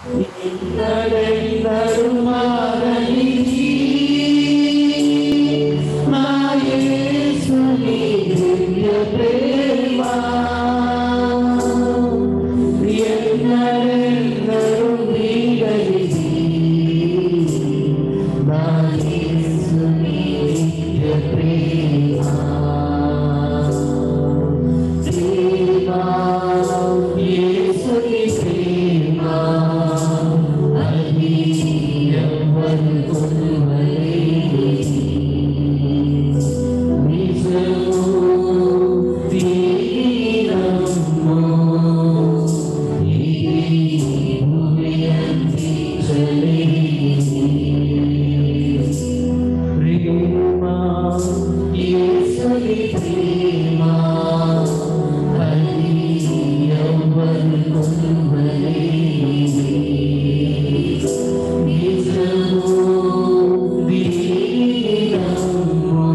ఎన్నడెన్నడు మారనిది నా యేసుని దివ్య ప్రేమ ఎన్నడెన్నడు వీడనిది నా యేసుని దివ్య ప్రేమ ప్రేమ యేసుని ప్రేమ అది ఎవ్వరు కొనలేనిది. నిజము తీరము ఇది భూమి అందించలేనిది. ప్రేమ యేసుని ప్రేమ అది ఎవ్వరు కొనలేనిది. నిజము దీనము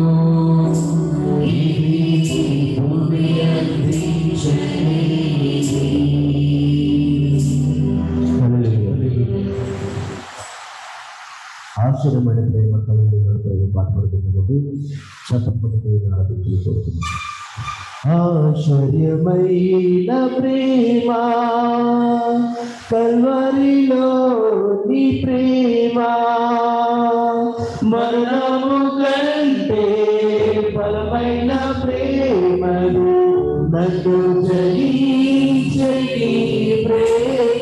ఇది భూమి అందించలేనిది. ఆశ్చర్యమైన ప్రేమ కలిగి పాటుపడుతున్నది చెప్పకపోతే ఆరాధించుకోవచ్చు ఆశ్చర్యమైన ప్రేమ కల్వరిలో నీ ప్రేమ మరణము కంటే బలమైన ప్రేమను నన్ను జయించని ప్రేమ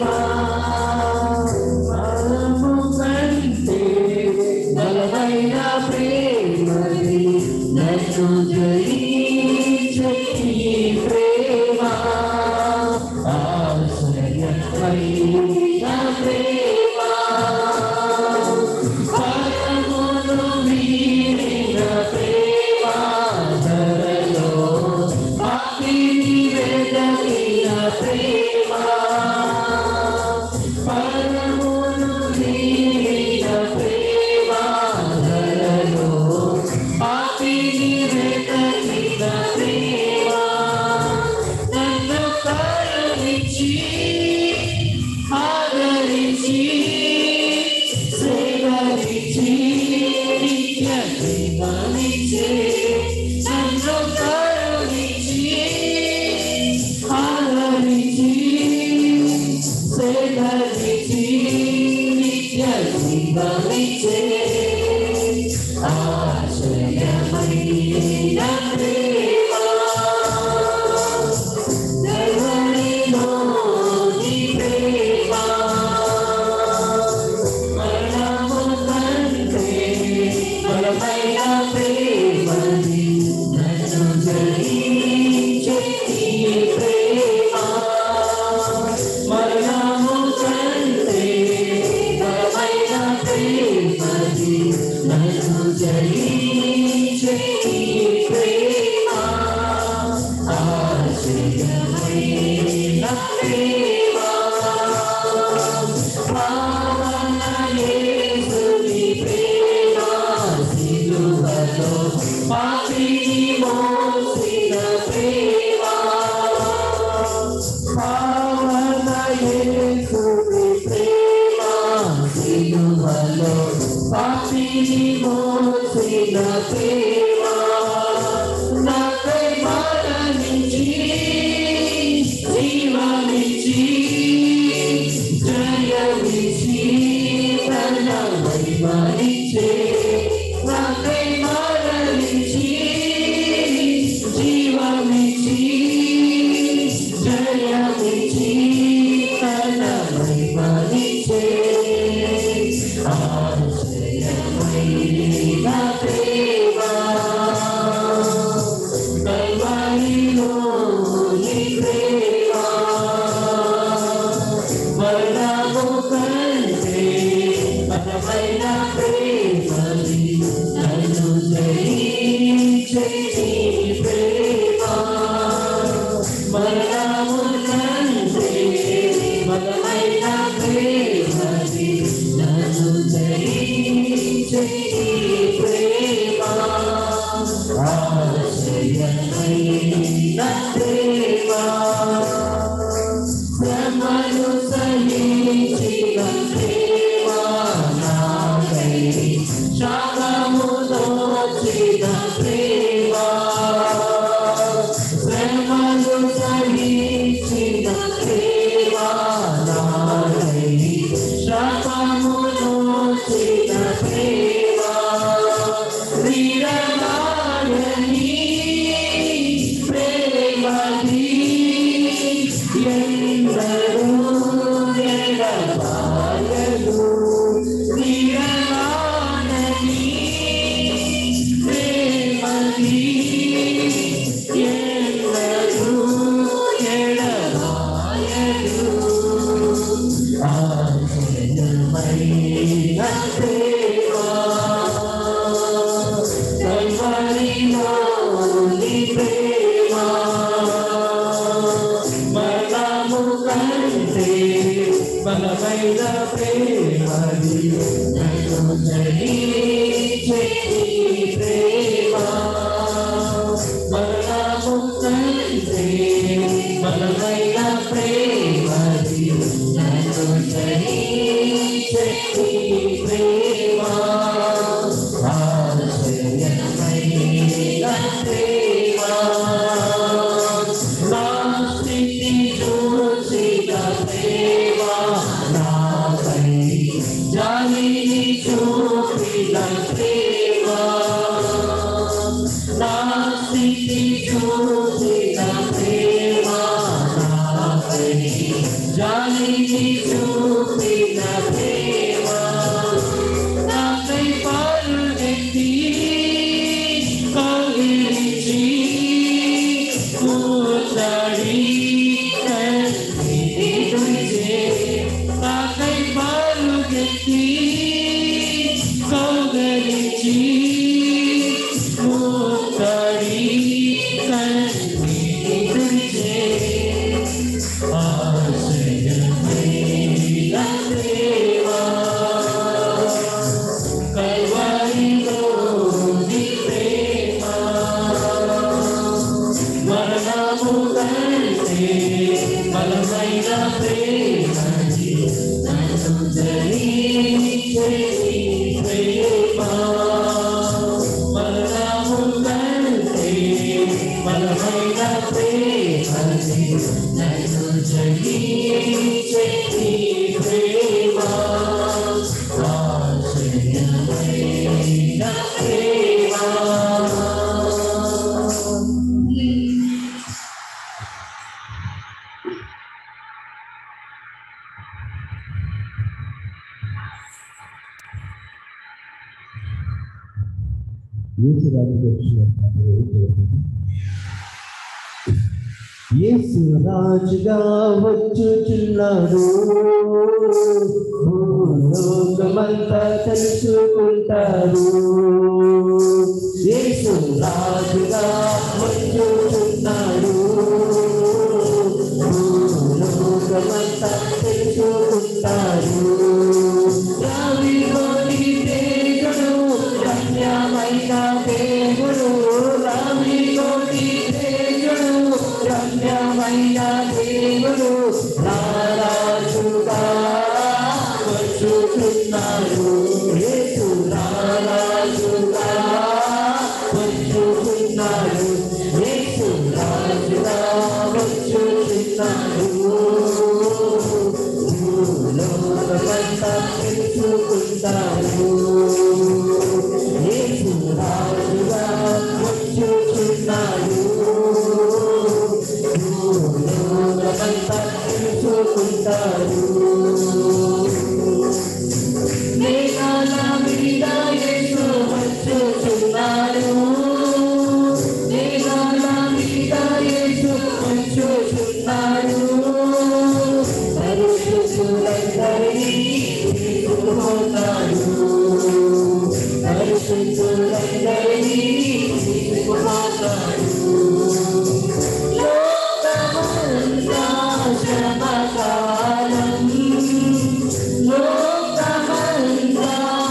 మరణము కంటే బలమైన ప్రేమని నన్ను జయించని ప్రేమ ఆశ్చర్యమైన ప్రేమ పరమును వీడిన ప్రేమ ధరలో అగ్ని వేదనిన ప్రేమ పరమును వీడిన ప్రేమ ధరలో అగ్ని వేదనిన ప్రేమ నన్ను కరుణించి ఆదరించి సేవరించి నిత్య జీవనిచ్చే నన్ను కరుణించి ఆదరించి సేవరించి నిత్య జీవనిచ్చే ఆశ్రయమైన ప్రేమ జగనిలో నీ ప్రేమ మరణము కంటే బలమైన ప్రేమని నన్ను జయించే నీ ప్రేమ మరణము కంటే బలమైన ప్రేమని నన్ను జయించే నీ ప్రేమ ఆశ్చర్యమైన ప్రేమ పావన యేసుని ప్రేమ సిలువలో పాపిని మోసిన ప్రేమ పావన యేసుని ప్రేమ సిలువలో పాపిని మోసిన ప్రేమ నాకై మరణించి జీవమిచ్చి జయమిచ్చి తన మహిమనిచ్చే నాకై మరణించి జీవమిచ్చి జయమిచ్చి తన మహిమనిచ్చే ఆశ్రయమైన ప్రేమ బలమైన ప్రేమది నన్ను జయించే నీ ప్రేమ మరణము కంటే బలమైన ప్రేమది నన్ను జయించే నీ ప్రేమ ఆశ్చర్యమైన ప్రేమ నా స్థితి చూసిన ప్రేమ నాపై జాలిని చూపిన ప్రేమ నా స్థితి చూసిన ప్రేమ నాపై జాలిని చూపిన ప్రేమ నాపై పాల్గొట్టి కౌగిలించి కూర్చాడి కన్నిటి తుడిచే నాకై పాల్గొట్టి కౌగిలించి కూర్చాడి కన్నిటి తుడిచే ఆశ్రయమైన ప్రేమ కల్వరిలోని ప్రేమ మరణము కంటే బలమైన ప్రేమ నన్ను జయించే నీ ప్రేమ మరణము కంటే బలమైన ప్రేమ నన్ను జయించే నీ ప్రేమ ఆశ్చర్యమైన ప్రేమ యేసు రాజుకి వచ్చిన యేసు రాజుగా వచ్చుచున్నాడు భూలోకమంతా తెలుసుకుంటారు యేసు రాజుగా వచ్చుచున్నాడు భూలోకమంతా తెలుసుకుంటారు రావిలోని దేవుడు రమ్యమైన దేవుడు రావిలోని దేవుడు రమ్యమైన దేవుడు రారాజుగా వచ్చుచున్నాడు యేసు రారాజుగా వచ్చుచున్నాడు యేసు రాజుగా వచ్చుచున్నాడు భూలోకమంతా తెలుసుకుంటారు యేసు రాజుగా వచ్చుచున్నాడు భూలోకమంతా తెలుసుకుంటారు మేఘాల మీద యేసు వచ్చుచున్నాడు మేఘాల మీద యేసు వచ్చుచున్నాడు పరిశుద్ధులందరినీ తీసుకుపోతాడు పరిశుద్ధులందరినీ తీసుకుపోతాడు లోకమంతా శ్రమకాలం లోకమంతా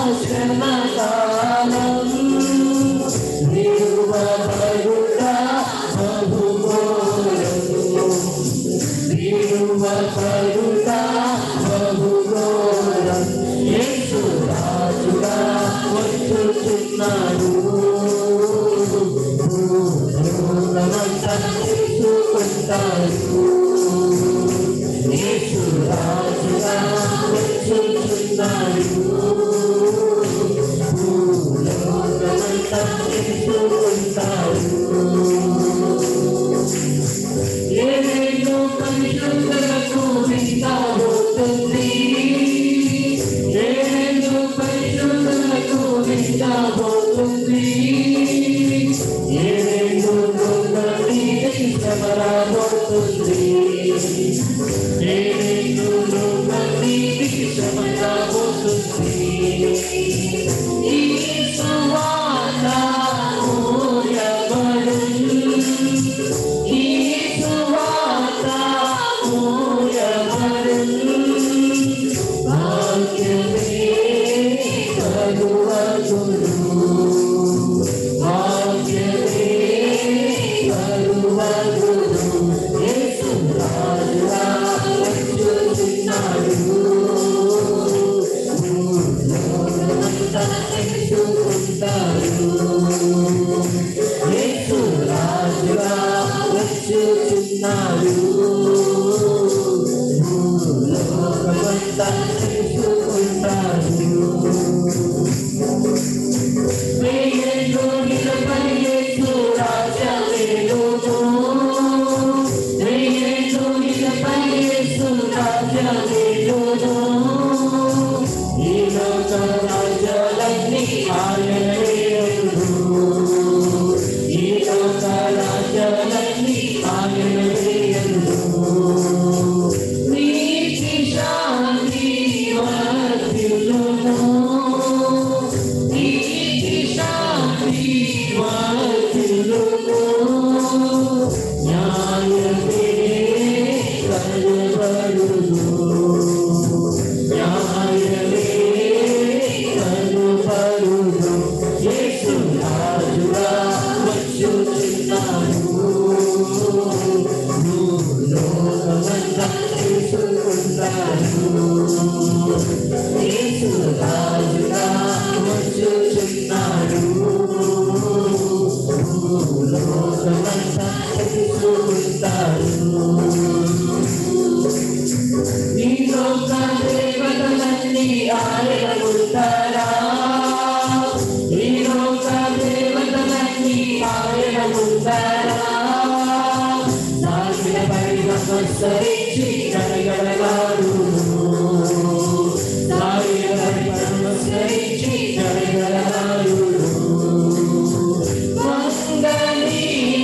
శ్రమకాలం నిరువబడుట బహుఘోరం నిరువబడుట బహుఘోరం యేసు రాజుగా వచ్చుచున్నాడు భూలోకమంతా తెలుసుకుంటాడు యేసు రాజుగా వచ్చుచున్నాడు భూలోకమంతా తెలుసుకుంటాడు ఏదేదో పరిశుద్ధులకు వింటాబోతుంది ఏదేదో పరిశుద్ధులకు వింటాబోతుంది ఏదేదో లోకమీదకి శ్రమరాబోతుంది ఏదేదో లోకమీదకి శ్రమరాబోతుంది ఈ సువార్త ఊయబడును. ఈ సువార్త ఊయబడును. ఈ లోక రాజ్యాలన్నీ ఆయనవే అందును. ఈ లోక రాజ్యాలన్నీ ఆయనవే అందును. నీతి శాంతి వర్ధిల్లును. నీతి శాంతి వర్ధిల్లును. న్యాయమే కనబడును. న్యాయమే కనబడును. యేసు రాజుగా వచ్చుచున్నాడు. లోకమంతా తెలుసుకుంటాడు. యేసు రాజుగా వచ్చుచున్నాడు. లోకమంతా తెలుసుకుంటాడు. ఈ లోక దేవతలన్నీ ఆయన ఉంటారా ఈ లోక దేవతలన్నీ ఆయన ఉంటారా సాగిన పైన నమస్కరించి కనగలగాడు సాగిన పైన నమస్కరించి కనగలగాడు వందనీ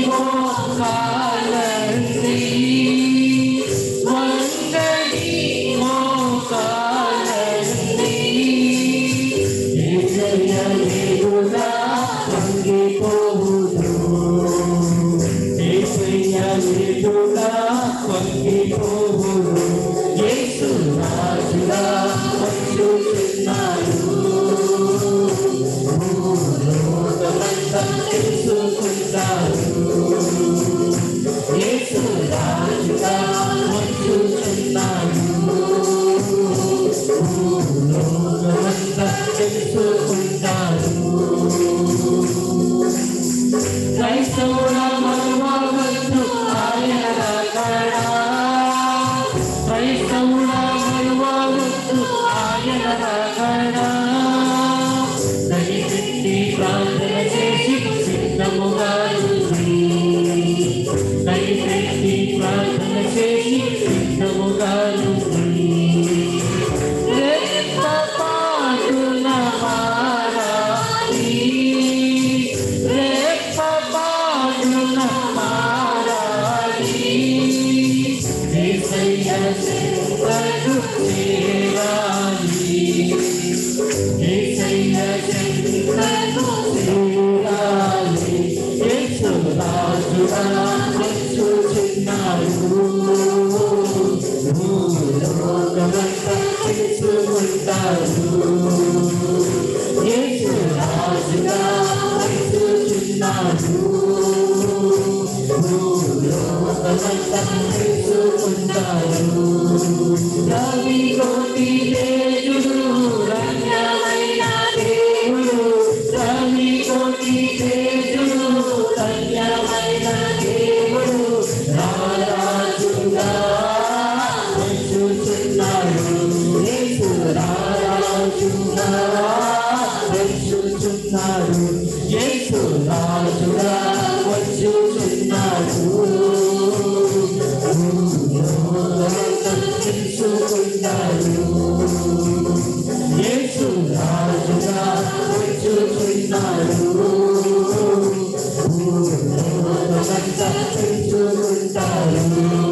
మోకాలండి వందనీ మోకాలండి ఏసయ్య లేదుగా వంగిపోవుదు ఏసయ్య లేదుగా వంగిపోవుదు యేసు రాజుగా వచ్చుచున్నాడు లోకమంతా తెలుసుకుంటాడు యేసు రాజుగా వచ్చుచున్నాడు లోకమంతా తెలుసుకుంటాడు క్రైస్తవుల మరువవద్దు ఆయన రాకడా క్రైస్తవుల మరువవద్దు ఆయన రాకడా దయపెట్టి ప్రార్థన చేసి సిద్ధముగా ఉంది దయపెట్టి ప్రార్థన చేసి సిద్ధముగా ఉంది రెప్పపాటున మారాలి రెప్పపాటున మారాలి యేసయ్య చెంతకు చేరాలి యేసయ్య చెంతకు చేరాలి యేసు రాజుగా వచ్చుచున్నాడు లోకమంతా తెలుసుకుంటాడు యేసు రాజుగా వచ్చుచున్నాడు లోకమంతా తెలుసుకుంటాడు రవి కోటి తేజుడు రంగమైన దేవుడు రవి కోటి తేజుడు రంగమైన దేవుడు రారాజుగా వచ్చుచున్నాడు యేసు రారాజుగా వచ్చుచున్నాడు యేసు రాజుగా వచ్చుచున్నాడు లోకమంతా తెలుసుకుంటాడు యేసు రాజుగా వచ్చుచున్నాడు లోకమంతా తెలుసుకుంటాడు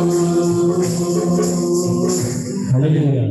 హల్లెలూయా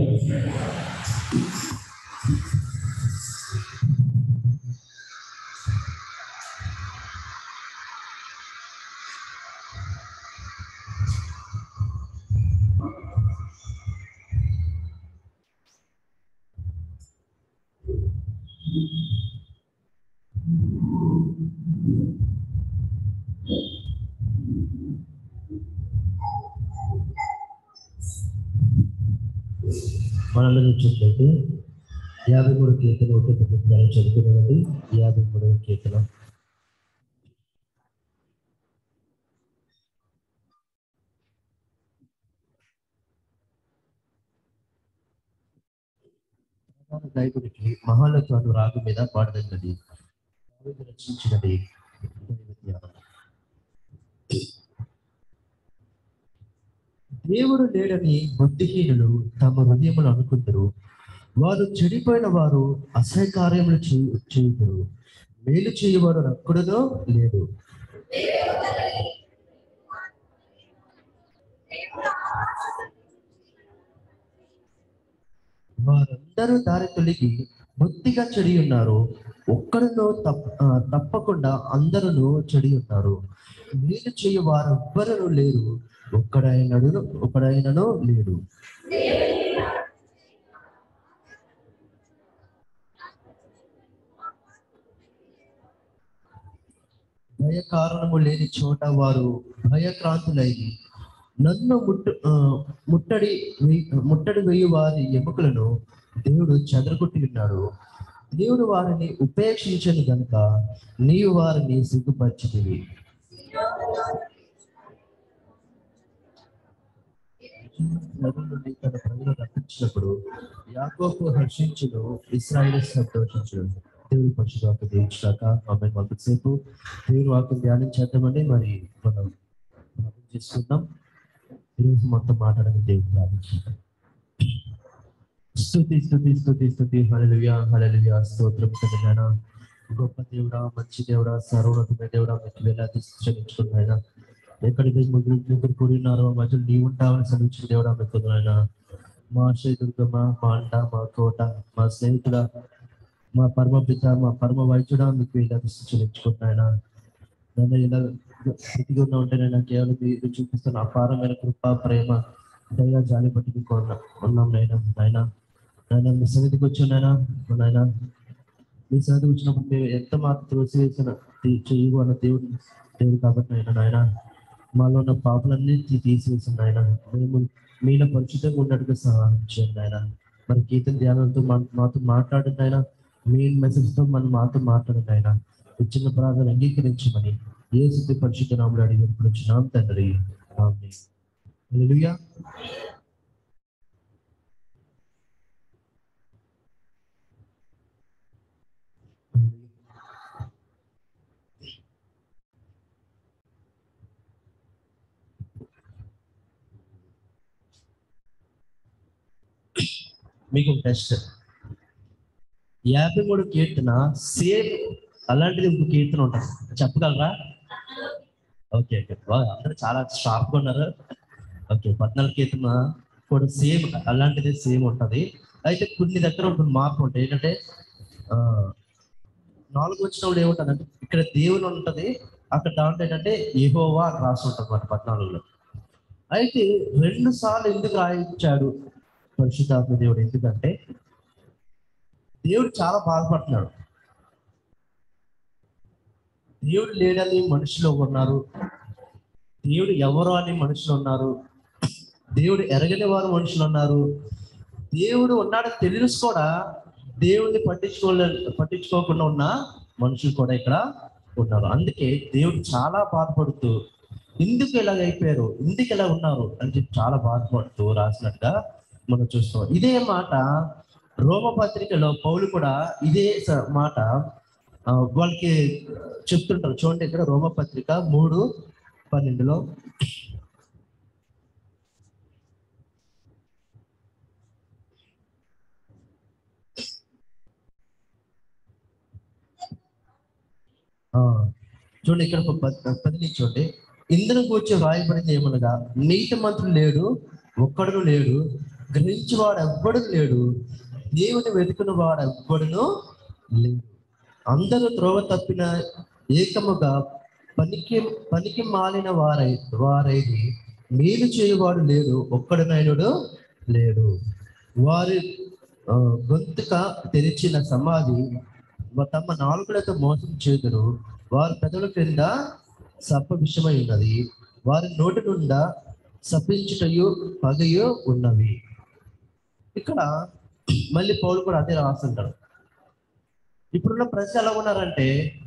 మనలో చూసినట్లయితే యాభై మూడు కీర్తన ఒకే ప్రతిజ్ఞానం చదువుకున్నామండి యాభై మూడవ కీర్తన ప్రధాన గాయకుడికి మహాలత్వాలు రాగు మీద పాడదగినది దావీదు రచించినది దైవ ధ్యానం. దేవుడు లేడని బుద్ధిహీనులు తమ హృదయములు అనుకుందరు వారు చెడిపోయిన వారు అసహ్య కార్యములు చేయ- చేయుదురు మేలు చేయవాడు ఒక్కడునో లేడు వారందరూ దారి తొలగి బుద్ధిగా చెడి ఉన్నారు ఒక్కడునో తప్ప ఆ, తప్పకుండా అందరూ చెడి ఉన్నారు మేలు చేయ వారెవ్వరూ లేరు ఒక్కడైనడు ఒకడైనను లేడు భయ కారణము లేని చోట వారు భయక్రాంతులై నన్ను ముట్టు ఆ, ముట్టడి వేయి- ముట్టడి వేయి వారి ఎముకలను దేవుడు చెదరగొట్టి ఉన్నాడు దేవుడు వారిని ఉపేక్షించను గనుక నీవు వారిని సిగ్గుపరిచితివి నదుల నుండి తన ప్రజలు రక్షించినప్పుడు యాకోబు హర్షించును ఇస్రాయేల్ సంతోషించును దేవుడి పరిశుభాకు దేవించాక ఆమె కొంతసేపు దేవుని వాక్యం ధ్యానం చేద్దామండి మరి మనం ప్రార్థన చేసుకుందాం ఈరోజు మొత్తం మాట్లాడని దేవుడు ప్రార్థించాం స్తుతి స్తుతి స్తుతి స్తుతి హల్లెలూయా హల్లెలూయా స్తోత్రం తండ్రినాయన గొప్ప దేవుడా మంచి దేవుడా సర్వోన్నతమైన దేవుడా మీకు వేలాది క్షమించుకున్నాయన ఎక్కడికి ముగ్గురు ముగ్గురు కూడి ఉన్నారో మధ్యలో నీ ఉంటామని సమీక్షించిన దేవుడా మీకు నాయన మా దుర్గమ్మ మా అంట మా కోట మా స్నేహితుడ మా పరమ పిత మా పరమ వైద్యుడా మీకు వేలాది క్షమించుకున్నాయన నన్ను ఇలా స్థితిగా ఉన్నా ఉంటే నేను కేవలం మీరు చూపిస్తున్న అపారమైన కృప ప్రేమ దయ జాలి పట్టి మీకు ఉన్నా- ఉన్నాం నాయన నాయన నాయన మీ సన్నిధికి వచ్చానైనా నాయన మీ సన్నిధికి వచ్చినప్పుడు మేము ఎంత మాత్రం త్రోసివేసిన చేయవు అన్న దేవుడు దేవుడు కాబట్టి నాయన నాయన మాలో ఉన్న పాపలన్నీ తీసివేసిన నాయన మేము మీలో పరిశుద్ధంగా ఉన్నట్టుగా సహాయం చేయండి ఆయన మరి కీర్తన ధ్యానంతో మా- మాతో మాట్లాడండి ఆయన మెయిన్ మెసేజ్ తో మనం మాతో మాట్లాడండి ఆయన ఇచ్చిన ప్రార్థన అంగీకరించమని ఏ శుద్ధి పరిశుద్ధ నామలు అడిగి వచ్చినాం తండ్రి ఆమేన్. హల్లెలూయా మీకు టెస్ట్ యాభై మూడు కీర్తన సేమ్ అలాంటిది ఇంకో కీర్తన ఉంటుంది చెప్పగలరా ఓకే ఓకే వా, అందరూ చాలా షార్ప్ గా ఉన్నారు ఓకే పద్నాలుగు కీర్తన కూడా సేమ్ అలాంటిది సేమ్ ఉంటది అయితే కొన్ని దగ్గర కొన్ని మార్పు ఉంటాయి ఏంటంటే ఆ, నాలుగు వచ్చినప్పుడు ఏముంటది అంటే ఇక్కడ దేవుని ఉంటది అక్కడ దాంట్లో ఏంటంటే యెహోవా అని రాసి ఉంటుంది మన పద్నాలుగులో అయితే రెండు సార్లు ఎందుకు రాయించాడు పరిశుద్ధాత్మ దేవుడు ఎందుకంటే దేవుడు చాలా బాధపడుతున్నాడు దేవుడు లేడని మనుషులు ఉన్నారు దేవుడు ఎవరు అని మనుషులు ఉన్నారు దేవుడు ఎరగని వారు మనుషులు ఉన్నారు దేవుడు ఉన్నాడని తెలుసు కూడా దేవుడిని పట్టించుకోలే పట్టించుకోకుండా ఉన్న మనుషులు కూడా ఇక్కడ ఉన్నారు అందుకే దేవుడు చాలా బాధపడుతూ ఎందుకు ఇలాగ అయిపోయారు ఎందుకు ఇలా ఉన్నారు అని చెప్పి చాలా బాధపడుతూ రాసినట్టుగా మనం చూస్తాం ఇదే మాట రోమపత్రికలో పౌలు కూడా ఇదే స- మాట ఆ, వాళ్ళకి చెప్తుంటారు చూడండి ఇక్కడ రోమపత్రిక మూడు పన్నెండులో ఆ, చూడండి ఇక్కడ ఒక పద్- పదిని చూడండి ఇందులో కూర్చో రాయబడింది ఏమనగా నీతి మంత్రులు లేడు ఒక్కడును లేడు గ్రహించేవాడు ఎవ్వడు లేడు దేవుని వెతుకున్న వాడు ఎవ్వడును లేడు అందరూ త్రోవ తప్పిన ఏకముగా పనికి పనికి మాలిన వారై వారైది మేలు చేయువాడు లేడు ఒక్కడునైనడు లేడు వారి ఆ, గొంతుక తెరిచిన సమాధి తమ నాలుగులతో మోసం చేదురు వారి పెదవుల క్రింద సప్ప విషమై ఉన్నది వారి నోటి నుండా సపించుటయు పగయు ఉన్నవి ఇక్కడ మళ్ళీ పౌలు కూడా అదే రాస్తుంటాడు ఇప్పుడున్న ప్రజలు ఎలా ఉన్నారంటే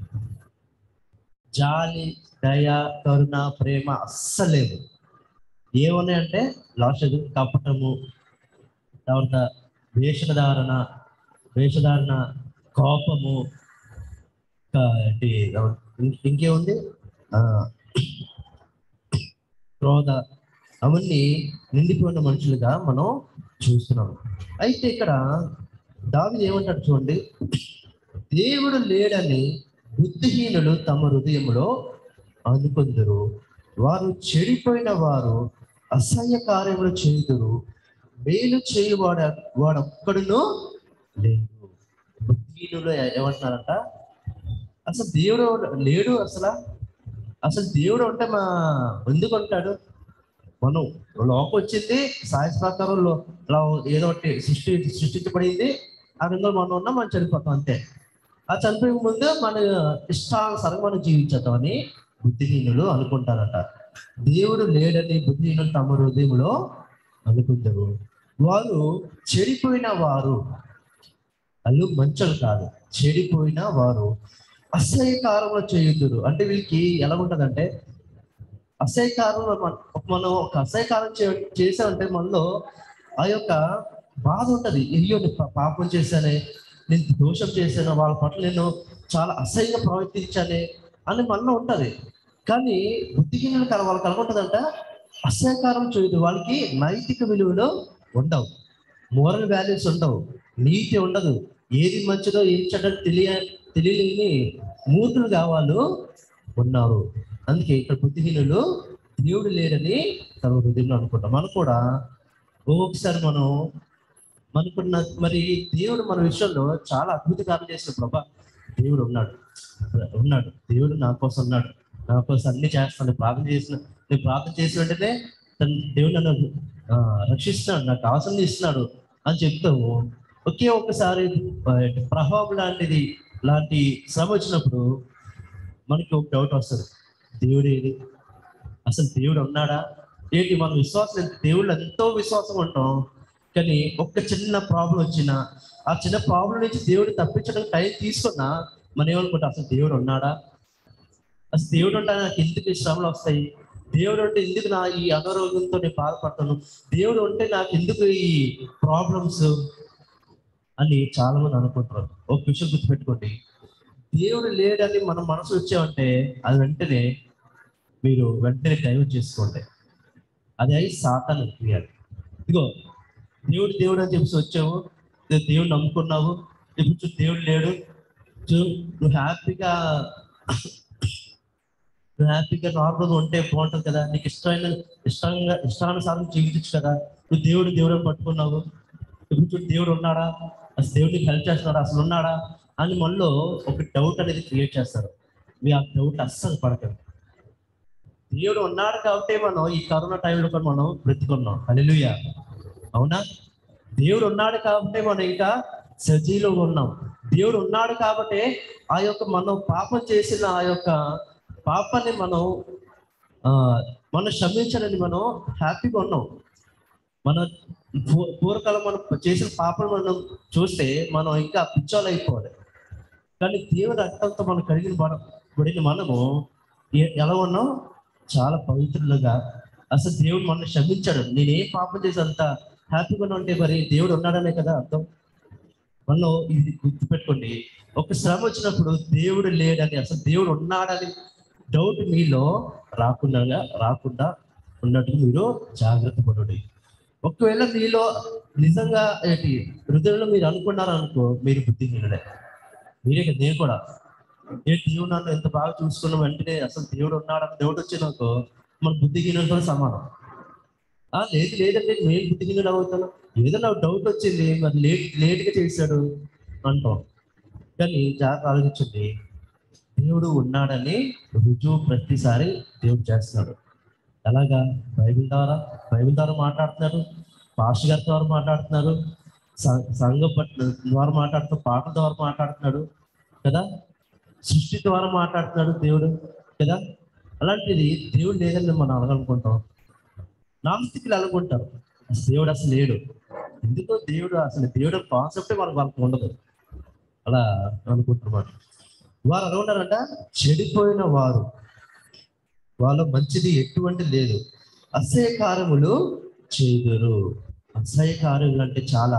జాలి దయ కరుణ ప్రేమ అస్సలు లేదు ఏమున్నాయంటే లాస్ట్ కపటము తర్వాత వేషధారణ వేషధారణ కోపము ఇంకా ఏంటి, ఇం- ఇంకేముంది ఆ, క్రోధ అవన్నీ నిండిపోయిన మనుషులుగా మనం చూస్తున్నాం అయితే ఇక్కడ దావి ఏమంటాడు చూడండి దేవుడు లేడని బుద్ధిహీనులు తమ హృదయంలో అనుకుందరు వారు చెడిపోయిన వారు అసహ్య కార్యములు చేయుదురు మేలు చేయువాడ వాడొక్కడును లేడు బుద్ధిహీనులు ఏ- ఏమంటున్నారంట అసలు దేవుడు లేడు అసలు అసలు దేవుడు అంటే మా ఎందుకు ఉంటాడు మనం లోకం వచ్చింది సాయస్ ప్రకారంలో ఇలా ఏదో ఒకటి సృష్టి సృష్టించబడింది ఆ విధంగా మనం ఉన్నా మనం చనిపోతాం అంతే ఆ చనిపోయే ముందు మన ఇష్టానుసారం మనం జీవించేద్దామని బుద్ధిహీనులు అనుకుంటారట దేవుడు లేడని బుద్ధిహీనులు తమ హృదయంలో అనుకుంటారు వారు చెడిపోయిన వారు వాళ్ళు మంచోళ్ళు కాదు చెడిపోయిన వారు అసహ్యకారంలో చేయుదురు అంటే వీళ్ళకి ఎలా ఉంటదంటే అసహ్యకారంలో మన- మనం ఒక అసహ్యకారం చే చేసామంటే మనలో ఆ యొక్క బాధ ఉంటది అయ్యో నేను పా- పాపం చేశానే నేను దోషం చేశాను వాళ్ళ పట్ల నేను చాలా అసహ్యంగా ప్రవర్తించానే అని మనలో ఉంటది కానీ బుద్ధిహీనులు కల వాళ్ళకి అనుకుంటుందంట అసహ్యకారం చేయదు వాళ్ళకి నైతిక విలువలు ఉండవు మోరల్ వాల్యూస్ ఉండవు నీతి ఉండదు ఏది మంచిదో ఏది చెడ్డో తెలియ తెలియలేని మూర్ఖులుగా వాళ్ళు ఉన్నారు అందుకే ఇక్కడ బుద్ధిహీనులు దేవుడు లేడని తన హృదయంలో అనుకుంటాం మనం కూడా ఒక్కొక్కసారి మనం మనకున్న మరి దేవుడు మన విషయంలో చాలా అద్భుత కార్యం చేసిన ప్రభా దేవుడు ఉన్నాడు ఉన్నాడు దేవుడు నా కోసం ఉన్నాడు నా కోసం అన్ని చేస్తాను ప్రార్థన చేసిన నేను ప్రార్థన చేసిన వెంటనే తన దేవుడు నన్ను ఆ, రక్షిస్తున్నాడు నాకు అవసరం ఇస్తున్నాడు అని చెప్తాము ఒకే ఒక్కసారి ఆ, ప్రభావం లాంటిది లాంటి శ్రమ వచ్చినప్పుడు మనకి ఒక డౌట్ వస్తుంది దేవుడు ఏది అసలు దేవుడు ఉన్నాడా ఏంటి మనం విశ్వాసం ఎంత- దేవుళ్ళు ఎంతో విశ్వాసం ఉంటాం కానీ ఒక్క చిన్న ప్రాబ్లం వచ్చినా ఆ చిన్న ప్రాబ్లం నుంచి దేవుడు తప్పించడం టైం తీసుకున్నా మనం ఏమనుకుంటాం అసలు దేవుడు ఉన్నాడా అసలు దేవుడు ఉంటా నాకు ఎందుకు ఈ శ్రమలు వస్తాయి దేవుడు ఉంటే ఎందుకు నా ఈ అనారోగ్యంతో నేను బాధపడతాను దేవుడు ఉంటే నాకు ఎందుకు ఈ ప్రాబ్లమ్స్ అని చాలా మంది అనుకుంటున్నారు ఒక విషయం గుర్తుపెట్టుకోండి దేవుడు లేడని మన మనసు వచ్చామంటే అది వెంటనే మీరు వెంటనే దైవం చేసుకోండి అది అయి సాతాను క్రియాలి ఇదిగో దేవుడు దేవుడు అని చెప్పేసి వచ్చావు దే- దేవుడు నమ్ముకున్నావు ఇప్పుడు చూ దేవుడు లేడు చూ నువ్వు హ్యాపీగా నువ్వు హ్యాపీగా నార్మల్గా ఉంటే బాగుంటుంది కదా నీకు ఇష్టమైన ఇష్టంగా ఇష్టానుసారం జీవించచ్చు కదా నువ్వు దేవుడు దేవుడు అని పట్టుకున్నావు ఇప్పుడు చూడు దేవుడు ఉన్నాడా అసలు దేవుడు నీకు హెల్ప్ చేస్తున్నాడా అసలు ఉన్నాడా అని మనలో ఒక డౌట్ అనేది క్రియేట్ చేస్తారు మీ ఆ డౌట్ అస్సలు పడకండి దేవుడు ఉన్నాడు కాబట్టి మనం ఈ కరోనా టైంలో కూడా మనం బ్రతుకున్నాం హల్లెలూయా అవునా దేవుడు ఉన్నాడు కాబట్టి మనం ఇంకా సజీలుగా ఉన్నాం దేవుడు ఉన్నాడు కాబట్టి ఆ యొక్క మనం పాపం చేసిన ఆ యొక్క పాపాన్ని మనం ఆ మనం క్షమించాలని మనం హ్యాపీగా ఉన్నాం మన పూ- పూర్వకాలం మనం చేసిన పాపం మనం చూస్తే మనం ఇంకా పిచ్చోలు అయిపోవాలి కానీ దేవుని రక్తంతో మనం కడిగిన మన పడిన మనము ఎ- ఎలా ఉన్నాం చాలా పవిత్రులుగా అసలు దేవుడు మనల్ని క్షమించాడు నేనేం పాపం చేసి అంత హ్యాపీగా ఉంటే మరి దేవుడు ఉన్నాడనే కదా అర్థం మనలో ఇది గుర్తుపెట్టుకోండి ఒక శ్రమ వచ్చినప్పుడు దేవుడు లేడని అసలు దేవుడు ఉన్నాడని డౌట్ మీలో రాకుండా రాకుండా ఉన్నట్టు మీరు జాగ్రత్త పడండి ఒకవేళ మీలో నిజంగా ఏంటి హృదయంలో మీరు అనుకున్నారు అనుకో మీరు బుద్ధిహీనుడే మీరే కదా నేను కూడా ఏ దేవుడు నన్ను ఎంత బాగా చూసుకున్న వెంటనే అసలు దేవుడు ఉన్నాడని డౌట్ వచ్చినాకో మన బుద్ధిహీనులతో సమానం ఆ లేదు లేదంటే నేను బుద్ధిహీనుడు అవుతాను ఏదో నాకు డౌట్ వచ్చింది మరి లేట్ లేట్గా చేశాడు అంటాం కానీ జాగ్రత్త ఆలోచించండి దేవుడు ఉన్నాడని రుజువు ప్రతిసారి దేవుడు చేస్తున్నాడు ఎలాగా బైబిల్ ద్వారా బైబిల్ ద్వారా మాట్లాడుతున్నారు పాస్టర్ గారి ద్వారా మాట్లాడుతున్నారు స- సంఘం పట్ల ద్వారా మాట్లాడుతూ పాటల ద్వారా మాట్లాడుతున్నాడు కదా సృష్టి ద్వారా మాట్లాడుతున్నాడు దేవుడు కదా అలాంటిది దేవుడు లేదని మనం అనగనుకుంటాం నాస్తికులు అనుకుంటారు అసలు దేవుడు అసలు లేడు ఎందుకో దేవుడు అసలు దేవుడు కాన్సెప్టే మనకు వాళ్ళకి ఉండదు అలా అనుకుంటున్నమాట వారు ఎలా ఉన్నారంట చెడిపోయిన వారు వాళ్ళ మంచిది ఎటువంటి లేదు అసహ్యకారములు చేదురు అసహ్యకారములు అంటే చాలా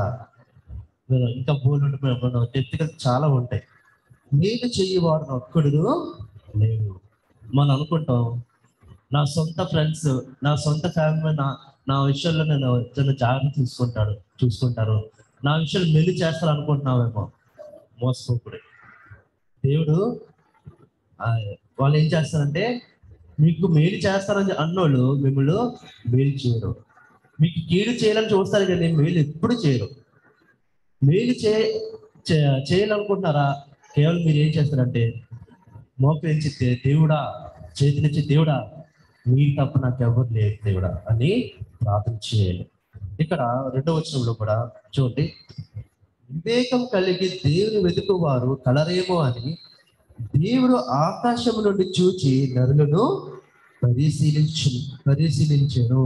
మనం ఇంకా బోర్డు ఉంటాయి మనం టెక్నికల్ చాలా ఉంటాయి మేలు చెయ్యి వాడు ఒక్కడు లేడు మనం అనుకుంటాం నా సొంత ఫ్రెండ్స్ నా సొంత ఫ్యామిలీ నా నా విషయంలో నేను చాలా జాగ్రత్త తీసుకుంటాడు చూసుకుంటారు నా విషయాలు మెల్లి చేస్తారు అనుకుంటున్నావేమో మోసపోకుడే దేవుడు ఆ, వాళ్ళు ఏం చేస్తారంటే మీకు మేలు చేస్తారని అన్నోళ్ళు మిమ్మల్ని మేలు చేయరు మీకు కీడు చేయాలని చూస్తారు కానీ మేలు ఎప్పుడు చేయరు మేలు చే చే- చేయాలనుకుంటున్నారా కేవలం మీరు ఏం చేస్తారంటే మోకరించి దేవుడా చేతినిచ్చి దేవుడా మీ తప్ప నాకు ఎవరు లేదు దేవుడా అని ప్రార్థన చేయాలి ఇక్కడ రెండో వచనంలో కూడా చూడండి వివేకం కలిగి దేవుని వెతుకువారు కలరేమో అని దేవుడు ఆకాశం నుండి చూచి నరులను పరిశీలించు పరిశీలించను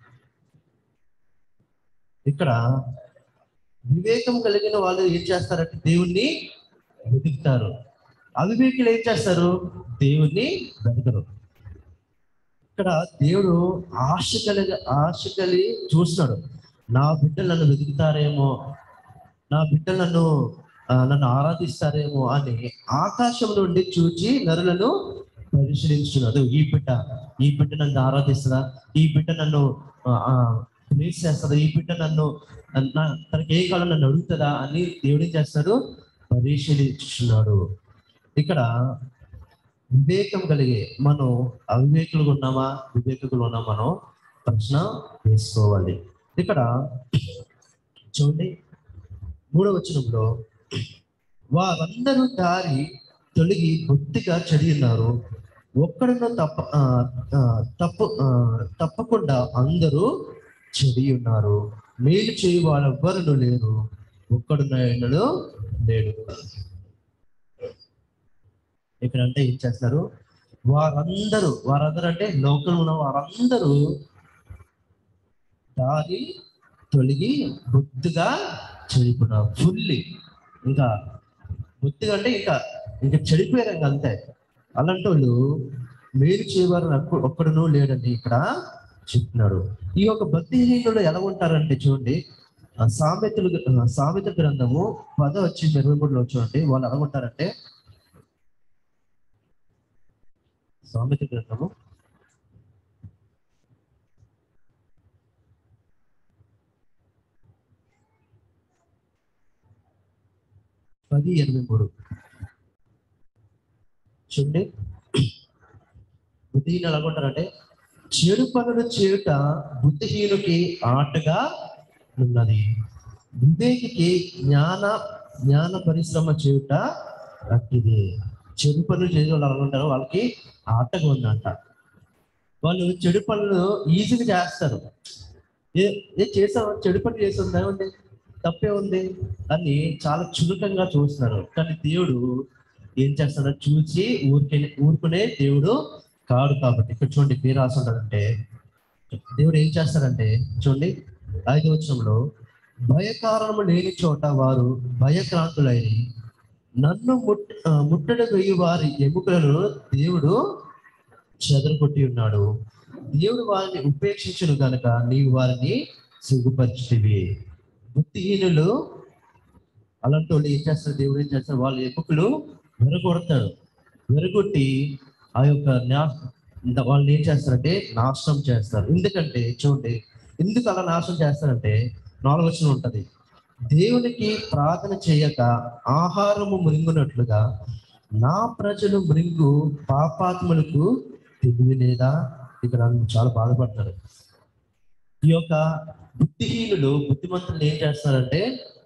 ఇక్కడ వివేకం కలిగిన వాళ్ళు ఏం చేస్తారంటే దేవుణ్ణి వెతుకుతారు అవివేకులు ఏం చేస్తారు దేవుణ్ణి వెతకరు ఇక్కడ దేవుడు ఆశ కలిగి ఆశ కలిగి చూస్తున్నాడు నా బిడ్డలు నన్ను వెతుకుతారేమో నా బిడ్డలు నన్ను ఆ, నన్ను ఆరాధిస్తారేమో అని ఆకాశం నుండి చూచి నరులను పరిశీలించున్నాడు ఈ బిడ్డ ఈ బిడ్డ నన్ను ఆరాధిస్తుందా ఈ బిడ్డ నన్ను ప్లేస్ చేస్తుందా ఈ బిడ్డ నన్ను నా తనకి ఏం కావాలో నన్ను అడుగుతుందా అని దేవుడు ఏం చేస్తాడు పరిశీలించున్నాడు ఇక్కడ వివేకం కలిగే మనం అవివేకులుగా ఉన్నామా వివేకులు ఉన్నామా మనం ప్రశ్న వేసుకోవాలి ఇక్కడ చూడండి మూడవ వచనంలో వారందరూ దారి తొలగి బొత్తిగా చెడి ఉన్నారు ఒక్కడును తప్ప ఆ, ఆ, తప్పు ఆ, తప్పకుండా అందరూ చెడి ఉన్నారు మేలు చేయి వాళ్ళెవ్వరు లేరు ఒక్కడున్నాడు లేడు ఇక్కడ అంటే ఏం చేస్తారు వారందరూ వారందరూ అంటే లోకల్ ఉన్న వారందరూ దారి తొలగి బొత్తుగా చెడిపోయినారు ఫుల్లీ ఇంకా బొత్తిగా అంటే ఇంకా ఇంకా చెడిపోయారు ఇంకా అంతే అలాంటి వాళ్ళు మేలు చేయవారు ఒక్కడునూ లేడండి ఇక్కడ చెప్తున్నాడు ఈ యొక్క భక్తిహీనులు ఎలా ఉంటారంటే చూడండి ఆ సామెతలు ఆ సామెత గ్రంథము పద వచ్చి ఇరవై మూడులో చూడండి వాళ్ళు ఎలా ఉంటారంటే సామెత గ్రంథము పది ఎనభై మూడు చూడండి బుద్ధిహీన ఎలాగుంటారంటే చెడు పనులు చేయుట బుద్ధిహీనుకి ఆటగా ఉన్నది వివేకికి జ్ఞాన జ్ఞాన పరిశ్రమ చేయుట అట్టిది చెడు పనులు చేసే వాళ్ళు అనుకుంటారు వాళ్ళకి ఆటగా ఉందంట వాళ్ళు చెడు పనులు ఈజీగా చేస్తారు ఏ ఏ చేసావు చెడు పనులు చేస్తుందా ఉంది తప్పే ఉంది అని చాలా చురుకంగా చూస్తున్నారు కానీ దేవుడు ఏం చేస్తాడో చూసి ఊరికే ఊరుకునే దేవుడు కాడు కాబట్టి ఇక్కడ చూడండి పేరు రాసి ఉంటాడంటే దేవుడు ఏం చేస్తాడంటే చూడండి ఐదు వచనంలో భయకారణము లేని చోట వారు భయక్రాంతులై నన్ను ముట్ ఆ, ముట్టడి వెయ్యి వారి ఎముకలను దేవుడు చెదరగొట్టి ఉన్నాడు దేవుడు వారిని ఉపేక్షించును గనక నీవు వారిని సిగ్గుపరిచితివి బుద్ధిహీనులు అలాంటి వాళ్ళు ఏం చేస్తారు దేవుడు ఏం చేస్తారు వాళ్ళ ఎముకలు వెరగొడతాడు వెరగొట్టి ఆ యొక్క నా- వాళ్ళని ఏం చేస్తారంటే నాశనం చేస్తారు ఎందుకంటే చూడండి ఎందుకు అలా నాశనం చేస్తారంటే నాలుగు వచనం ఉంటది దేవునికి ప్రార్థన చేయక ఆహారము మృంగునట్లుగా నా ప్రజలు మృంగు పాపాత్ములకు తెలివి లేదా ఇక్కడ చాలా బాధపడతారు ఈ యొక్క బుద్ధిహీనులు బుద్ధిమంతులు ఏం చేస్తారంటే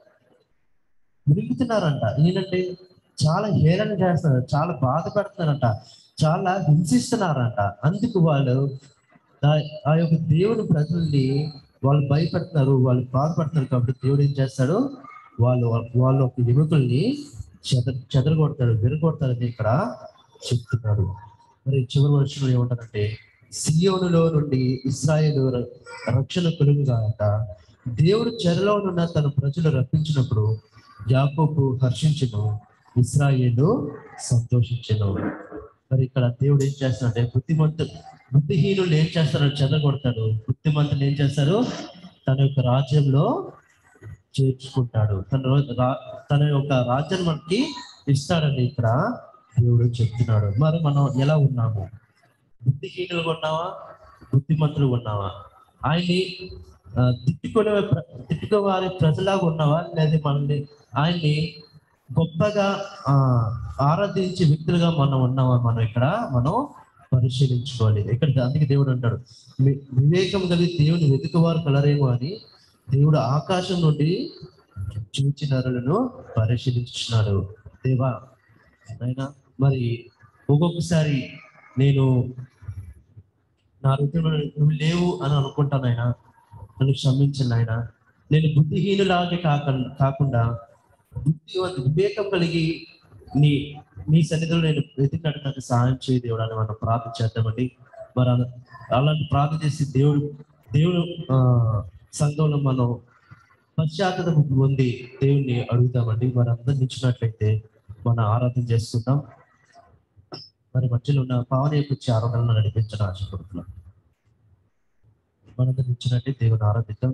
మృంగుతున్నారంట ఏంటంటే చాలా హేళన చేస్తున్నారు చాలా బాధ పెడుతున్నారంట చాలా హింసిస్తున్నారంట అందుకు వాళ్ళు ఆ- ఆ యొక్క దేవుని ప్రజల్ని వాళ్ళు భయపెడుతున్నారు వాళ్ళు బాధపడుతున్నారు కాబట్టి దేవుడు ఏం చేస్తాడు వాళ్ళు వాళ్ళ యొక్క ఎముకల్ని చెద చెదరగొడతాడు విరగొడతాడని ఇక్కడ చెప్తున్నాడు మరి చివరి వర్షంలో ఏమంటారంటే సియోనులో నుండి ఇస్రాయేలు ర- రక్షణ కలుగుగాక దేవుడు చెరలో ఉన్న తన ప్రజలు రప్పించినప్పుడు యాకోబు హర్షించను ఇస్రాయేలు సంతోషించను మరి ఇక్కడ దేవుడు ఏం చేస్తాడంటే బుద్ధిమంతు బుద్ధిహీనులు ఏం చేస్తారో చెదగొడతాడు బుద్ధిమంతులు ఏం చేస్తారు తన యొక్క రాజ్యంలో చేర్చుకుంటాడు తన రో- రా- తన యొక్క రాజ్యాన్ని మనకి ఇస్తాడని ఇక్కడ దేవుడు చెప్తున్నాడు మరి మనం ఎలా ఉన్నాము బుద్ధిహీనులుగా ఉన్నావా బుద్ధిమంతులుగా ఉన్నావా ఆయన్ని ఆ, తిట్టుకునే ప్ర- తిట్టుకోవారి ప్రజలాగా ఉన్నావా లేదా మనల్ని ఆయన్ని గొప్పగా ఆ ఆరాధించే వ్యక్తులుగా మనం ఉన్నామా మనం ఇక్కడ మనం పరిశీలించుకోవాలి ఇక్కడ అందుకే దేవుడు అంటాడు "వి- వివేకం కలిగి దేవుని వెతుకువారు కలరేమో అని దేవుడు ఆకాశం నుండి చూచి నరులను పరిశీలించున్నాడు దేవా అయినా మరి ఒక్కొక్కసారి నేను నా హృదయంలో నువ్వు లేవు అని అనుకుంటాను ఆయన నన్ను క్షమించండి ఆయన నేను బుద్ధిహీనులాగే కాకుండా కాకుండా బుద్ధివంత వివేకం కలిగి నీ నీ సన్నిధిలో నేను వెతికినట్టు నాకు సహాయం చేయ దేవుడు అని మనం ప్రార్థన చేద్దామండి మరి అలా- అలాంటి ప్రార్థన చేసి దేవుడు దేవుడు ఆ, సంఘంలో మనం పశ్చాత్తత పొంది దేవుణ్ణి అడుగుతామండి మరి అందరిని ఇచ్చినట్లయితే మనం ఆరాధన చేసుకుందాం మరి మధ్యలో ఉన్న పావన యొక్క ఆరోగ్యాలను నడిపించడం ఆశపడుతున్నాం మనందరిని ఇచ్చినట్టే దేవుని ఆరాధిద్దాం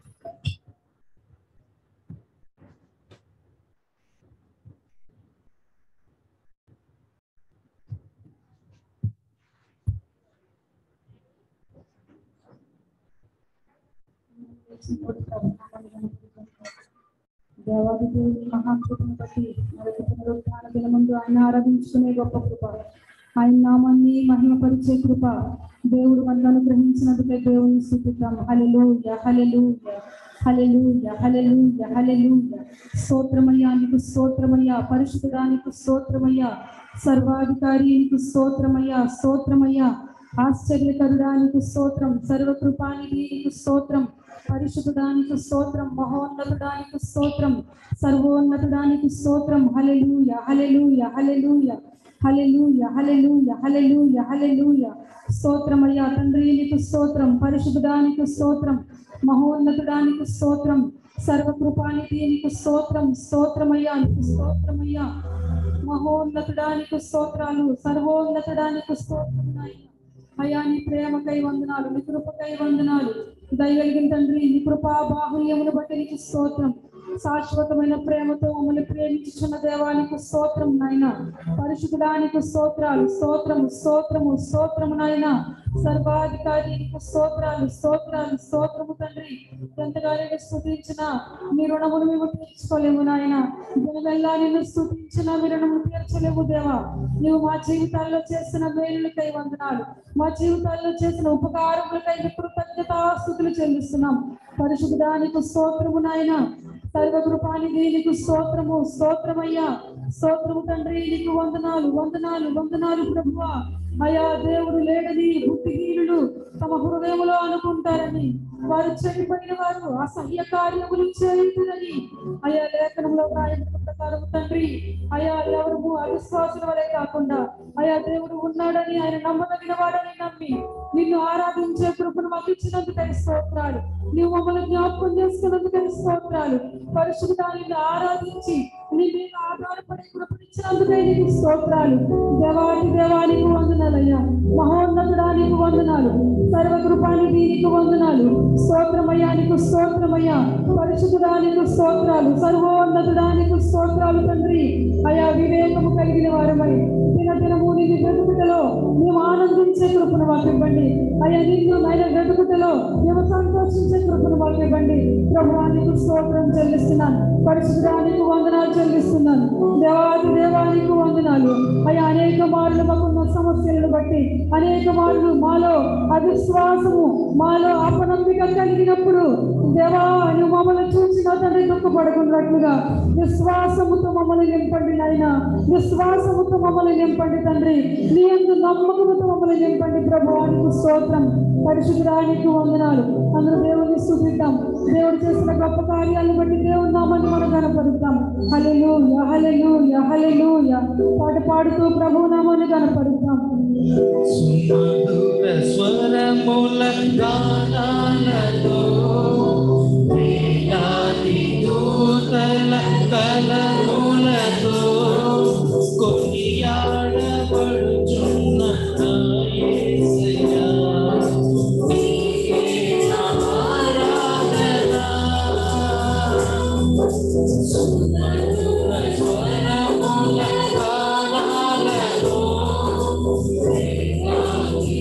దేవాది దేవుని మహాకృపను బట్టి మరొక పునరుత్థాన దినమందు ఆయన ఆరాధించుకునే గొప్ప కృప ఆయన నామాన్ని మహిమపరిచే కృప దేవుడు మనకు అనుగ్రహించినందుకే దేవుని స్థుతిద్దాం హల్లెలూయా హల్లెలూయా హల్లెలూయా హల్లెలూయా హల్లెలూయా స్తోత్రమయ్యా నీకు స్తోత్రమయ్యా పరిశుద్ధుడా నీకు స్తోత్రమయ్యా సర్వాధికారి నీకు స్తోత్రమయ్యా స్తోత్రమయ్యా ఆశ్చర్యకరుడా నీకు స్తోత్రం సర్వకృపానిధి నీకు స్తోత్రం పరిశుద్ధుడానికి స్తోత్రం మహోన్నతుడానికి స్తోత్రం సర్వోన్నతుడానికి స్తోత్రం hallelujah hallelujah hallelujah hallelujah hallelujah hallelujah hallelujah స్తోత్రమయ్యా తండ్రి నీకు స్తోత్రం పరిశుద్ధుడానికి స్తోత్రం మహోన్నతుడానికి స్తోత్రం సర్వకృపానికి నీకు స్తోత్రం స్తోత్రమయ్యా నీకు స్తోత్రమయ్యా మహోన్నతుడానికి స్తోత్రాలు సర్వోన్నతుడానికి స్తోత్రం నాయనా అయ్యా నీ ప్రేమకై వందనాలు నీ కృపకై వందనాలు దయగలిగిన తండ్రి నీ కృపా బాహుల్యమును బట్టి నీకు స్తోత్రం శాశ్వతమైన ప్రేమతో మమ్మల్ని ప్రేమించుచున్న దేవానికి స్తోత్రం నాయన పరిశుద్ధడానికి స్తోత్రాలు స్తోత్రము స్తోత్రము స్తోత్రము నాయన సర్వాధికారి నీకు స్తోత్రాలు స్తోత్రాలు స్తోత్రము తండ్రి ఎంతగా నేను స్థుతించిన మీ రుణమును మేము తీర్చుకోలేము నాయన దినమెల్లా నిన్ను స్థుతించిన మీ రుణమును తీర్చలేము దేవా నువ్వు మా జీవితాల్లో చేసిన మేలులకై వందనాలు మా జీవితాల్లో చేసిన ఉపకారములకై కృతజ్ఞతాస్థుతులు చెల్లిస్తున్నాం పరిశుద్ధానికి స్తోత్రము నాయన సర్వకృపానికి నీకు స్తోత్రము స్తోత్రమయ్యా స్తోత్రము తండ్రి నీకు వందనాలు వందనాలు వందనాలు ప్రభువా అయా దేవుడు లేడని బుద్ధిహీనులు తమ హృదయములో అనుకుంటారని వారు చెడిపోయిన వారు అసహ్య కార్యములు చేయుదురని అయా లేఖనంలో రాయబడిన ప్రకారం తండ్రి అయా ఎవరు అవిశ్వాసుల వలె కాకుండా అయా దేవుడు ఉన్నాడని ఆయన నమ్మదగిన వాడని నమ్మి నిన్ను ఆరాధించే కృపను మాకు ఇచ్చినందుకై స్తోత్రాలు నువ్వు మమ్మల్ని జ్ఞాపకం చేసుకున్నందుకై స్తోత్రాలు పరిశుద్ధాన్ని ఆరాధించి నీ మీద ఆధారపడి కృపనిచ్చినందుకై నీకు స్తోత్రాలు దేవానికి దేవానికి వందనాలయ్యా మహోన్నతుడానికి వందనాలు సర్వకృపానికి నీకు వందనాలు స్తోత్రమయ్యా నీకు స్తోత్రమయ్యా పరిశుద్ధుడానికి స్తోత్రాలు సర్వోన్నతుడానికి స్తోత్రాలు తండ్రి అయా వివేకము కలిగిన వారమై దినదినము నిన్ను వెతుకుటలో మేము ఆనందించే కృపను మాకు ఇవ్వండి అయ్యా నిన్ను నైన వెతుకుటలో మేము సంతోషించే కృపను మాకు ఇవ్వండి ప్రభువానికి స్తోత్రం చెల్లిస్తున్నాను పరిశుద్ధానికి వందనాలు చెల్లిస్తున్నాను దేవాది దేవానికి వందనాలు అయ్యా అనేక మార్లు మాకున్న సమస్యలను బట్టి అనేక మార్లు మాలో అవిశ్వాసము మాలో అపనమ్మిక కలిగినప్పుడు దేవా నువ్వు మమ్మల్ని చూసిన తండ్రి దుఃఖపడుకున్నట్లుగా విశ్వాసముతో మమ్మల్ని నింపండి నాయన విశ్వాసముతో మమ్మల్ని నింపండి తండ్రి నీ అందు నమ్మకముతో మమ్మల్ని నింపండి ప్రభువానికి స్తోత్రం పరిశుద్ధానికి వందనాలు అందరూ దేవుని స్థుతిద్దాం దేవుడు చేసిన గొప్ప కార్యాలను బట్టి దేవుని నామాన్ని మనం కనపరుద్దాం హల్లెలూయ హల్లెలూయ హల్లెలూయ పాట పాడుతూ ప్రభు నామాన్ని కనపరుద్దాం సుమధుర స్వరముల గానాలతో ప్రియాది దూతల కలములతో కొనియాడబడుచున్న నా యేసయ్యా. నీకే నా ఆరాధన. సుమధుర స్వరముల గానాలతో ప్రియాది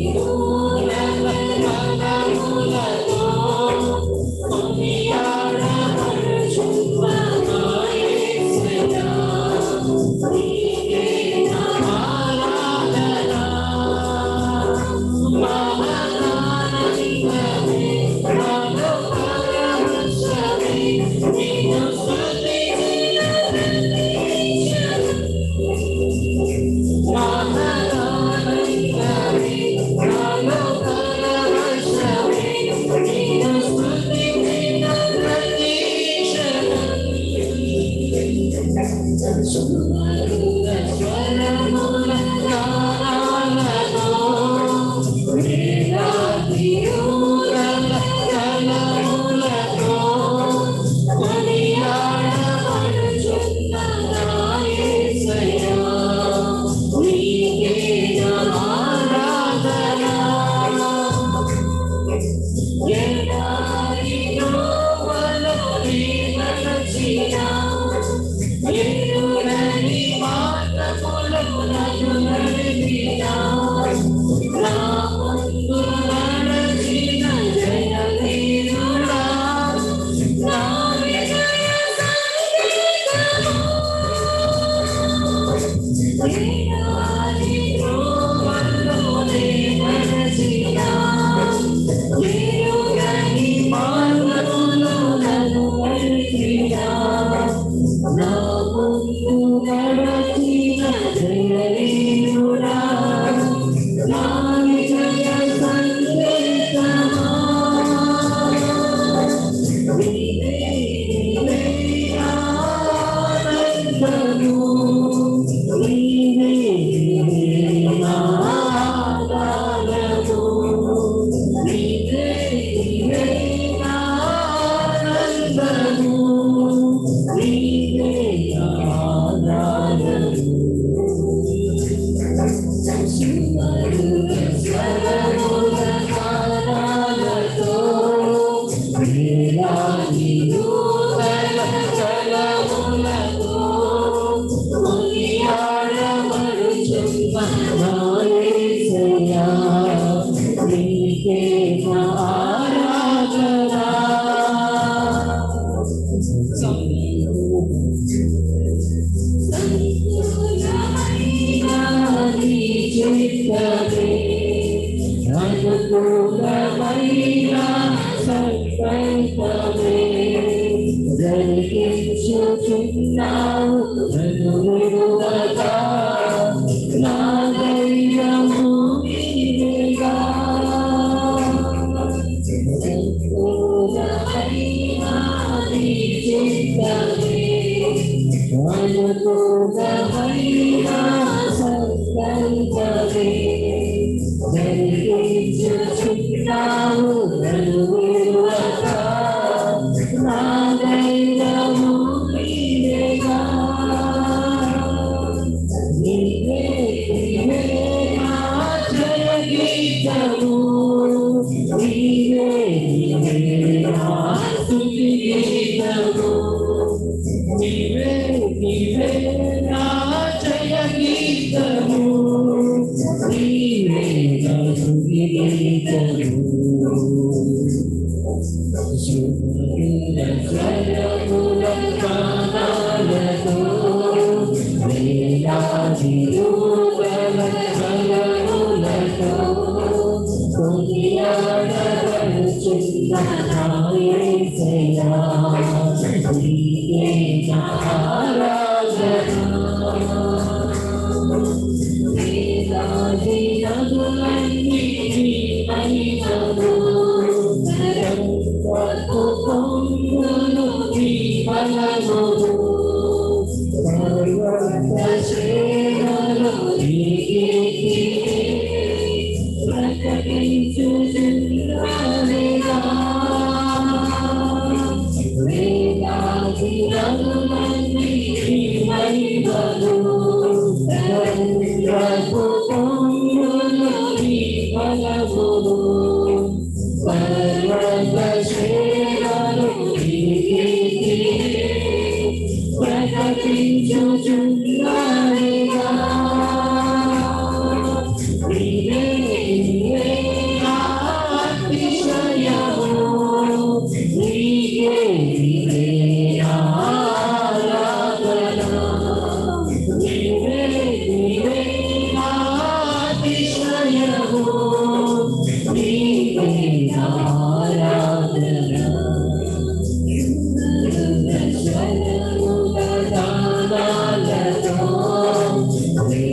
ఆరాధన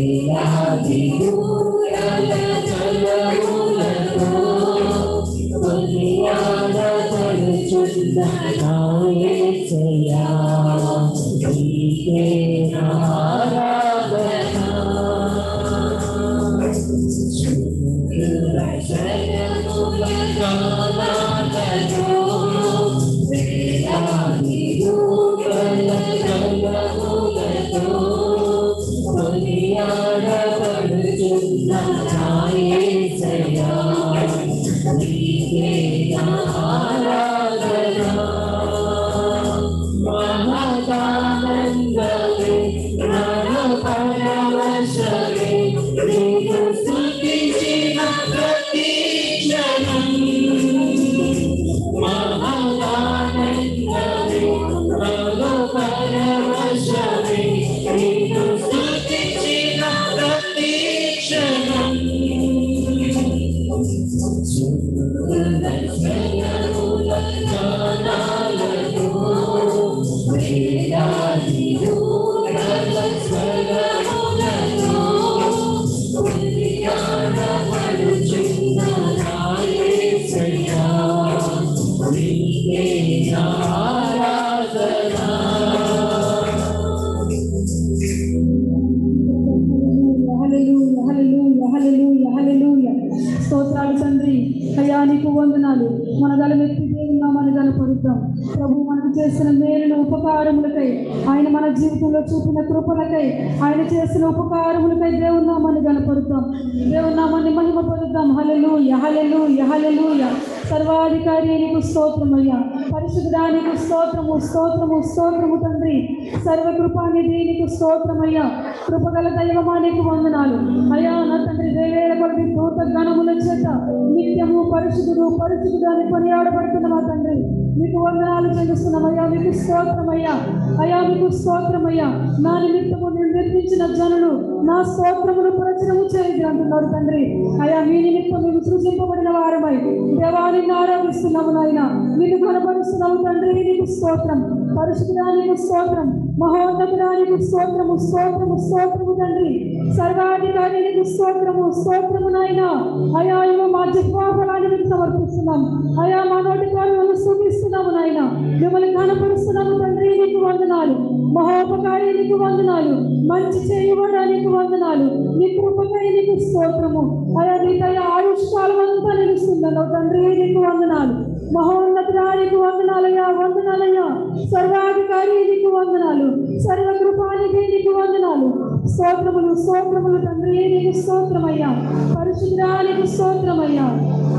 హల్లెలూయా, హల్లెలూయా, హల్లెలూయా, హల్లెలూయా. స్తోత్రాలు తండ్రి అయ్యా నీకు వందనాలు మన గలమెత్తి దేవుని నామాన్ని గలపరుద్దాం ప్రభు మనకు చేసిన మేలును ఉపకారములకై ఆయన మన జీవితంలో చూపిన కృపలకై ఆయన చేసిన ఉపకారములకై దేవుని నామాన్ని గలపరుద్దాం దేవుని నామాన్ని మహిమ పరుద్దాం హలెలూయ హలెలూయ హలెలూయ సర్వాధికారి నీకు స్తోత్రమయ్యా పరిశుద్ధానికి స్తోత్రము స్తోత్రము స్తోత్రము తండ్రి సర్వకృపానిధి నీకు స్తోత్రమయ్యా కృపగల దైవమా నీకు వందనాలు అయ్యా నా తండ్రి వేవేల కొద్ది దూత గణముల చేత నిత్యము పరిశుద్ధుడు పరిశుద్ధుడు అని కొనియాడబడుతున్న మా తండ్రి మీకు వందనాలు చెల్లిస్తున్నామయ్యా మీకు స్తోత్రమయ్యా అయ్యా మీకు స్తోత్రమయ్యా నా నిమిత్తము నేను నిర్మించిన జనులు నా స్తోత్రమును ప్రచురము చేయదు అంటున్నారు తండ్రి అయ్యా మీ నిమిత్తం మేము సృజింపబడిన వారమై దేవాన్ని ఆరాధిస్తున్నాము నాయన నిన్ను కనపరుస్తున్నాము తండ్రి నీకు స్తోత్రం పరిశుద్ధానికి స్తోత్రం మహోన్నతుడానికి స్తోత్రము స్తోత్రము స్తోత్రము తండ్రి సర్వాధికారి నీకు స్తోత్రము స్తోత్రము నాయన అయా ఇవ్వ మా జిహ్వాఫలాన్ని మీకు సమర్పిస్తున్నాం అయా మా నోటి ద్వారా మిమ్మల్ని స్థుతిస్తున్నాము నాయన మిమ్మల్ని కనపరుస్తున్నాము తండ్రి నీకు వందనాలు మహోపకారి నీకు వందనాలు మంచి చేయబడా నీకు వందనాలు నీ కృపకై నీకు స్తోత్రము అయా నీ దయ ఆయుష్కాలం అంతా నిలుస్తుందన్న తండ్రి నీకు వందనాలు మహోన్నతుడా నీకు వందనాలయ్యా వందనాలయ్యా సర్వాధికారి నీకు వందనాలు సర్వకృపానికి నీకు వందనాలు స్తోత్రములు స్తోత్రములు తండ్రి నీకు స్తోత్రమయ్యా పరిశుద్ధా నీకు స్తోత్రమయ్యా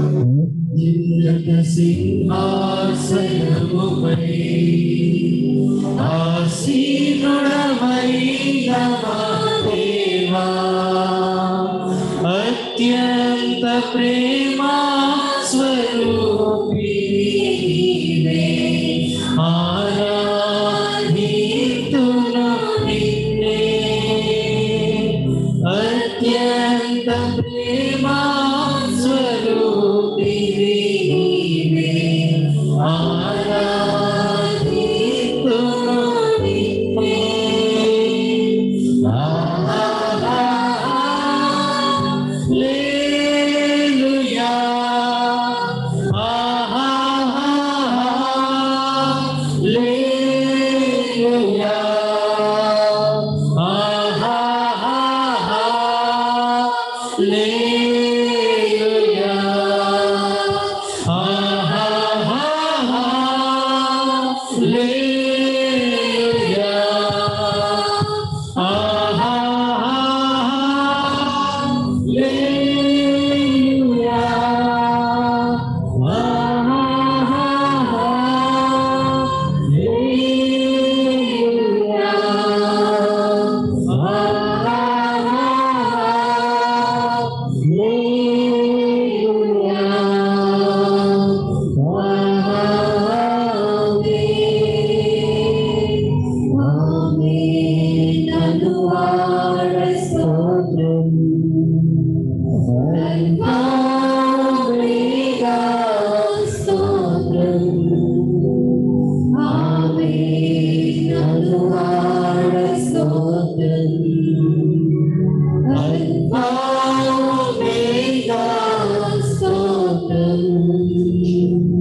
నిన్నత సింహాసనముపై ఆసీనుడమైన మా దేవా అత్యంత ప్రేమ స్వరూపి నీవే. ఆరాధితును నిన్నే అత్యంత ప్రేమ స్వరూపి నీవే. ఆరాధితును నిన్నే. హల్లెలూయా. హల్లెలూయా. హల్లెలూయా. హల్లెలూయా.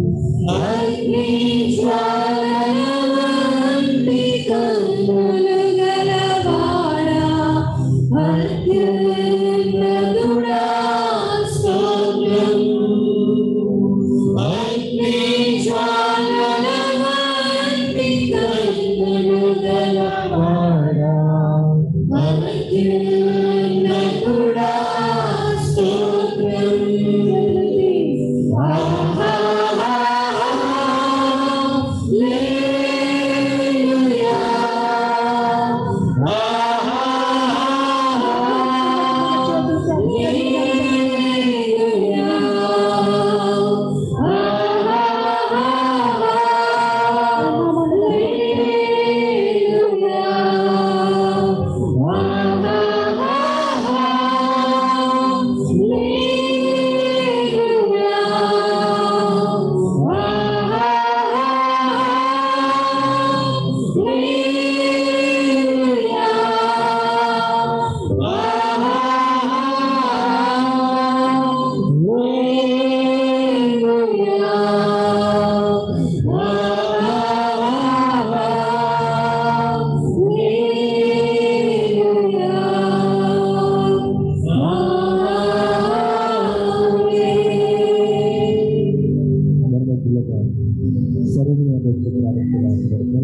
అగ్ని జ్వాలవంటి కన్నులు గలవాడా మహిమకుడా స్తోత్రం హల్లెలూయా ధర్మశులగా సరైన వ్యక్తి ప్రారంభించడం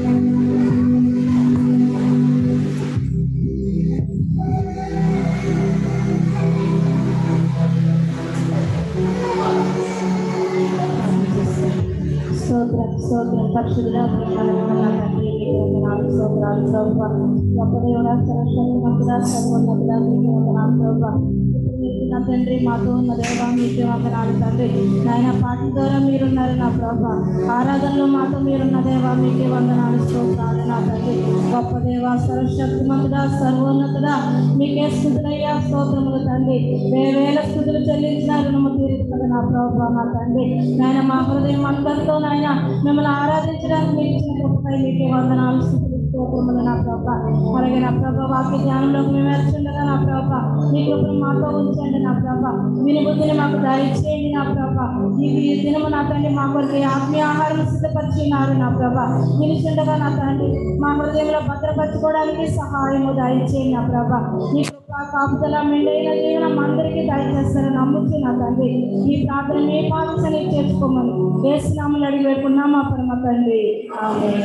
స్తోత్రం స్తోత్రం పరిశుద్ధ తండ్రి నీకు వందనాలు స్తోత్రాలు ప్రభా గొప్ప దేవుడా సరస్వతి మంతుడా సర్వోన్నతుడా నీకు వందనాలు ప్రభా ఇప్పుడు మీరు నా తండ్రి మాతో ఉన్న దేవా మీకు వందనాలు తండ్రి నాయన పాట ద్వారా మీరున్నారు నా ప్రభా ఆరాధనలో మాతో మీరున్న దేవా మీకే వందనాలు స్తోత్రాలు నా తండ్రి గొప్ప దేవా సరస్వతి మంతుడా సర్వోన్నతుడా మీకే స్థుతులయ్యా స్తోత్రములు తండ్రి వేవేల స్థుతులు చెల్లించిన రుణము తీరుతుంది కదా నా ప్రభా నా తండ్రి నాయన మా హృదయం అందరితో నాయన మిమ్మల్ని ఆరాధించడానికి మీరు ఇచ్చిన గొప్పపై మీకే వందనాలు స్థుతులు స్తోత్రములు నా ప్రభా అలాగే నా ప్రభా వాక్య ధ్యానంలోకి మేము వెళ్తుండగా నా ప్రభా మీ కృపను మాతో ఉంచండి నా ప్రభా విని బుద్ధిని మాకు దయచేయండి నా ప్రభా ఈ ఈ దినము నా తండ్రి మా కొరకు ఆత్మీయ ఆహారం సిద్ధపరిచినారు నా ప్రభా వినిచుండగా నా తండ్రి మా హృదయంలో భద్రపరచుకోవడానికి సహాయము దయచేయండి నా ప్రభా నీ కృప కాపుదల మెండైన జీవనం అందరికీ దయచేస్తారని నమ్ముచ్చు నా తండ్రి ఈ ప్రార్థన మీ పాదసని చేసుకోమని వేసినామని అడిగి పెట్టుకున్నాం మా పరమ తండ్రి ఆమేన్.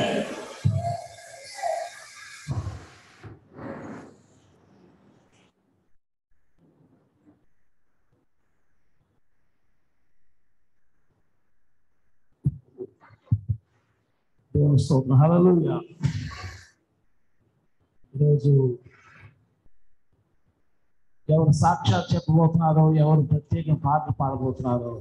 దేవుని స్తోత్రం హల్లెలూయా ఈరోజు ఎవరు సాక్షాత్ చెప్పబోతున్నారో ఎవరు ప్రత్యేక పాటలు పాడబోతున్నారో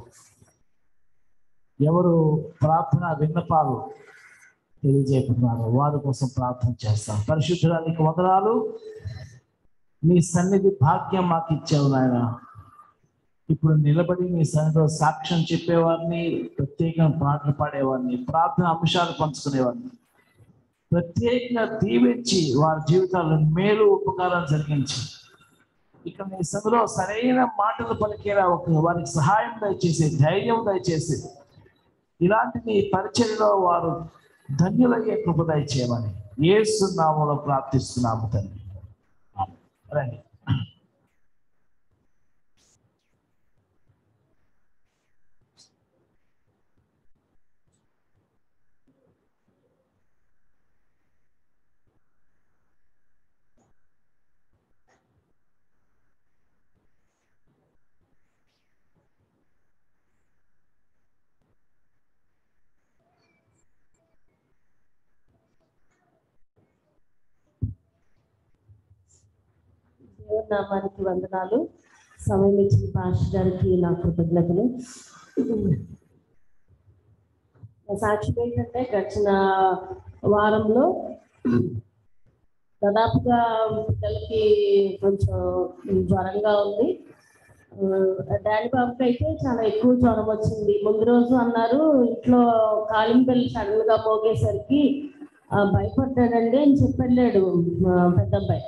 ఎవరు ప్రార్థన విన్నపాలు తెలియజేయబోతున్నారో వారి కోసం ప్రార్థన చేస్తాం పరిశుద్ధడానికి వందనాలు మీ సన్నిధి భాగ్యం మాకు ఇచ్చావు నాయన ఇప్పుడు నిలబడి మీ సన్నిధిలో సాక్ష్యం చెప్పేవారిని ప్రత్యేకంగా పాటలు పాడేవారిని ప్రార్థన అంశాలు పంచుకునేవారిని ప్రత్యేకంగా దీవించి వారి జీవితాల్లో మేలు ఉపకారం జరిగించి ఇక మీ సభలో సరైన మాటలు పలికేలా ఒక వారికి సహాయం దయచేసి ధైర్యం దయచేసి ఇలాంటి నీ పరిచయలో వారు ధన్యులయ్యే కృప దయచేయమని ఏసునామలో ప్రార్థిస్తున్నాము తండ్రి ఆమేన్. రండి దేవుని నామానికి వందనాలు సమయం ఇచ్చిన పాస్టర్ గారికి నా కృతజ్ఞతలు నా సాక్ష్యం ఏంటంటే గడిచిన వారంలో దాదాపుగా పిల్లలకి కొంచెం జ్వరంగా ఉంది ఆ, డాడీ బాబుకి అయితే చాలా ఎక్కువ జ్వరం వచ్చింది ముందు రోజు అన్నారు ఇంట్లో కాలింగ్ బెల్ సడన్ గా మోగేసరికి ఆ, భయపడ్డాడండి అని చెప్పి వెళ్ళాడు మా పెద్దబ్బాయి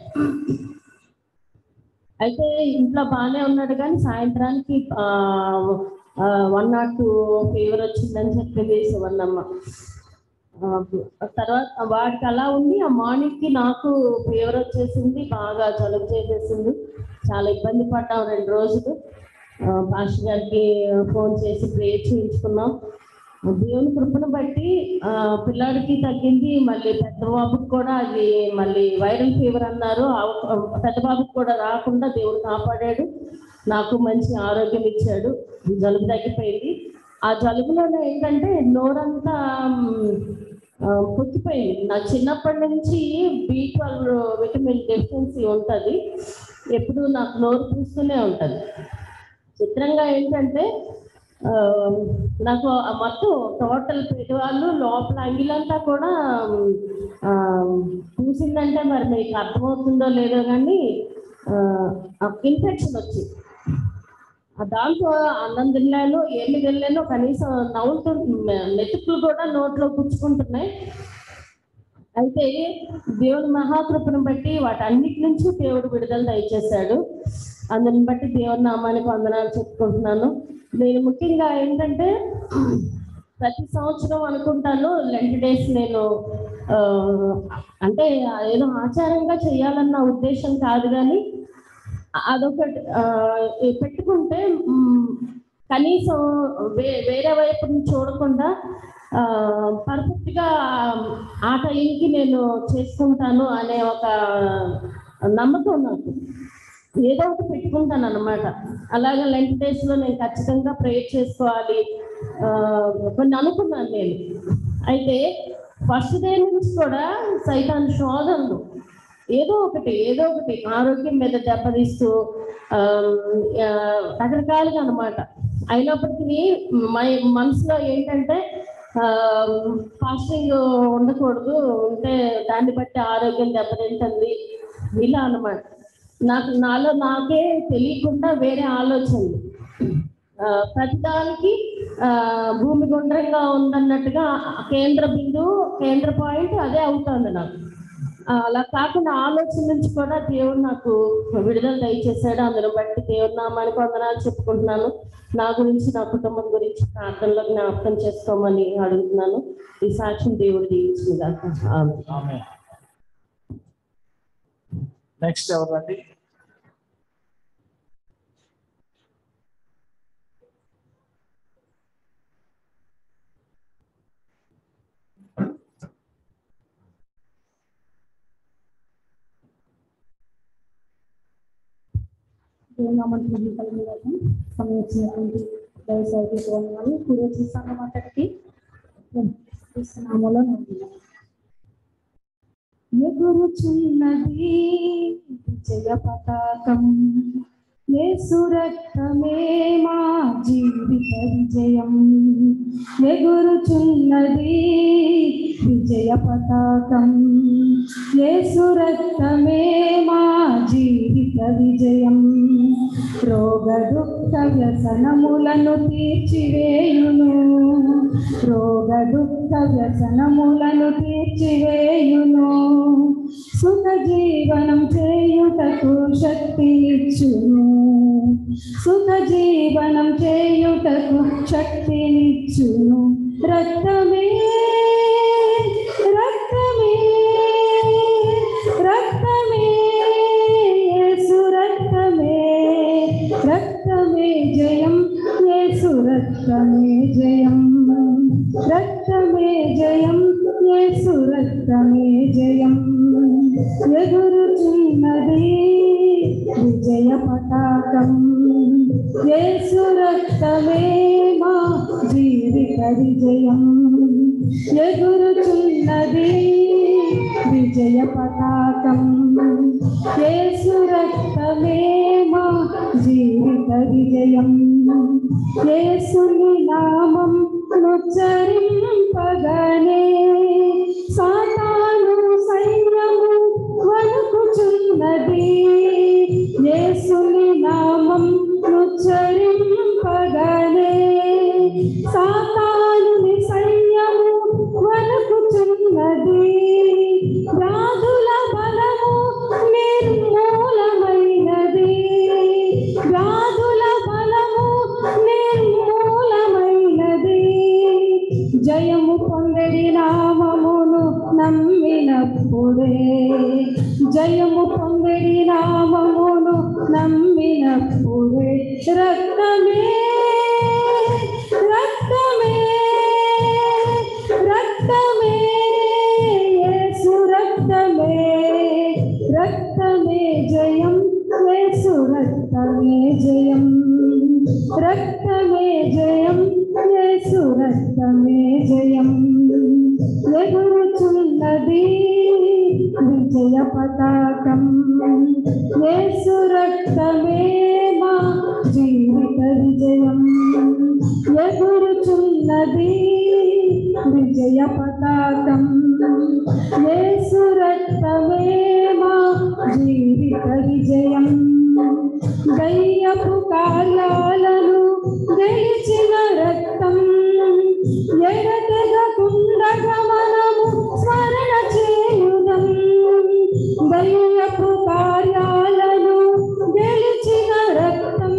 అయితే ఇంట్లో బాగానే ఉన్నాడు కానీ సాయంత్రానికి వన్ నాట్ టూ ఫీవర్ వచ్చిందని చెప్పింది శివన్నమ్మ ఆ, తర్వాత వాడికి అలా ఉంది ఆ మార్నింగ్ కి నాకు ఫీవర్ వచ్చేసింది బాగా జలుబు చేసేసింది చాలా ఇబ్బంది పడ్డాం రెండు రోజులు ఆ, పాస్టర్ గారికి ఫోన్ చేసి ప్రేయర్ చేయించుకున్నాం దేవుని కృపను బట్టి ఆ, పిల్లాడికి తగ్గింది మళ్ళీ పెద్ద బాబుకి కూడా అది మళ్ళీ వైరల్ ఫీవర్ అన్నారు ఆ- పెద్ద బాబుకి కూడా రాకుండా దేవుడు కాపాడాడు నాకు మంచి ఆరోగ్యం ఇచ్చాడు జలుబు తగ్గిపోయింది ఆ జలుబులోనే ఏంటంటే నోరంతా మ్, ఆ, పుచ్చిపోయింది నాకు చిన్నప్పటి నుంచి బి ట్వెల్వ్ విటమిన్ డెఫిషియన్సీ ఉంటుంది ఎప్పుడు నాకు నోరు పూస్తూనే ఉంటుంది చిత్రంగా ఏంటంటే ఆ, నాకు ఆ మొత్తం టోటల్ పెద్దవాళ్ళు లోపల అంగిలంతా కూడా ఆ, పూసిందంటే మరి మీకు అర్థమవుతుందో లేదో కానీ ఇన్ఫెక్షన్ వచ్చింది ఆ దాంతో అన్నం తినలేను ఏమి తినలేను కనీసం నవ్వుతూ మెతుకులు కూడా నోట్లో పుచ్చుకుంటున్నాయి అయితే దేవుని మహాకృపను బట్టి వాటన్నిటి నుంచి దేవుడు విడుదల దయచేశాడు అందుని బట్టి దేవుని నామానికి వందనాలు చెప్పుకుంటున్నాను నేను ముఖ్యంగా ఏంటంటే ప్రతి సంవత్సరం అనుకుంటాను లెంట్ డేస్ నేను ఆ, అంటే ఏదో ఆచారంగా చేయాలన్న ఉద్దేశం కాదు కానీ అదొకటి ఆ, ఈ పెట్టుకుంటే మ్, కనీసం వే వేరే వైపు నుంచి చూడకుండా పర్ఫెక్ట్ గా ఆ టైంకి నేను చేసుకుంటాను అనే ఒక నమ్మకం నాకు ఏదో ఒకటి పెట్టుకుంటాను అనమాట అలాగే లెంట్ డేస్ లో నేను ఖచ్చితంగా ప్రేయర్ చేసుకోవాలి ఆ, కొన్ని అనుకున్నాను నేను అయితే ఫస్ట్ డే నుంచి కూడా సైతాన్ శోధనలు ఏదో ఒకటి ఏదో ఒకటి ఆరోగ్యం మీద దెబ్బతీస్తూ ఆ, ఆ, రకరకాలుగా అనమాట అయినప్పటికీ మై మనసులో ఏంటంటే ఫాస్టింగ్ ఉండకూడదు ఉంటే దాన్ని బట్టి ఆరోగ్యం దెబ్బతింటుంది ఇలా అన్నమాట నాకు నాలో నాకే తెలియకుండా వేరే ఆలోచనలు ఆ, ప్రతిదానికి ఆ, భూమి గుండ్రంగా ఉందన్నట్టుగా ఆ కేంద్ర బిందువు కేంద్ర పాయింట్ అదే అవుతుంది నాకు ఆ, అలా కాకుండా ఆలోచన నుంచి కూడా దేవుడు నాకు విడుదల దయచేశాడు అందులో బట్టి దేవుడి నామానికి వందనాలు చెప్పుకుంటున్నాను నా గురించి నా కుటుంబం గురించి ప్రార్థనలో జ్ఞాపకం చేసుకోమని అడుగుతున్నాను ఈ సాక్ష్యం దేవుడు దీవించింది కాక ఆమెన్. ఆమె నెక్స్ట్ ఎవరండి దేవునామంటే మహిమ కలిగిన గాక. సమయం వచ్చినటువంటి దయచేసి వందనాలు కూడి వచ్చిన సంఘం అంతటికి నామలో ఎగురుచున్నది విజయ పతాకం యేసు రక్తమే మా జీవిత విజయం ఎగురుచున్నది విజయ పతాకం యేసు రక్తమే మా జీవిత విజయం రోగ దుఃఖ వ్యసనములను తీర్చివేయును రోగ దుఃఖ వ్యసనములను తీర్చివేయును సుఖ జీవనం చేయుటకు శక్తినిచ్చును సుఖ జీవనం చేయుటకు శక్తినిచ్చును రక్తమే రక్తమే రక్తమే యేసు రక్తమే రక్తమే జయం యేసు రక్తమే జయం రక్తమే జయం యేసు రక్తమే జయం ఎగురుచున్నది విజయ పతాకం యేసు రక్తమే మా జీవిత విజయం ఎగురుచున్నది విజయ పతాకం యేసు రక్తమే మా జీవిత విజయం యేసుని నామం ఉచ్చరింపగానే సాతాను సైన్యము వణుకుచున్నది యేసుని నామం ఉచ్చరింపగానే సాతానుని సైన్యము వణుకుచున్నది వ్యాధుల బలము నిర్మూలమైనది వ్యాధుల బలము నిర్మూలమైనది జయము పొందడి నామమును నమ్మినప్పుడే జయము పొందడి నామమును నమ్మినప్పుడే రక్తమే రక్తమే రక్తమే జయం రక్తమే జయం యేసు రక్తమే జయం ఎగురుచున్నది విజయ పతాకం యేసు రక్తమే మా జీవిత విజయం ఎగురుచున్నది విజయ పతాకం యేసు రక్తమే మా జీవిత విజయం దయ్యపు కార్యాలను గెలిచిన రక్తం ఎడతెగకుండగా మనము స్మరణ చేయుదం దయ్యపు కార్యాలను గెలిచిన రక్తం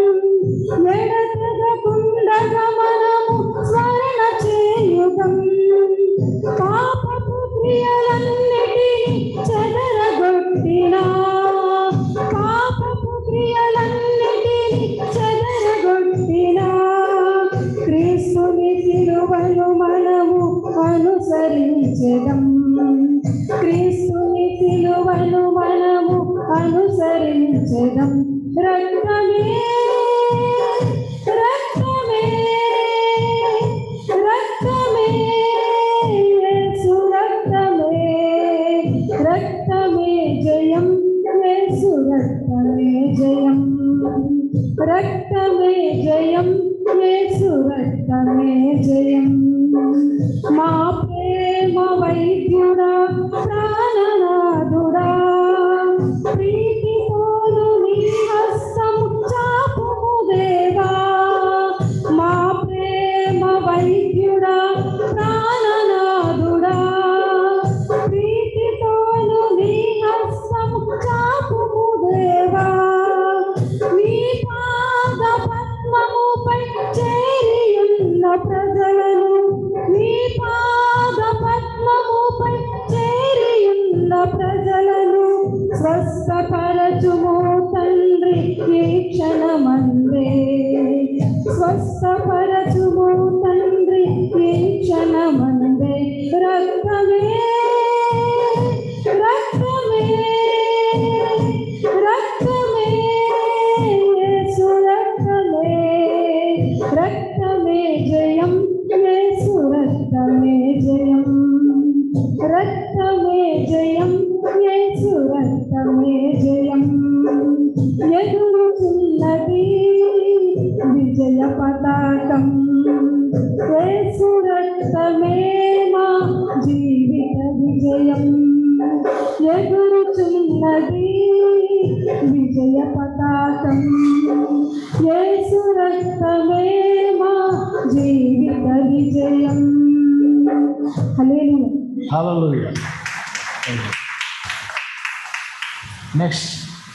ఎడతెగకుండగా మనము స్మరణ చేయుదం పాపపు క్రియలన్నిటినీ చెదరగొట్టినా పాపపు క్రియలన్నిటినీ చెదరగొట్టినా క్రీస్తుని సిలువను మనము అనుసరించడం క్రీస్తుని సిలువను మనము అనుసరించడం రక్తమే రక్తమే రక్తమే యేసు రక్తమే రక్తమే జయం యేసు రక్తమే జయం రక్తమే జయం యేసు రక్తమే జయం మా ప్రేమ వైద్యుడా ప్రాణనాథుడా ప్రీతితోను నీ హస్తం చాపుము దేవా మా ప్రేమ వైద్యుడా ప్రాణనాథుడా ప్రీతితోను నీ హస్తం చాపుము దేవా నీ పాద పద్మముపై చేరియున్న ప్రజలను నీ పాద పద్మముపై చేరియున్న ప్రజలను స్వస్థపరచుము తండ్రి ఈ క్షణమందే స్వస్థపరచుము తండ్రి ఈ క్షణమందే రక్తమే రక్తమే రక్తమే యేసు రక్తమే రక్తమే జయం యేసు రక్తమే జయం రక్తమే జయం యేసు రక్తమే జయం ఎదురుచున్నది విజయ పతాకం యేసు రక్తమే మా జీవిత విజయం ఎదురుచున్నది విజయ పతాకం యేసు రక్తమే మా జీవిత విజయం హల్లెలూయా Hallelujah. Next.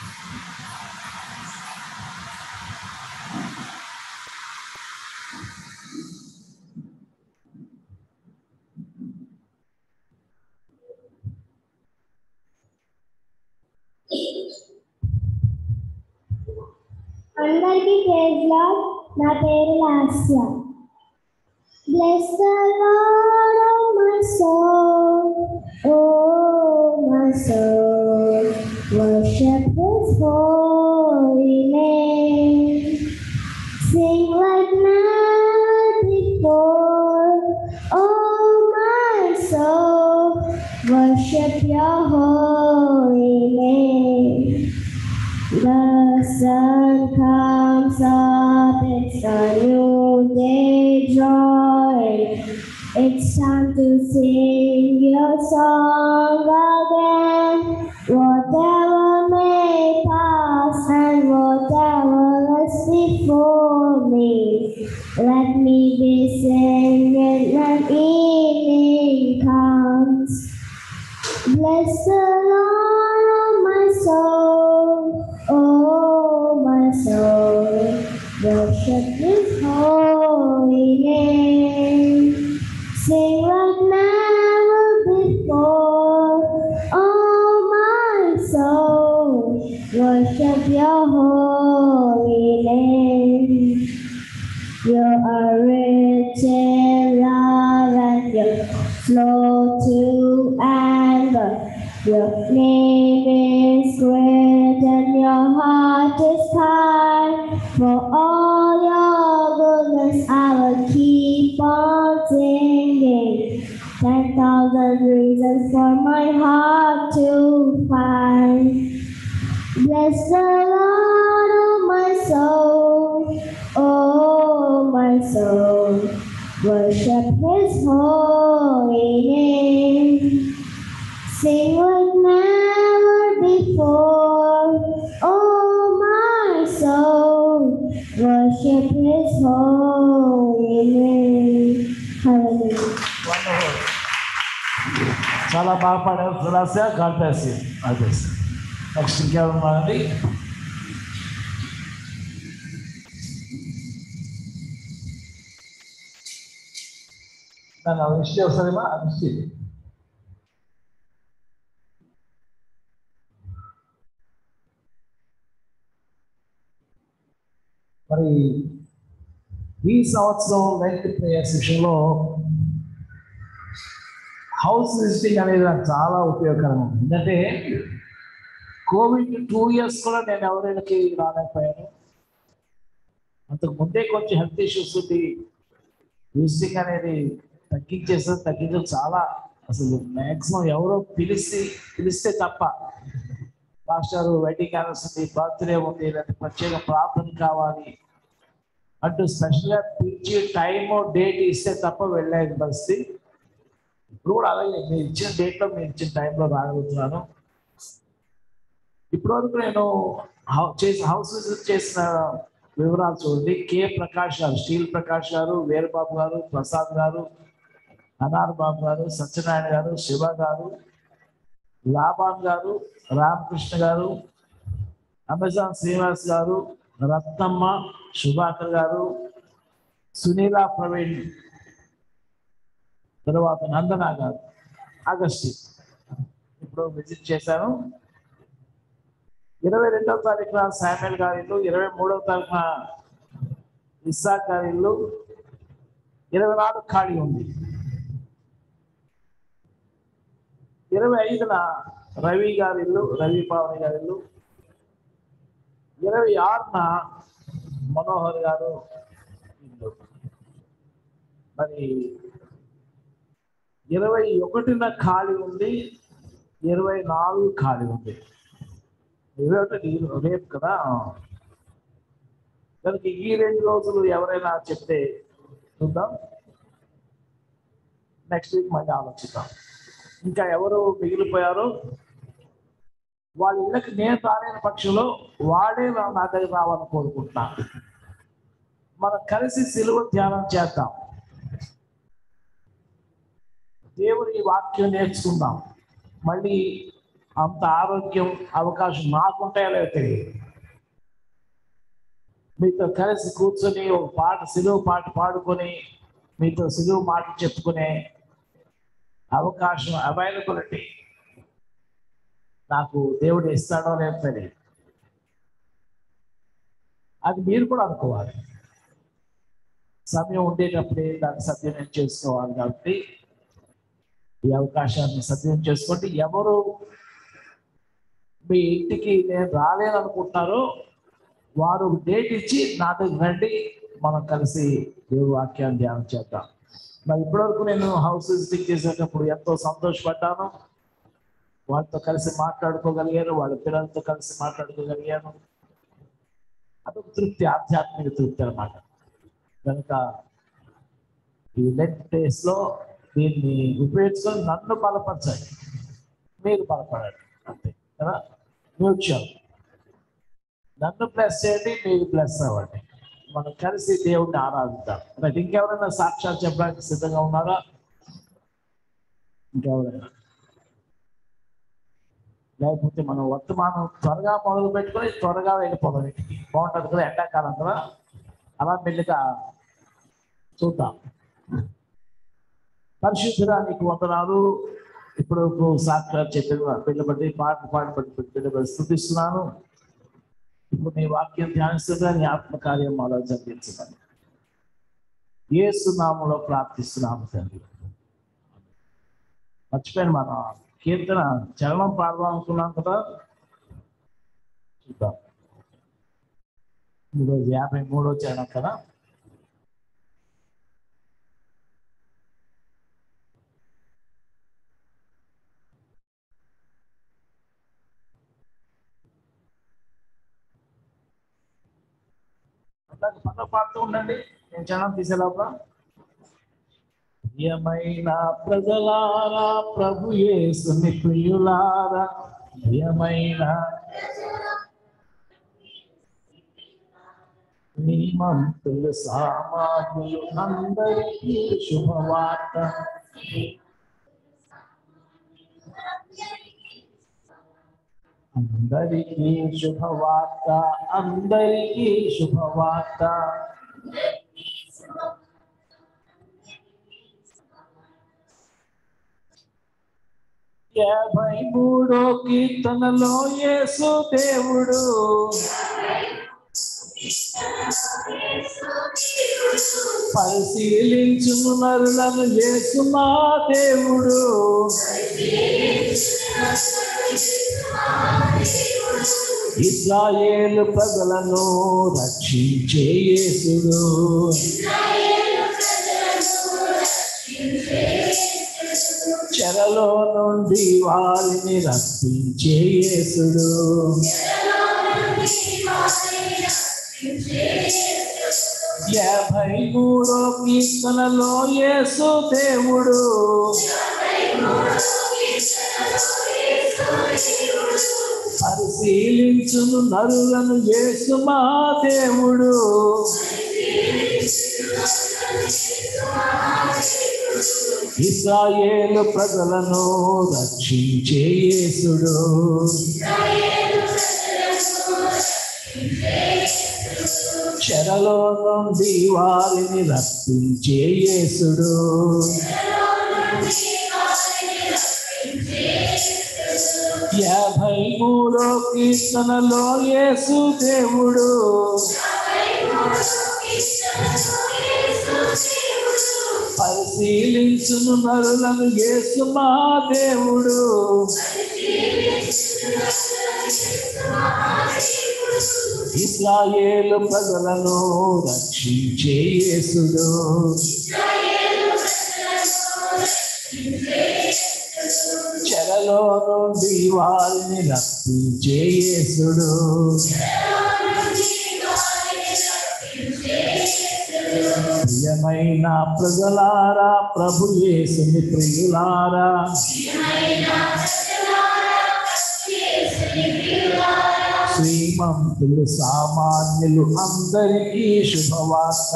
అందరికీ ప్రేజ్ లార్డ్ నా పేరు Lasya bless the lord oh my soul oh my soul worship his holy name Sing like never before, oh my soul, worship your holy name. The sun comes up, it's a new day drawing. It's time to sing your song again. Whatever may pass and whatever lies before me, let me be singing when evening comes. Bless the Lord, oh my soul, oh my soul, worship His holy name. Sing like never before, oh my soul, worship Your holy name. You are rich in love and you're slow to anger. Your name is great and your heart is kind. Bless the Lord, oh my soul, oh my soul. Worship His holy name. Sing like never before, oh my soul. Worship His holy name. Hallelujah. Wonderful. చాలా బాగా పాడారు Sulasa God bless you అదే next ఇంకెవరున్నారండి నన్ను అవిష్టి వస్తుందేమా అవిష్టి మరి ఈ సంవత్సరం లైఫ్ ప్రేయర్స్ విషయంలో హౌస్ విజిటింగ్ అనేది నాకు చాలా ఉపయోగకరంగా ఉంది ఎందుకంటే కోవిడ్ టూ ఇయర్స్ కూడా నేను ఎవరికి రాలేకపోయాను అంతకు ముందే కొంచెం హెల్త్ ఇష్యూస్ ఉంది విజిటింగ్ అనేది తగ్గించేసారు తగ్గించడం చాలా అసలు మ్యాక్సిమం ఎవరో పిలిచి పిలిస్తే తప్ప మాస్టర్ వెడ్డింగ్ యానివర్సరీ బర్త్డే ఉంది లేదంటే ప్రత్యేక ప్రార్థన కావాలి అంటూ స్పెషల్గా పిలిచి టైము డేట్ ఇస్తే తప్ప వెళ్ళే పరిస్థితి ఇప్పుడు కూడా అలాగే మీరు ఇచ్చిన డేట్లో మీరు ఇచ్చిన టైంలో రాగలుగుతున్నాను ఇప్పటి వరకు నేను హౌ- చేసిన హౌస్ విజిట్ చేసిన వివరాలు చూడండి కె ప్రకాష్ గారు స్టీల్ ప్రకాష్ గారు వీరబాబు గారు ప్రసాద్ గారు అనార్ బాబు గారు సత్యనారాయణ గారు శివ గారు లాభాన్ గారు రామకృష్ణ గారు అమెజాన్ శ్రీనివాస్ గారు రత్నమ్మ సుభాకర్ గారు సునీల ప్రవీణ్ తర్వాత నందన గారు ఆగస్టు ఇప్పుడు విజిట్ చేశాను ఇరవై రెండవ తారీఖున శామ్యుల్ గారి ఇల్లు ఇరవై మూడవ తారీఖున ఇస్సాక్ గారి ఇల్లు ఇరవై నాలుగు ఖాళీ ఉంది ఇరవై ఐదున రవి గారి ఇల్లు రవి పావని గారి ఇల్లు ఇరవై ఆరున మనోహర్ గారు ఇల్లు మరి ఇరవై ఒకటిన ఖాళీ ఉంది ఇరవై నాలుగు ఖాళీ ఉంది ఇరవై ఒకటి రేపు కదా కనుక ఈ రెండు రోజులు ఎవరైనా చెప్తే చూద్దాం నెక్స్ట్ వీక్ మళ్ళీ ఆలోచిద్దాం ఇంకా ఎవరు మిగిలిపోయారో వాళ్ళ ఇళ్ళకి నేను రాలేని పక్షంలో వాడే నా నా దగ్గర రావాలని కోరుకుంటున్నాను మనం కలిసి సిలువ ధ్యానం చేద్దాం దేవుని వాక్యం నేర్చుకుందాం మళ్ళీ అంత ఆరోగ్యం అవకాశం నాకుంటాయో లేదో తెలియదు మీతో కలిసి కూర్చొని ఒక పాట సిలువు పాట పాడుకొని మీతో సిలువు మాట చెప్పుకునే అవకాశం అవైలబిలిటీ నాకు దేవుడు ఇస్తాడో లేదో తెలియదు అది మీరు కూడా అనుకోవాలి సమయం ఉండేటప్పుడే దాన్ని సద్వినియోగం చేసుకోవాలి కాబట్టి ఈ అవకాశాన్ని సద్వినియోగం చేసుకోండి ఎవరు మీ ఇంటికి నేను రాలేను అనుకుంటున్నారో వారు డేట్ ఇచ్చి నా దగ్గర రండి మనం కలిసి దేవుడి వాక్యాన్ని ధ్యానం చేద్దాం మరి ఇప్పటివరకు నేను హౌస్ విజిటింగ్ చేసేటప్పుడు ఎంతో సంతోషపడ్డాను వాళ్ళతో కలిసి మాట్లాడుకోగలిగాను వాళ్ళ పిల్లలతో కలిసి మాట్లాడుకోగలిగాను అదొక తృప్తి ఆధ్యాత్మిక తృప్తి అన్నమాట కనుక ఈ లెట్ డేస్ లో దీన్ని ఉపయోగించుకొని నన్ను బలపరచండి మీరు బలపడండి అంతే కదా మ్యూచువల్ నన్ను ప్లస్ చేయండి మీరు ప్లస్ అవ్వండి మనం కలిసి దేవుడిని ఆరాధిద్దాం రైట్ ఇంకెవరైనా సాక్ష్యాలు చెప్పడానికి సిద్ధంగా ఉన్నారా ఇంకెవరైనా లేకపోతే మనం వర్తమానం త్వరగా మొదలు పెట్టుకొని త్వరగా వెళ్ళిపోదాం ఇంటికి బాగుంటుంది కదా ఎండాకాలం కదా అలా మెల్లిగా చూద్దాం పరిశుద్ధురా నీకు వందనాలు ఇప్పుడు సాక్షాత్ చెప్పిన పిల్లబడి పాటలు పాడబడి పిల్లబడి స్థుతిస్తున్నాను ఇప్పుడు నీ వాక్యం ధ్యానిస్తుందా నీ ఆత్మకార్యం మాలో జరిగించమని ఏసు నామంలో ప్రార్థిస్తున్నాము తండ్రి మర్చిపోయాను మన కీర్తన చరణం పాడదాం అనుకున్నాం కదా చూద్దాం ఈరోజు యాభై మూడో చరణం కదా అట్లాగే పక్క పాడుతూ ఉండండి నేను క్షణం తీసే లోపల ప్రియమైన ప్రజలారా ప్రభు యేసుని ప్రియులారా ప్రియమైన శ్రీమంతులు సామాన్యులు అందరికీ శుభవార్త అందరికీ శుభవార్త అందరికీ శుభవార్త యాభై మూడో కీర్తనలో యేసు దేవుడు పరిశీలించును నరులను యేసు మా దేవుడు ఇస్రాయేలు ప్రజలను రక్షించే యేసుడు చెరలో నుండి వారిని రక్షించే యేసుడు యాభై మూడో కీర్తనలో యేసు దేవుడు పరిశీలించును నరులను యేసు మా దేవుడు ఇస్రాయేలు ప్రజలను రక్షించే యేసుడు చెరలో నుండి వారిని రక్షించే యేసుడు యాభై మూడో కీర్తనలో యేసు దేవుడు పరిశీలించును నరులను యేసు మా దేవుడు ఇస్రాయేలు ప్రజలను రక్షించే యేసుడు చెరలో నుండి వారిని రక్షించే యేసుడు ప్రియమైన ప్రజలారా ప్రభు యేసుని ప్రియులారా శ్రీమంతులు సామాన్యులు అందరికీ శుభవార్త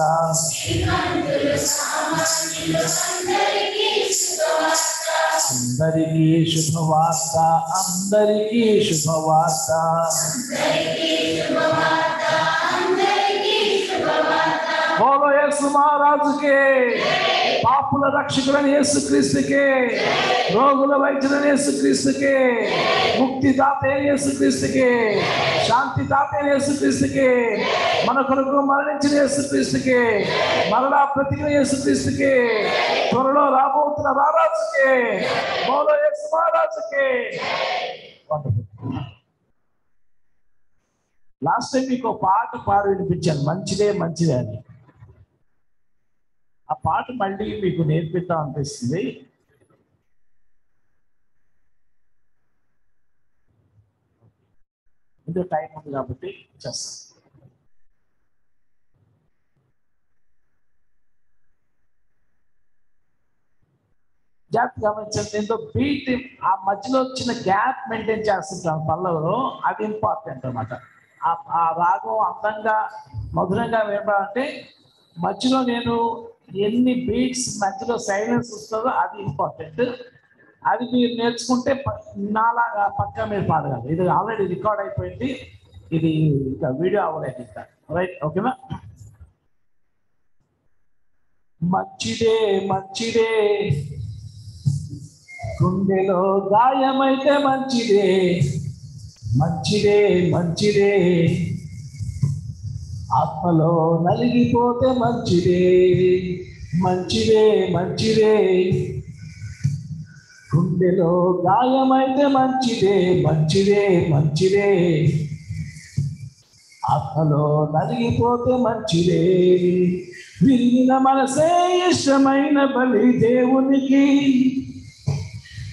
అందరికీ శుభవార్త అందరికీ శుభవార్త బోలో యేసు మహారాజుకే పాపుల రక్షకుడని యేసు క్రీస్తుకే రోగుల వైద్యుడని యేసు క్రీస్తుకే ముక్తి దాతే యేసు క్రీస్తుకే శాంతి దాతే యేసు క్రీస్తుకే మన కొరకు మరణించిన యేసు క్రీస్తుకే మరలా ప్రతిజ్ఞ యేసు క్రీస్తుకే త్వరలో రాబోతున్న రారాజుకే బోలో యేసు మహారాజుకే లాస్ట్ టైం మీకు ఒక పాట పాడి వినిపించాను మంచిదే మంచిదే అని ఆ పాట మళ్ళీ మీకు నేర్పిద్దాం అనిపిస్తుంది ఇంకా టైం ఉంది కాబట్టి చేస్తాను జాగ్రత్త గమనించండి దీంతో బీట్ ఆ మధ్యలో వచ్చిన గ్యాప్ మెయింటైన్ చేస్తుంటాను పల్లవులో అది ఇంపార్టెంట్ అనమాట ఆ రాగం అందంగా మధురంగా వినపాలంటే మధ్యలో నేను ఎన్ని బీట్స్ మధ్యలో సైలెన్స్ వస్తుందో అది ఇంపార్టెంట్ అది మీరు నేర్చుకుంటే ప- నాలాగా పక్కా మీరు పాడగలరు ఇది ఆల్రెడీ రికార్డ్ అయిపోయింది ఇది ఇంకా వీడియో అవ్వలేదు ఇంకా రైట్ ఓకేనా మంచిదే మంచిదే గుండెలో గాయమైతే మంచిదే మంచిదే మంచిదే ఆత్మలో నలిగిపోతే మంచిదే మంచిదే మంచిదే గుండెలో గాయమైతే మంచిదే మంచిదే మంచిదే ఆత్మలో నలిగిపోతే మంచిదే విరిగిన మనసే ఇష్టమైన బలి దేవునికి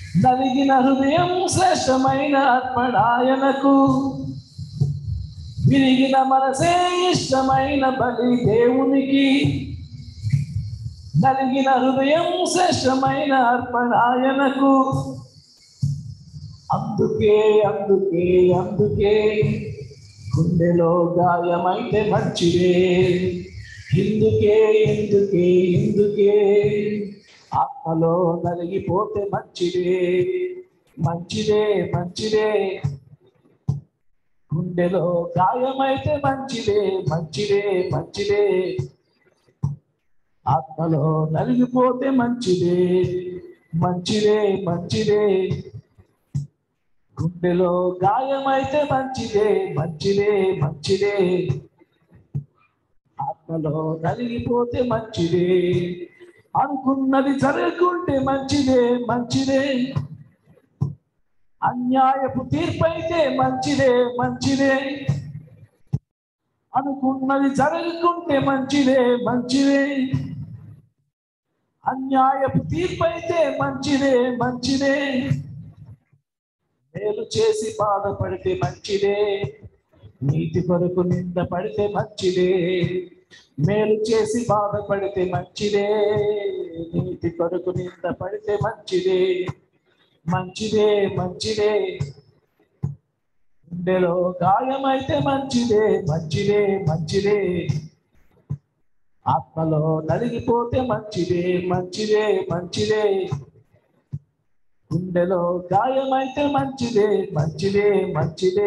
నలిగిన హృదయం శ్రేష్టమైన అర్పణాయనకు విరిగిన మనసే ఇష్టమైన బలి దేవునికి నలిగిన హృదయం శ్రేష్టమైన అర్పణ ఆయనకు అందుకే అందుకే అందుకే గుండెలో గాయమైతే మంచిదే ఇందుకే ఇందుకే ఇందుకే ఆత్మలో నలిగిపోతే మంచిదే మంచిదే మంచిదే గుండెలో గాయమైతే మంచిదే మంచిదే మంచిదే ఆత్మలో నలిగిపోతే మంచిదే మంచిదే మంచిదే గుండెలో గాయమైతే మంచిదే మంచిదే మంచిదే ఆత్మలో నలిగిపోతే మంచిదే అనుకున్నది జరగకుంటే మంచిదే మంచిదే అన్యాయపు తీర్పైతే మంచిదే మంచిదే అనుకున్నది జరగకుంటే మంచిదే మంచిదే అన్యాయపు తీర్పైతే మంచిదే మంచిదే మేలు చేసి బాధపడితే మంచిదే నీతి కొరకు నింద పడితే మంచిదే మేలు చేసి బాధపడితే మంచిదే నీతి కొరకు నింద పడితే మంచిదే మంచిదే మంచిదే గుండెలో గాయమైతే మంచిదే మంచిదే మంచిదే ఆత్మలో నలిగిపోతే మంచిదే మంచిదే మంచిదే గుండెలో గాయమైతే మంచిదే మంచిదే మంచిదే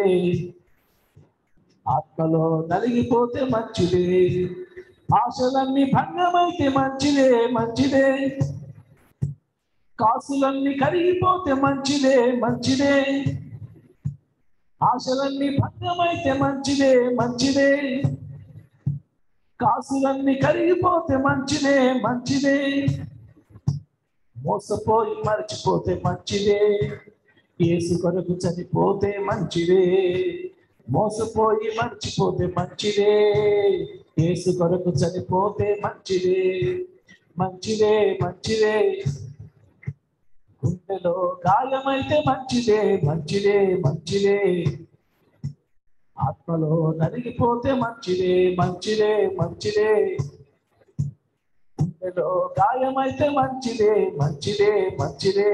ఆత్మలో నలిగిపోతే మంచిదే ఆశలన్నీ భంగమైతే మంచిదే మంచిదే కాసులన్నీ కరిగిపోతే మంచిదే మంచిదే ఆశలన్నీ భంగమైతే మంచిదే మంచిదే కాసులన్నీ కరిగిపోతే మంచిదే మంచిదే మోసపోయి మర్చిపోతే మంచిదే యేసు కొరకు చనిపోతే మంచిదే మోసపోయి మర్చిపోతే మంచిదే యేసు కొరకు చనిపోతే మంచిదే మంచిదే మంచిదే గుండెలో గాయమైతే మంచిదే మంచిదే మంచిదే ఆత్మలో నలిగిపోతే మంచిదే మంచిదే మంచిదే గుండెలో గాయమైతే మంచిదే మంచిదే మంచిదే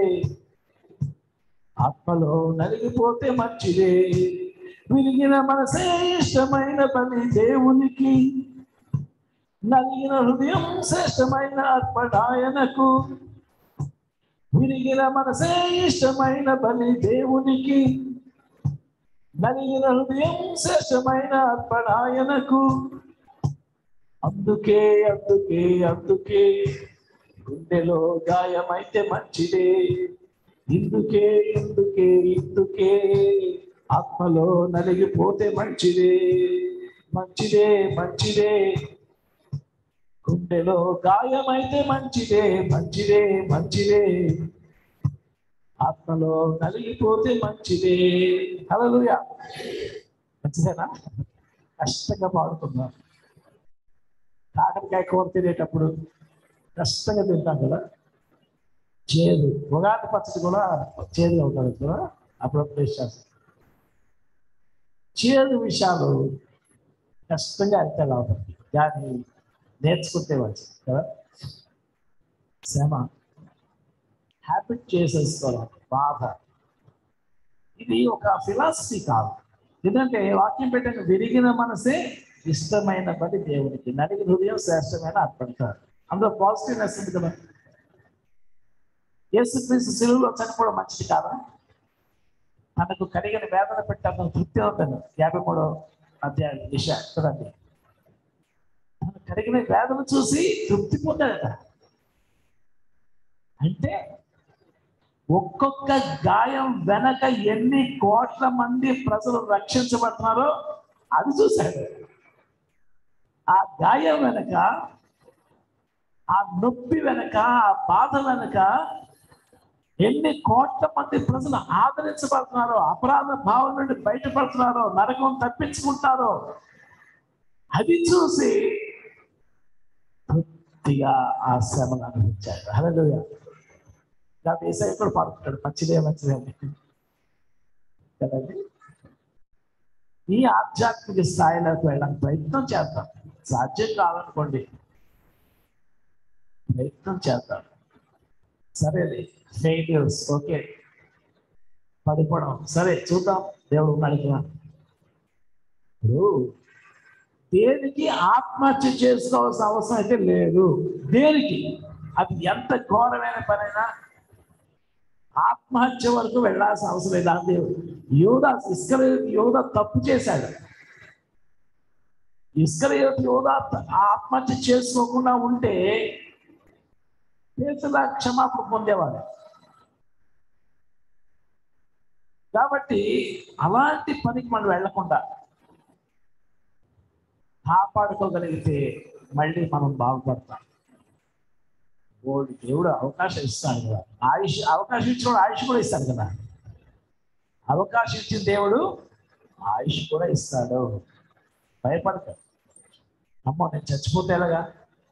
ఆత్మలో నలిగిపోతే మంచిదే విరిగిన మనసే ఇష్టమైన పని దేవునికి నలిగిన హృదయం శ్రేష్టమైన అర్పణాయనకు విరిగిన మనసే ఇష్టమైన బలి దేవునికి నలిగిన హృదయం శ్రేష్టమైన అర్పణాయనకు అందుకే అందుకే అందుకే గుండెలో గాయమైతే మంచిదే ఇందుకే ఇందుకే ఇందుకే ఆత్మలో నలిగిపోతే మంచిదే మంచిదే మంచిదే గుండెలో గాయమైతే మంచిదే మంచిదే మంచిదే ఆత్మలో నలిగిపోతే మంచిదే హల్లెలూయా మంచిదేనా కష్టంగా పాడుతున్నాం కాకరకాయ కూర తినేటప్పుడు కష్టంగా తింటాం కదా చేదు ఉగాది పచ్చడి కూడా చేదుగా ఉంటుంది కదా అప్పుడప్పుడు టేస్ట్ చేస్తాం చేదు విషయాలు కష్టంగా అర్థం అవుతుంది దాన్ని నేర్చుకుంటే వచ్చు కదా శ్రమ హ్యాబిట్ చేసేసుకోవాలి బాధ ఇది ఒక ఫిలాసఫీ కాదు ఎందుకంటే వాక్యం పెట్టిన విరిగిన మనసే ఇష్టమైన పని దేవునికి నడిగి హృదయం శ్రేష్టమైన అర్పణతారు అందులో పాజిటివ్నెస్ ఉంది కదా యేసుక్రీస్తు సిలువలో చనిపోవడం మంచిది కాదా తనకు కడిగిన వేదన పెట్టి అతను తృప్తి అవుతాను యాభై మూడో అధ్యాయం దిశ కదండి తను కడిగిన వేదన చూసి తృప్తి పొందాడట అంటే ఒక్కొక్క గాయం వెనక ఎన్ని కోట్ల మంది ప్రజలు రక్షించబడుతున్నారో అది చూశాడు ఆ గాయం వెనక ఆ నొప్పి వెనక ఆ బాధ వెనక ఎన్ని కోట్ల మంది ప్రజలు ఆదరించబడుతున్నారో అపరాధ భావం నుండి బయటపడుతున్నారో నరకం తప్పించుకుంటారో అది చూసి తృప్తిగా ఆ శ్రమను అనుభవించాడు హలోయ కాబట్టి ఏసై కూడా పాడుకుంటాడు మంచిదే మంచిదే అని కదండి ఈ ఆధ్యాత్మిక స్థాయిలోకి వెళ్ళడానికి ప్రయత్నం చేద్దాం సాధ్యం కాదనుకోండి ప్రయత్నం చేద్దాం సరే ఫెయిల్యూర్స్ ఓకే పడిపోవడం సరే చూద్దాం దేవుడు ఉన్నాడు ఇక్కడ ఇప్పుడు దేనికి ఆత్మహత్య చేసుకోవాల్సిన అవసరం అయితే లేదు దేనికి అది ఎంత ఘోరమైన పనైనా ఆత్మహత్య వరకు వెళ్ళాల్సిన అవసరం లేదు అది యోధ ఇస్కర యోధ తప్పు చేశాడు ఇస్కర యోధ ఆత్మహత్య చేసుకోకుండా ఉంటే పేతుల క్షమాపణ పొందేవాడు కాబట్టి అలాంటి పనికి మనం వెళ్లకుండా కాపాడుకోగలిగితే మళ్ళీ మనం బాగుపడతాం ఓడి దేవుడు అవకాశం ఇస్తాడు కదా ఆయుష్ అవకాశం ఇచ్చినప్పుడు ఆయుష్ కూడా ఇస్తాడు కదా అవకాశం ఇచ్చిన దేవుడు ఆయుష్ కూడా ఇస్తాడు భయపడక అమ్మో నేను చచ్చిపోతే ఎలాగా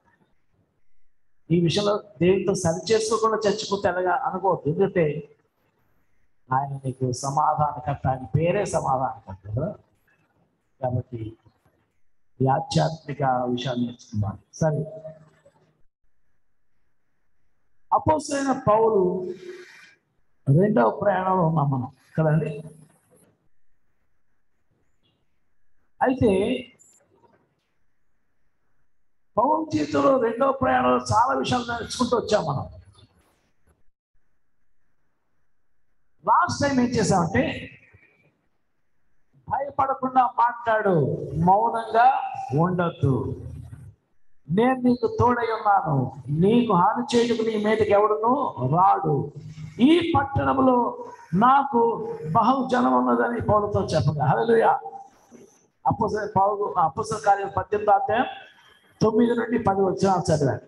ఈ విషయంలో దేవుడితో సరి చేసుకోకుండా చచ్చిపోతే ఎలాగా అనుకోవద్దు ఎందుకంటే ఆయన నీకు సమాధానకర్త ఆయన పేరే సమాధానకర్త కదా కాబట్టి ఈ ఆధ్యాత్మిక విషయాలు నేర్చుకుందాం సరే అపోసైన పౌలు రెండవ ప్రయాణంలో ఉన్నాం మనం కదండి అయితే పౌరు జీవితంలో రెండవ ప్రయాణంలో చాలా విషయాలు నేర్చుకుంటూ వచ్చాం మనం లాస్ట్ టైం ఏం చేసామంటే భయపడకుండా మాట్లాడు మౌనంగా ఉండొద్దు నేను నీకు తోడై ఉన్నాను నీకు హాని చేయటకు నీ మీదకి ఎవడును రాడు ఈ పట్టణంలో నాకు బహు జనం ఉన్నదని పౌరుతో చెప్పగా హలోయ అప్పస పౌరు అప్పస కార్యం పద్దెనిమిది అధ్యాయం తొమ్మిది నుండి పది వచ్చిన చదివాను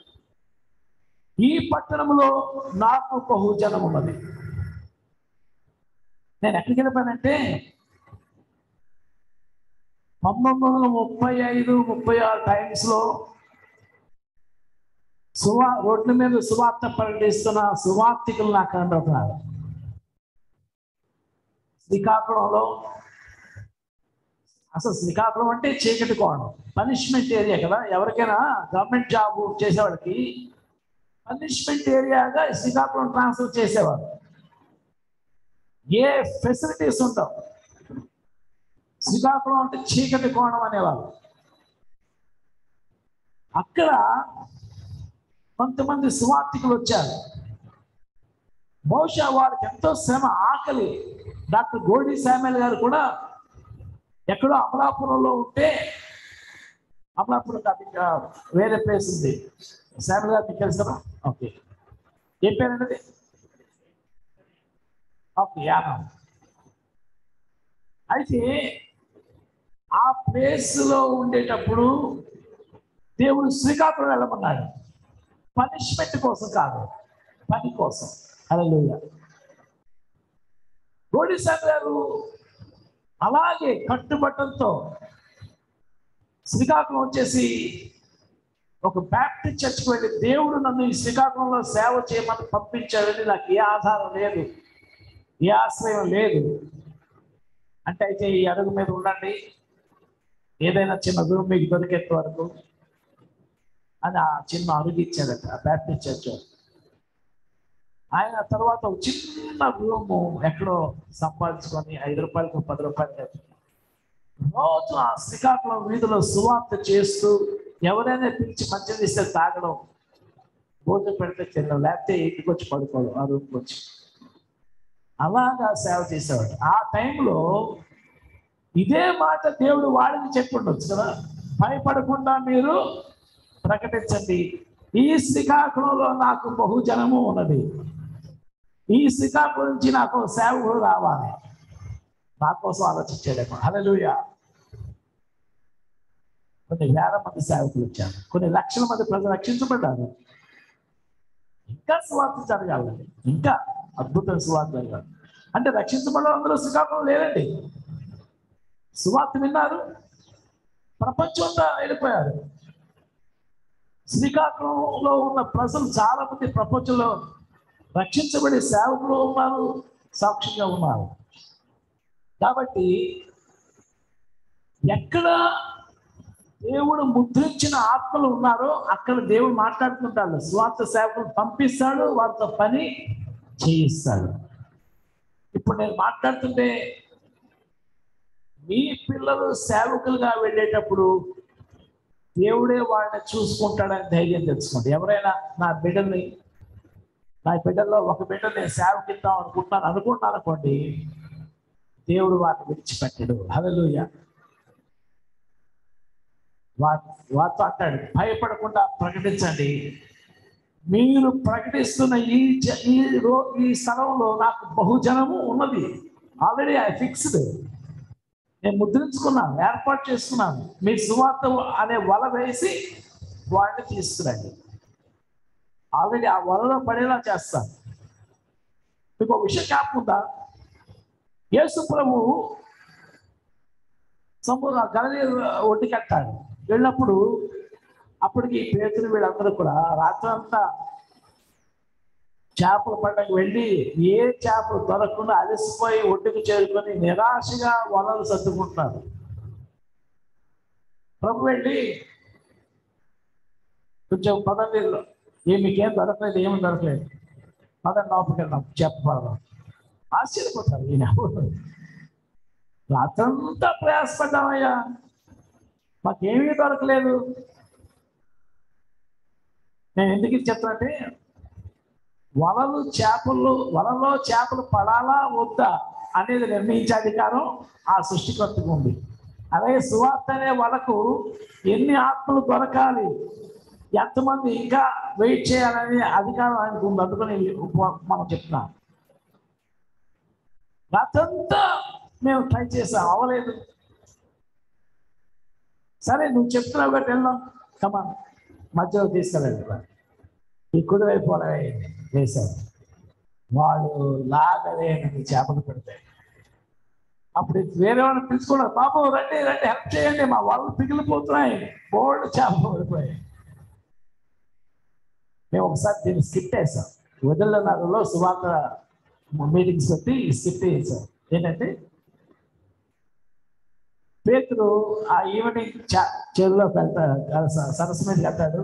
ఈ పట్టణంలో నాకు బహు జనం ఉన్నది నేను ఎక్కడికి వెళ్ళిపోయానంటే పంతొమ్మిది వందల ముప్పై ఐదు ముప్పై ఆరు టైమ్స్లో సువా రోడ్ల మీద సువార్త ప్రకటిస్తున్న సువార్తికులు నాకు కనబడుతున్నారు శ్రీకాకుళంలో అసలు శ్రీకాకుళం అంటే చీకటి కోణం పనిష్మెంట్ ఏరియా కదా ఎవరికైనా గవర్నమెంట్ జాబ్ చేసేవాళ్ళకి పనిష్మెంట్ ఏరియాగా శ్రీకాకుళం ట్రాన్స్ఫర్ చేసేవారు ఏ ఫెసిలిటీస్ ఉండవు శ్రీకాకుళం అంటే చీకటి కోణం అనేవాళ్ళు అక్కడ కొంతమంది సువార్థికులు వచ్చారు బహుశా వారికి ఎంతో శ్రమ ఆకలి డాక్టర్ గోడి శామ్యుల్ గారు కూడా ఎక్కడో అమలాపురంలో ఉంటే అమలాపురం కాదు ఇంకా వేరే ప్లేస్ ఉంది శామ్యుల్ గారు మీకు తెలుసా ఓకే ఏ పేరండి ఓకే యానం అయితే ఆ ప్లేస్ లో ఉండేటప్పుడు దేవుడు శ్రీకాకుళం వెళ్ళమన్నాడు పనిష్మెంట్ కోసం కాదు పని కోసం అలా గోడిసార్ గారు అలాగే కట్టుబట్టంతో శ్రీకాకుళం వచ్చేసి ఒక బ్యాప్టిస్ట్ చర్చ్కి వెళ్ళి దేవుడు నన్ను ఈ శ్రీకాకుళంలో సేవ చేయమని పంపించాడని నాకు ఏ ఆధారం లేదు ఏ ఆశ్రయం లేదు అంటే అయితే ఈ అడుగు మీద ఉండండి ఏదైనా చిన్న రూమ్ మీకు దొరికేంత వరకు అని ఆ చిన్న అడుగు ఇచ్చాడట ఆ బ్యాప్టిస్ట్ చర్చ్ ఆయన తర్వాత ఒక చిన్న రూము ఎక్కడో సంపాదించుకొని ఐదు రూపాయలకు పది రూపాయలు రోజు ఆ శ్రీకాకుళం వీధిలో సువార్త చేస్తూ ఎవరైనా పిలిచి మంచిది ఇస్తే తాగడం భోజనం పెడితే తినడం లేకపోతే ఇంటికి వచ్చి పడుకోవడం ఆ రూమ్కి వచ్చి అలాగా సేవ చేసేవాడు ఆ టైంలో ఇదే మాట దేవుడు వాడిని చెప్పుండొచ్చు కదా భయపడకుండా మీరు ప్రకటించండి ఈ శ్రీకాకుళంలో నాకు బహుజనము ఉన్నది ఈ శ్రీకాకుళం నుంచి నాకు సేవకుడు రావాలి నా కోసం ఆలోచించాడేమో హల్లెలూయా కొన్ని వేల మంది సేవకులు వచ్చారు కొన్ని లక్షల మంది ప్రజలు రక్షించబడ్డారు ఇంకా సువార్త జరగాలండి ఇంకా అద్భుతమైన సువార్త జరగాలి అంటే రక్షించబడిన అందరూ శ్రీకాకుళం లేరండి సువార్త విన్నారు ప్రపంచం అంతా వెళ్ళిపోయారు శ్రీకాకుళంలో ఉన్న ప్రజలు చాలా మంది ప్రపంచంలో రక్షించబడి సేవకులు ఉన్నారు సాక్షిగా ఉన్నారు కాబట్టి ఎక్కడ దేవుడు ముద్రించిన ఆత్మలు ఉన్నారో అక్కడ దేవుడు మాట్లాడుతుంటాడు స్వార్థ సేవకులు పంపిస్తాడు వారితో పని చేయిస్తాడు ఇప్పుడు నేను మాట్లాడుతుంటే మీ పిల్లలు సేవకులుగా వెళ్ళేటప్పుడు దేవుడే వాళ్ళని చూసుకుంటాడని ధైర్యం తెచ్చుకోండి ఎవరైనా నా బిడ్డల్ని నా బిడ్డల్లో ఒక బిడ్డ నేను సేవకిద్దాం అనుకుంటున్నాను అనుకుంటున్నాను అనుకోండి దేవుడు వాటిని విడిచిపెట్టడు హల్లెలూయా వా- వారితో అంటాడు భయపడకుండా ప్రకటించండి మీరు ప్రకటిస్తున్న ఈ జ- ఈ రో ఈ స్థలంలో నాకు బహుజనము ఉన్నది ఆల్రెడీ ఐ ఫిక్స్డ్ నేను ముద్రించుకున్నాను ఏర్పాటు చేసుకున్నాను మీ సువార్త అనే వల వేసి వాడిని తీసుకురండి ఆల్రెడీ ఆ వలలో పడేలా చేస్తాను మీకు ఒక విషయం జ్ఞాపకుందా యేసు ప్రభు సముద్ర గలలి ఒడ్డు కట్టాడు వెళ్ళినప్పుడు అప్పటికి పేతులు వీళ్ళందరూ కూడా రాత్రంతా చేపల పండగ వెళ్ళి ఏ చేపలు దొరకకుండా అలసిపోయి ఒడ్డుకు చేరుకొని నిరాశగా వలలు సర్దుకుంటున్నారు ప్రభు వెళ్ళి కొంచెం పదండి ఏ మీకేం దొరకలేదు ఏమి దొరకలేదు పదండి లోపలికి వెళ్దాం చెప్పడం ఆశ్చర్యపోతారు ఈయన రాత్రంతా ప్రయాసపడ్డామయ్యా మాకేమీ దొరకలేదు నేను ఎందుకు ఇది చెప్తానంటే వలలు చేపలు వలలో చేపలు పడాలా వద్దా అనేది నిర్ణయించే అధికారం ఆ సృష్టికర్తకు ఉంది అలాగే సువార్త అనే వలకు ఎన్ని ఆత్మలు దొరకాలి ఎంతమంది ఇంకా వెయిట్ చేయాలనే అధికారం ఆయనకు ఉంది అందుకని ఉప- మనం చెప్తున్నాం రాత్రంతా మేము ట్రై చేసాం అవ్వలేదు సరే నువ్వు చెప్తున్నావు కాబట్టి వెళ్దాం కమా మధ్యలో తీసుకెళ్ళండి ఈ కుడి వైపు పొలవేయండి వేశారు వాడు లాగలేని చేపలు పెడతాయి అప్పుడు వేరే వాళ్ళని పిలుచుకున్నారు బాబు రండి రండి హెల్ప్ చేయండి మా వాళ్ళు పిగిలిపోతున్నాయి బోల్డ్ చేపలు పడిపోయాయి మేము ఒకసారి దీన్ని స్కిప్ వేసాం వదిలినగర్లో సువార్త మీటింగ్స్ పెట్టి స్కిప్ వేసాం ఏంటంటే పేతురు ఆ ఈవినింగ్ చెరువులోకి వెళ్తాడు స- సరస్సు మీదకి వెళ్తాడు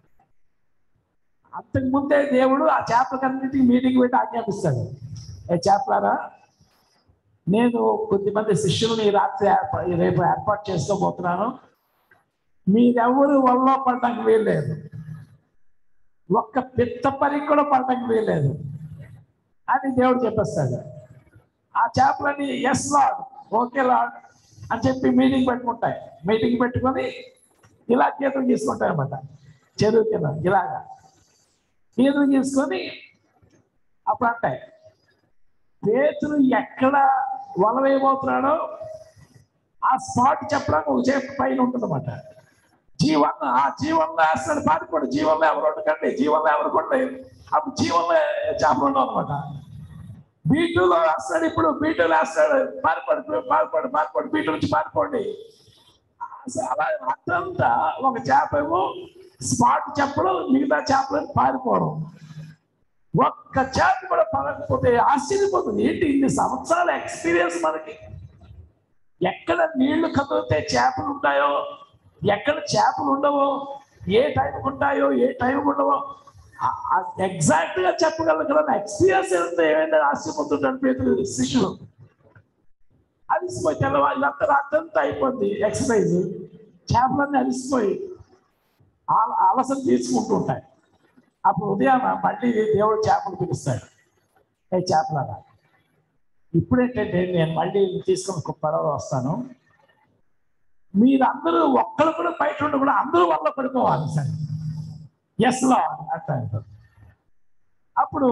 అంతకు ముందే దేవుడు ఆ చేపలకన్నిటికీ మీటింగ్ పెట్టి ఆజ్ఞాపిస్తాడు ఏ చేపలారా నేను కొద్దిమంది శిష్యులని ఈ రాత్రి ఏర్పా- ఈ రేపు ఏర్పాటు చేసుకోబోతున్నాను మీరెవరు వల్ల పడడానికి వీల్లేదు ఒక్క పిత్త పని కూడా పడడానికి వీల్లేదు అని దేవుడు చెప్పేస్తాడు ఆ చేపలని ఎస్ లాడ్ ఓకే లాడ్ అని చెప్పి మీటింగ్ పెట్టుకుంటాయి మీటింగ్ పెట్టుకొని ఇలా గీతలు గీసుకుంటాయి అనమాట చెరువు కింద ఇలాగా గీతలు గీసుకొని అప్పుడు అంటాయి పేతులు ఎక్కడ వల వేయబోతున్నాడో ఆ స్పాట్ చెప్పడానికి ఒక చేప పైన ఉంటుందన్నమాట జీవన్ ఆ జీవన్లో వేస్తాడు పారిపోడు జీవన్లో ఎవరు ఉండకండి జీవన్లో ఎవరు కొట్టలేదు అప్పుడు జీవన్లో చేపలు ఉండవు అనమాట బీటూలో వేస్తాడు ఇప్పుడు బీటూలో వేస్తాడు పారిపడి పారిపడి పారిపడి బీటు నుంచి పారిపోండి అసలు అలా అంతా ఒక చేప ఏమో స్పాట్ చెప్పడం మిగతా చేపలు పారిపోవడం ఒక్క చేప కూడా పడకపోతే ఆశ్చర్యపోతుంది ఏంటి ఇన్ని సంవత్సరాల ఎక్స్పీరియన్స్ మనకి ఎక్కడ నీళ్లు కదిలితే చేపలు ఉంటాయో ఎక్కడ చేపలు ఉండవో ఏ టైంకి ఉంటాయో ఏ టైంకి ఉండవో ఎగ్జాక్ట్ గా చెప్పగలను కదా ఎక్స్పీరియన్స్ ఎంత ఏమైనా ఆశ్చర్యపోతుంటాడు పేరు శిష్యులు అలిసిపోయి తెల్లవారు ఇదంతా రాత్రంతా అయిపోద్ది ఎక్సర్సైజ్ చేపలన్నీ అలిసిపోయి ఆ- అలసట తీసుకుంటూ ఉంటాయి అప్పుడు ఉదయం మళ్ళీ దేవుడు చేపలు పిలుస్తాడు ఏ చేపలరా ఇప్పుడేంటంటే నేను మళ్ళీ తీసుకుని ఒక పడవ వస్తాను మీరందరూ ఒక్కరు కూడా బయట ఉండి కూడా అందరూ వల్ల పడిపోవాలి సార్ ఎస్ లా అంటారు అప్పుడు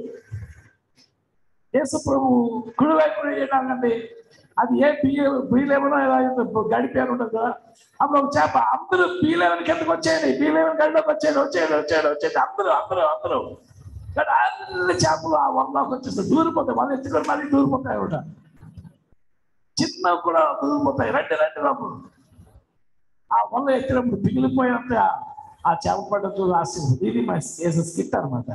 యేసు ప్రభు కుడివైపు ఏంటండి అది ఏ బియ్య బీలేవనో ఎలా గడి పేరు ఉంటుంది కదా అప్పుడు ఒక చేప అందరూ బీలేవన్ కిందకి వచ్చేయండి బీలేవన్ గడిలోకి వచ్చేయండి వచ్చేయండి వచ్చేయండి వచ్చేయండి అందరూ అందరూ అందరూ కానీ అన్ని చేపలు ఆ వల్లకి వచ్చేస్తాయి దూరిపోతాయి వాళ్ళు ఎత్తుకొని మళ్ళీ దూరిపోతాయి కూడా చిన్న కూడా దూరిపోతాయి రండి రండి బాబు ఆ వల్ల ఎత్తినప్పుడు పిగిలిపోయినంత ఆ చేప పడ్డతో రాసింది ఇది మా స్కిట్ అనమాట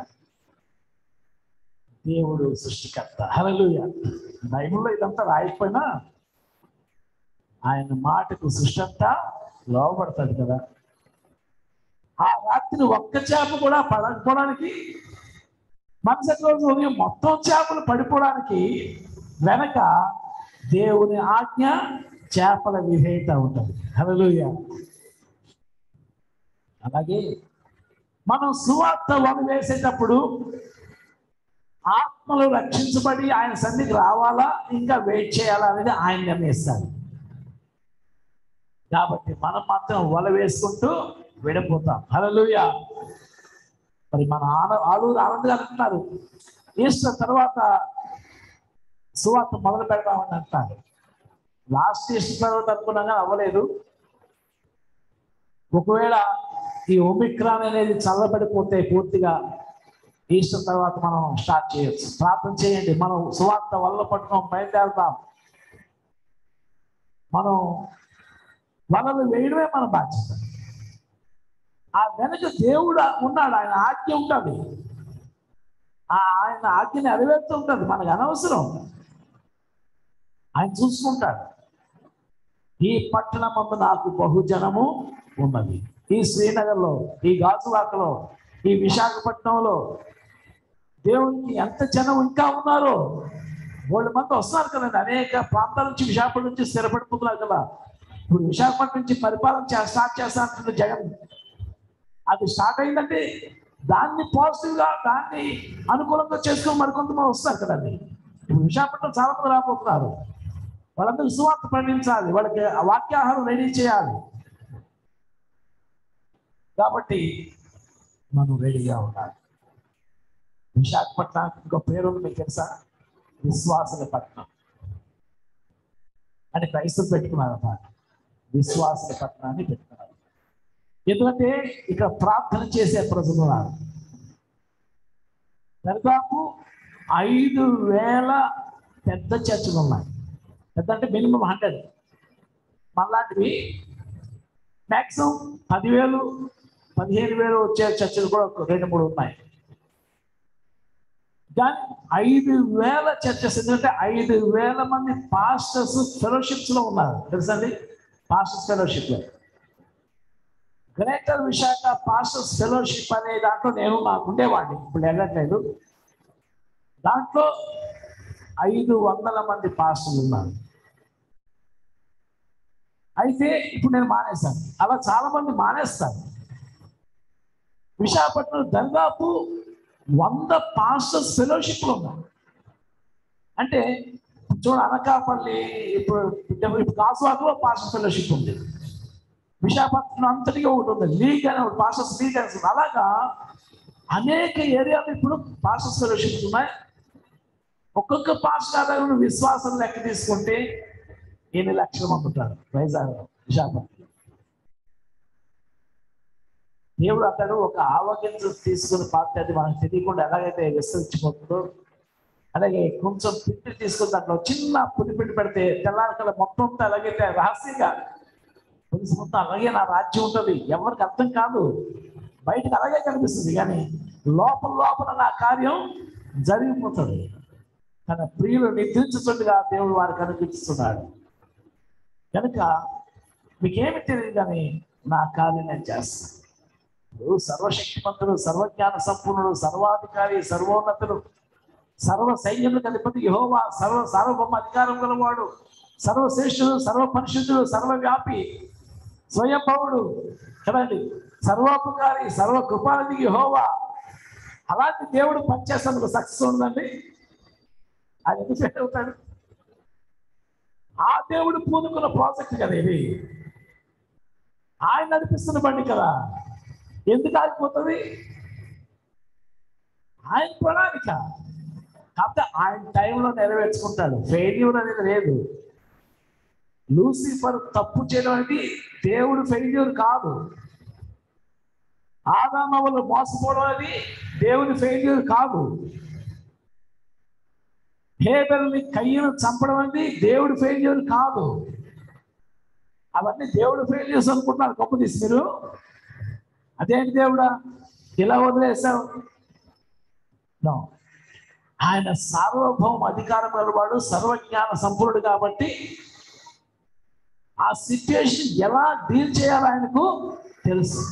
దేవుడు సృష్టికర్త హలలుయ బైబిల్లో ఇదంతా రాయకపోయినా ఆయన మాటకు సృష్టి అంతా లోపడుతుంది కదా ఆ రాత్రి ఒక్క చేప కూడా పడకపోవడానికి మరుసటి రోజు ఉదయం మొత్తం చేపలు పడిపోవడానికి వెనక దేవుని ఆజ్ఞ చేపల విధేయత ఉంటుంది హల్లెలూయా అలాగే మనం సువార్త వలు వేసేటప్పుడు ఆత్మలు రక్షించబడి ఆయన సన్నిధికి రావాలా ఇంకా వెయిట్ చేయాలా అనేది ఆయన నిర్ణయిస్తాడు కాబట్టి మనం మాత్రం వల వేసుకుంటూ విడిపోతాం హల్లెలూయా మరి మన ఆన ఆలూరు ఆనంద్ గారు అంటున్నారు ఈస్టర్ తర్వాత సువార్త మొదలు పెడదామని అంటున్నారు లాస్ట్ ఈస్టర్ తర్వాత అనుకున్నాం కానీ అవ్వలేదు ఒకవేళ ఈ ఒమిక్రాన్ అనేది చల్లబడిపోతే పూర్తిగా ఈస్టర్ తర్వాత మనం స్టార్ట్ చేయొచ్చు ప్రార్థన చేయండి మనం సువార్త వల్ల పట్టుకొని బయలుదేరుతాం మనం వలలు వేయడమే మన బాధ్యత ఆ వెనక దేవుడు ఉన్నాడు ఆయన ఆజ్ఞ ఉంటుంది ఆ ఆయన ఆజ్ఞని నెరవేరుతూ ఉంటుంది మనకు అనవసరం ఆయన చూసుకుంటాడు ఈ పట్టణం మందు నాకు బహుజనము ఉన్నది ఈ శ్రీనగర్లో ఈ గాజువాకలో ఈ విశాఖపట్నంలో దేవునికి ఎంత జనం ఇంకా ఉన్నారో వాళ్ళు మంది వస్తున్నారు కదండి అనేక ప్రాంతాల నుంచి విశాఖపట్నం నుంచి స్థిరపడిపోతున్నారు కదా ఇప్పుడు విశాఖపట్నం నుంచి పరిపాలన చే- స్టార్ట్ చేస్తా అంటుంది జగన్ అది స్టార్ట్ అయిందంటే దాన్ని పాజిటివ్ గా దాన్ని అనుకూలంగా చేసుకుని మరికొంతమంది వస్తారు కదండి ఇప్పుడు విశాఖపట్నం చాలా మంది రాబోతున్నారు వాళ్ళందరికీ సువార్త పండించాలి వాళ్ళకి ఆ వాక్యాహారం రెడీ చేయాలి కాబట్టి మనం రెడీగా ఉండాలి విశాఖపట్నానికి ఇంకో పేరు ఉంది మీకు తెలుసా విశ్వాసుల పట్నం అని క్రైస్తవులు పెట్టుకున్నారు అన్నమాట విశ్వాసుల పట్టణాన్ని పెట్టుకున్నారు ఎందుకంటే ఇక్కడ ప్రార్థన చేసే ప్రజలు ఉన్నారు దాదాపు ఐదు వేల పెద్ద చర్చలు ఉన్నాయి పెద్ద అంటే మినిమం హండ్రెడ్ మళ్ళాంటివి మ్యాక్సిమం పదివేలు పదిహేను వేలు వచ్చే చర్చలు కూడా ఒక రెండు మూడు ఉన్నాయి కానీ ఐదు వేల చర్చస్ ఎందుకంటే ఐదు వేల మంది పాస్టర్స్ ఫెలోషిప్స్ లో ఉన్నారు తెలుసండి పాస్టర్స్ ఫెలోషిప్ లో గ్రేటర్ విశాఖ పాస్టర్స్ ఫెలోషిప్ అనే దాంట్లో నేను నాకు ఉండేవాడిని ఇప్పుడు వెళ్ళట్లేదు దాంట్లో ఐదు వందల మంది పాస్టర్లు ఉన్నారు అయితే ఇప్పుడు నేను మానేశాను అలా చాలా మంది మానేస్తారు విశాఖపట్నం దాదాపు వంద పాస్టర్స్ ఫెలోషిప్లు ఉన్నాయి అంటే చూడ అనకాపల్లి ఇప్పుడు ఇప్పుడు కాసువాకలో పాస్టర్ ఫెలోషిప్ ఉంది విశాఖపట్నం అంతటిగా ఒకటి ఉంది లీగ్ అనే ఒక పాస్టర్స్ లీగ్ అని ఉంది. అలాగా అనేక ఏరియాలు ఇప్పుడు పాస్టర్స్ ఫెలోషిప్స్ ఉన్నాయి ఒక్కొక్క పాస్టర్ దగ్గర విశ్వాసం లెక్క తీసుకుంటే ఎన్ని లక్షల మంది ఉంటారు వైజాగ్ విశాఖపట్నం దేవుడు అతడు ఒక ఆవగింజ తీసుకుని పాత్ర అది మనకు తెలియకుండా ఎలాగైతే విస్తరించిపోతుందో అలాగే కొంచెం పిండి తీసుకుని దాంట్లో చిన్న పులి పిండి పెడితే తెల్లారికల్లా మొత్తం అంతా ఎలాగైతే రహస్యంగా పులుసు మొత్తం అలాగే నా రాజ్యం ఉంటుంది ఎవరికి అర్థం కాదు బయటకు అలాగే కనిపిస్తుంది కానీ లోపల లోపల నా కార్యం జరిగిపోతుంది తన ప్రియులు నిద్రించుతుండగా దేవుడు వారికి కనిపిస్తున్నాడు కనుక మీకేమి తెలియదు కానీ నా కార్యం నేను చేస్తాను ఇప్పుడు సర్వశక్తిమంతుడు సర్వజ్ఞాన సంపూర్ణుడు సర్వాధికారి సర్వోన్నతుడు సర్వ సైన్యములకు అధిపతి యహోవా సర్వ సార్వభౌమ అధికారం గలవాడు సర్వశ్రేష్ఠుడు సర్వ పరిశుద్ధుడు సర్వవ్యాపి స్వయంభవుడు కదండి సర్వోపకారి సర్వ కృపానిధి యహోవా అలాంటి దేవుడు పనిచేస్తానికి సక్సెస్ ఉందండి అది ఎందుకు ఫెయిల్ అవుతాడు ఆ దేవుడు పూనుకున్న ప్రాజెక్ట్ కదా ఇది ఆయన నడిపిస్తున్న బండి కదా ఎందుకు ఆగిపోతుంది ఆయన ప్రణాళిక కాకపోతే ఆయన టైంలో నెరవేర్చుకుంటాడు ఫెయిల్యూర్ అనేది లేదు లూసిఫర్ తప్పు చేయడం అనేది దేవుడు ఫెయిల్యూర్ కాదు ఆదామవులు మోసపోవడం అనేది దేవుని ఫెయిల్యూర్ కాదు హేబెల్ని కయ్యను చంపడం అనేది దేవుడి ఫెయిల్యూర్ కాదు అవన్నీ దేవుడు ఫెయిల్యూర్స్ అనుకుంటున్నారు గొప్ప తీసి మీరు అదేంటి దేవుడా ఇలా వదిలేసావు No. ఆయన సార్వభౌమ అధికారం గలవాడు సర్వజ్ఞాన సంపూర్ణుడు కాబట్టి ఆ సిచ్యుయేషన్ ఎలా డీల్ చేయాలో ఆయనకు తెలుసు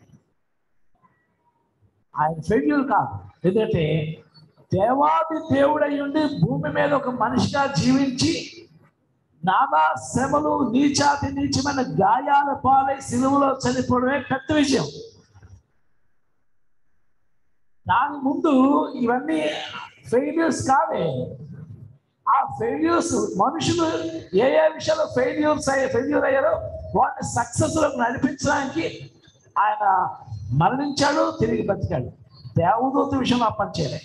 ఆయన ఫెయిల్యూర్ కాదు ఎందుకంటే దేవాది దేవుడై ఉండి భూమి మీద ఒక మనిషిగా జీవించి నానా శ్రమలు నీచాతి నీచమైన గాయాల పాలై సిలువలో చనిపోవడమే పెద్ద విషయం దాని ముందు ఇవన్నీ ఫెయిల్యూర్స్ కావే ఆ ఫెయిల్యూర్స్ మనుషులు ఏ ఏ విషయంలో ఫెయిల్యూర్స్ అయ్యే ఫెయిల్యూర్ అయ్యారో వాటిని సక్సెస్ నడిపించడానికి ఆయన మరణించాడు తిరిగి బతికాడు దేవదూత విషయంలో ఆ పని చేయలే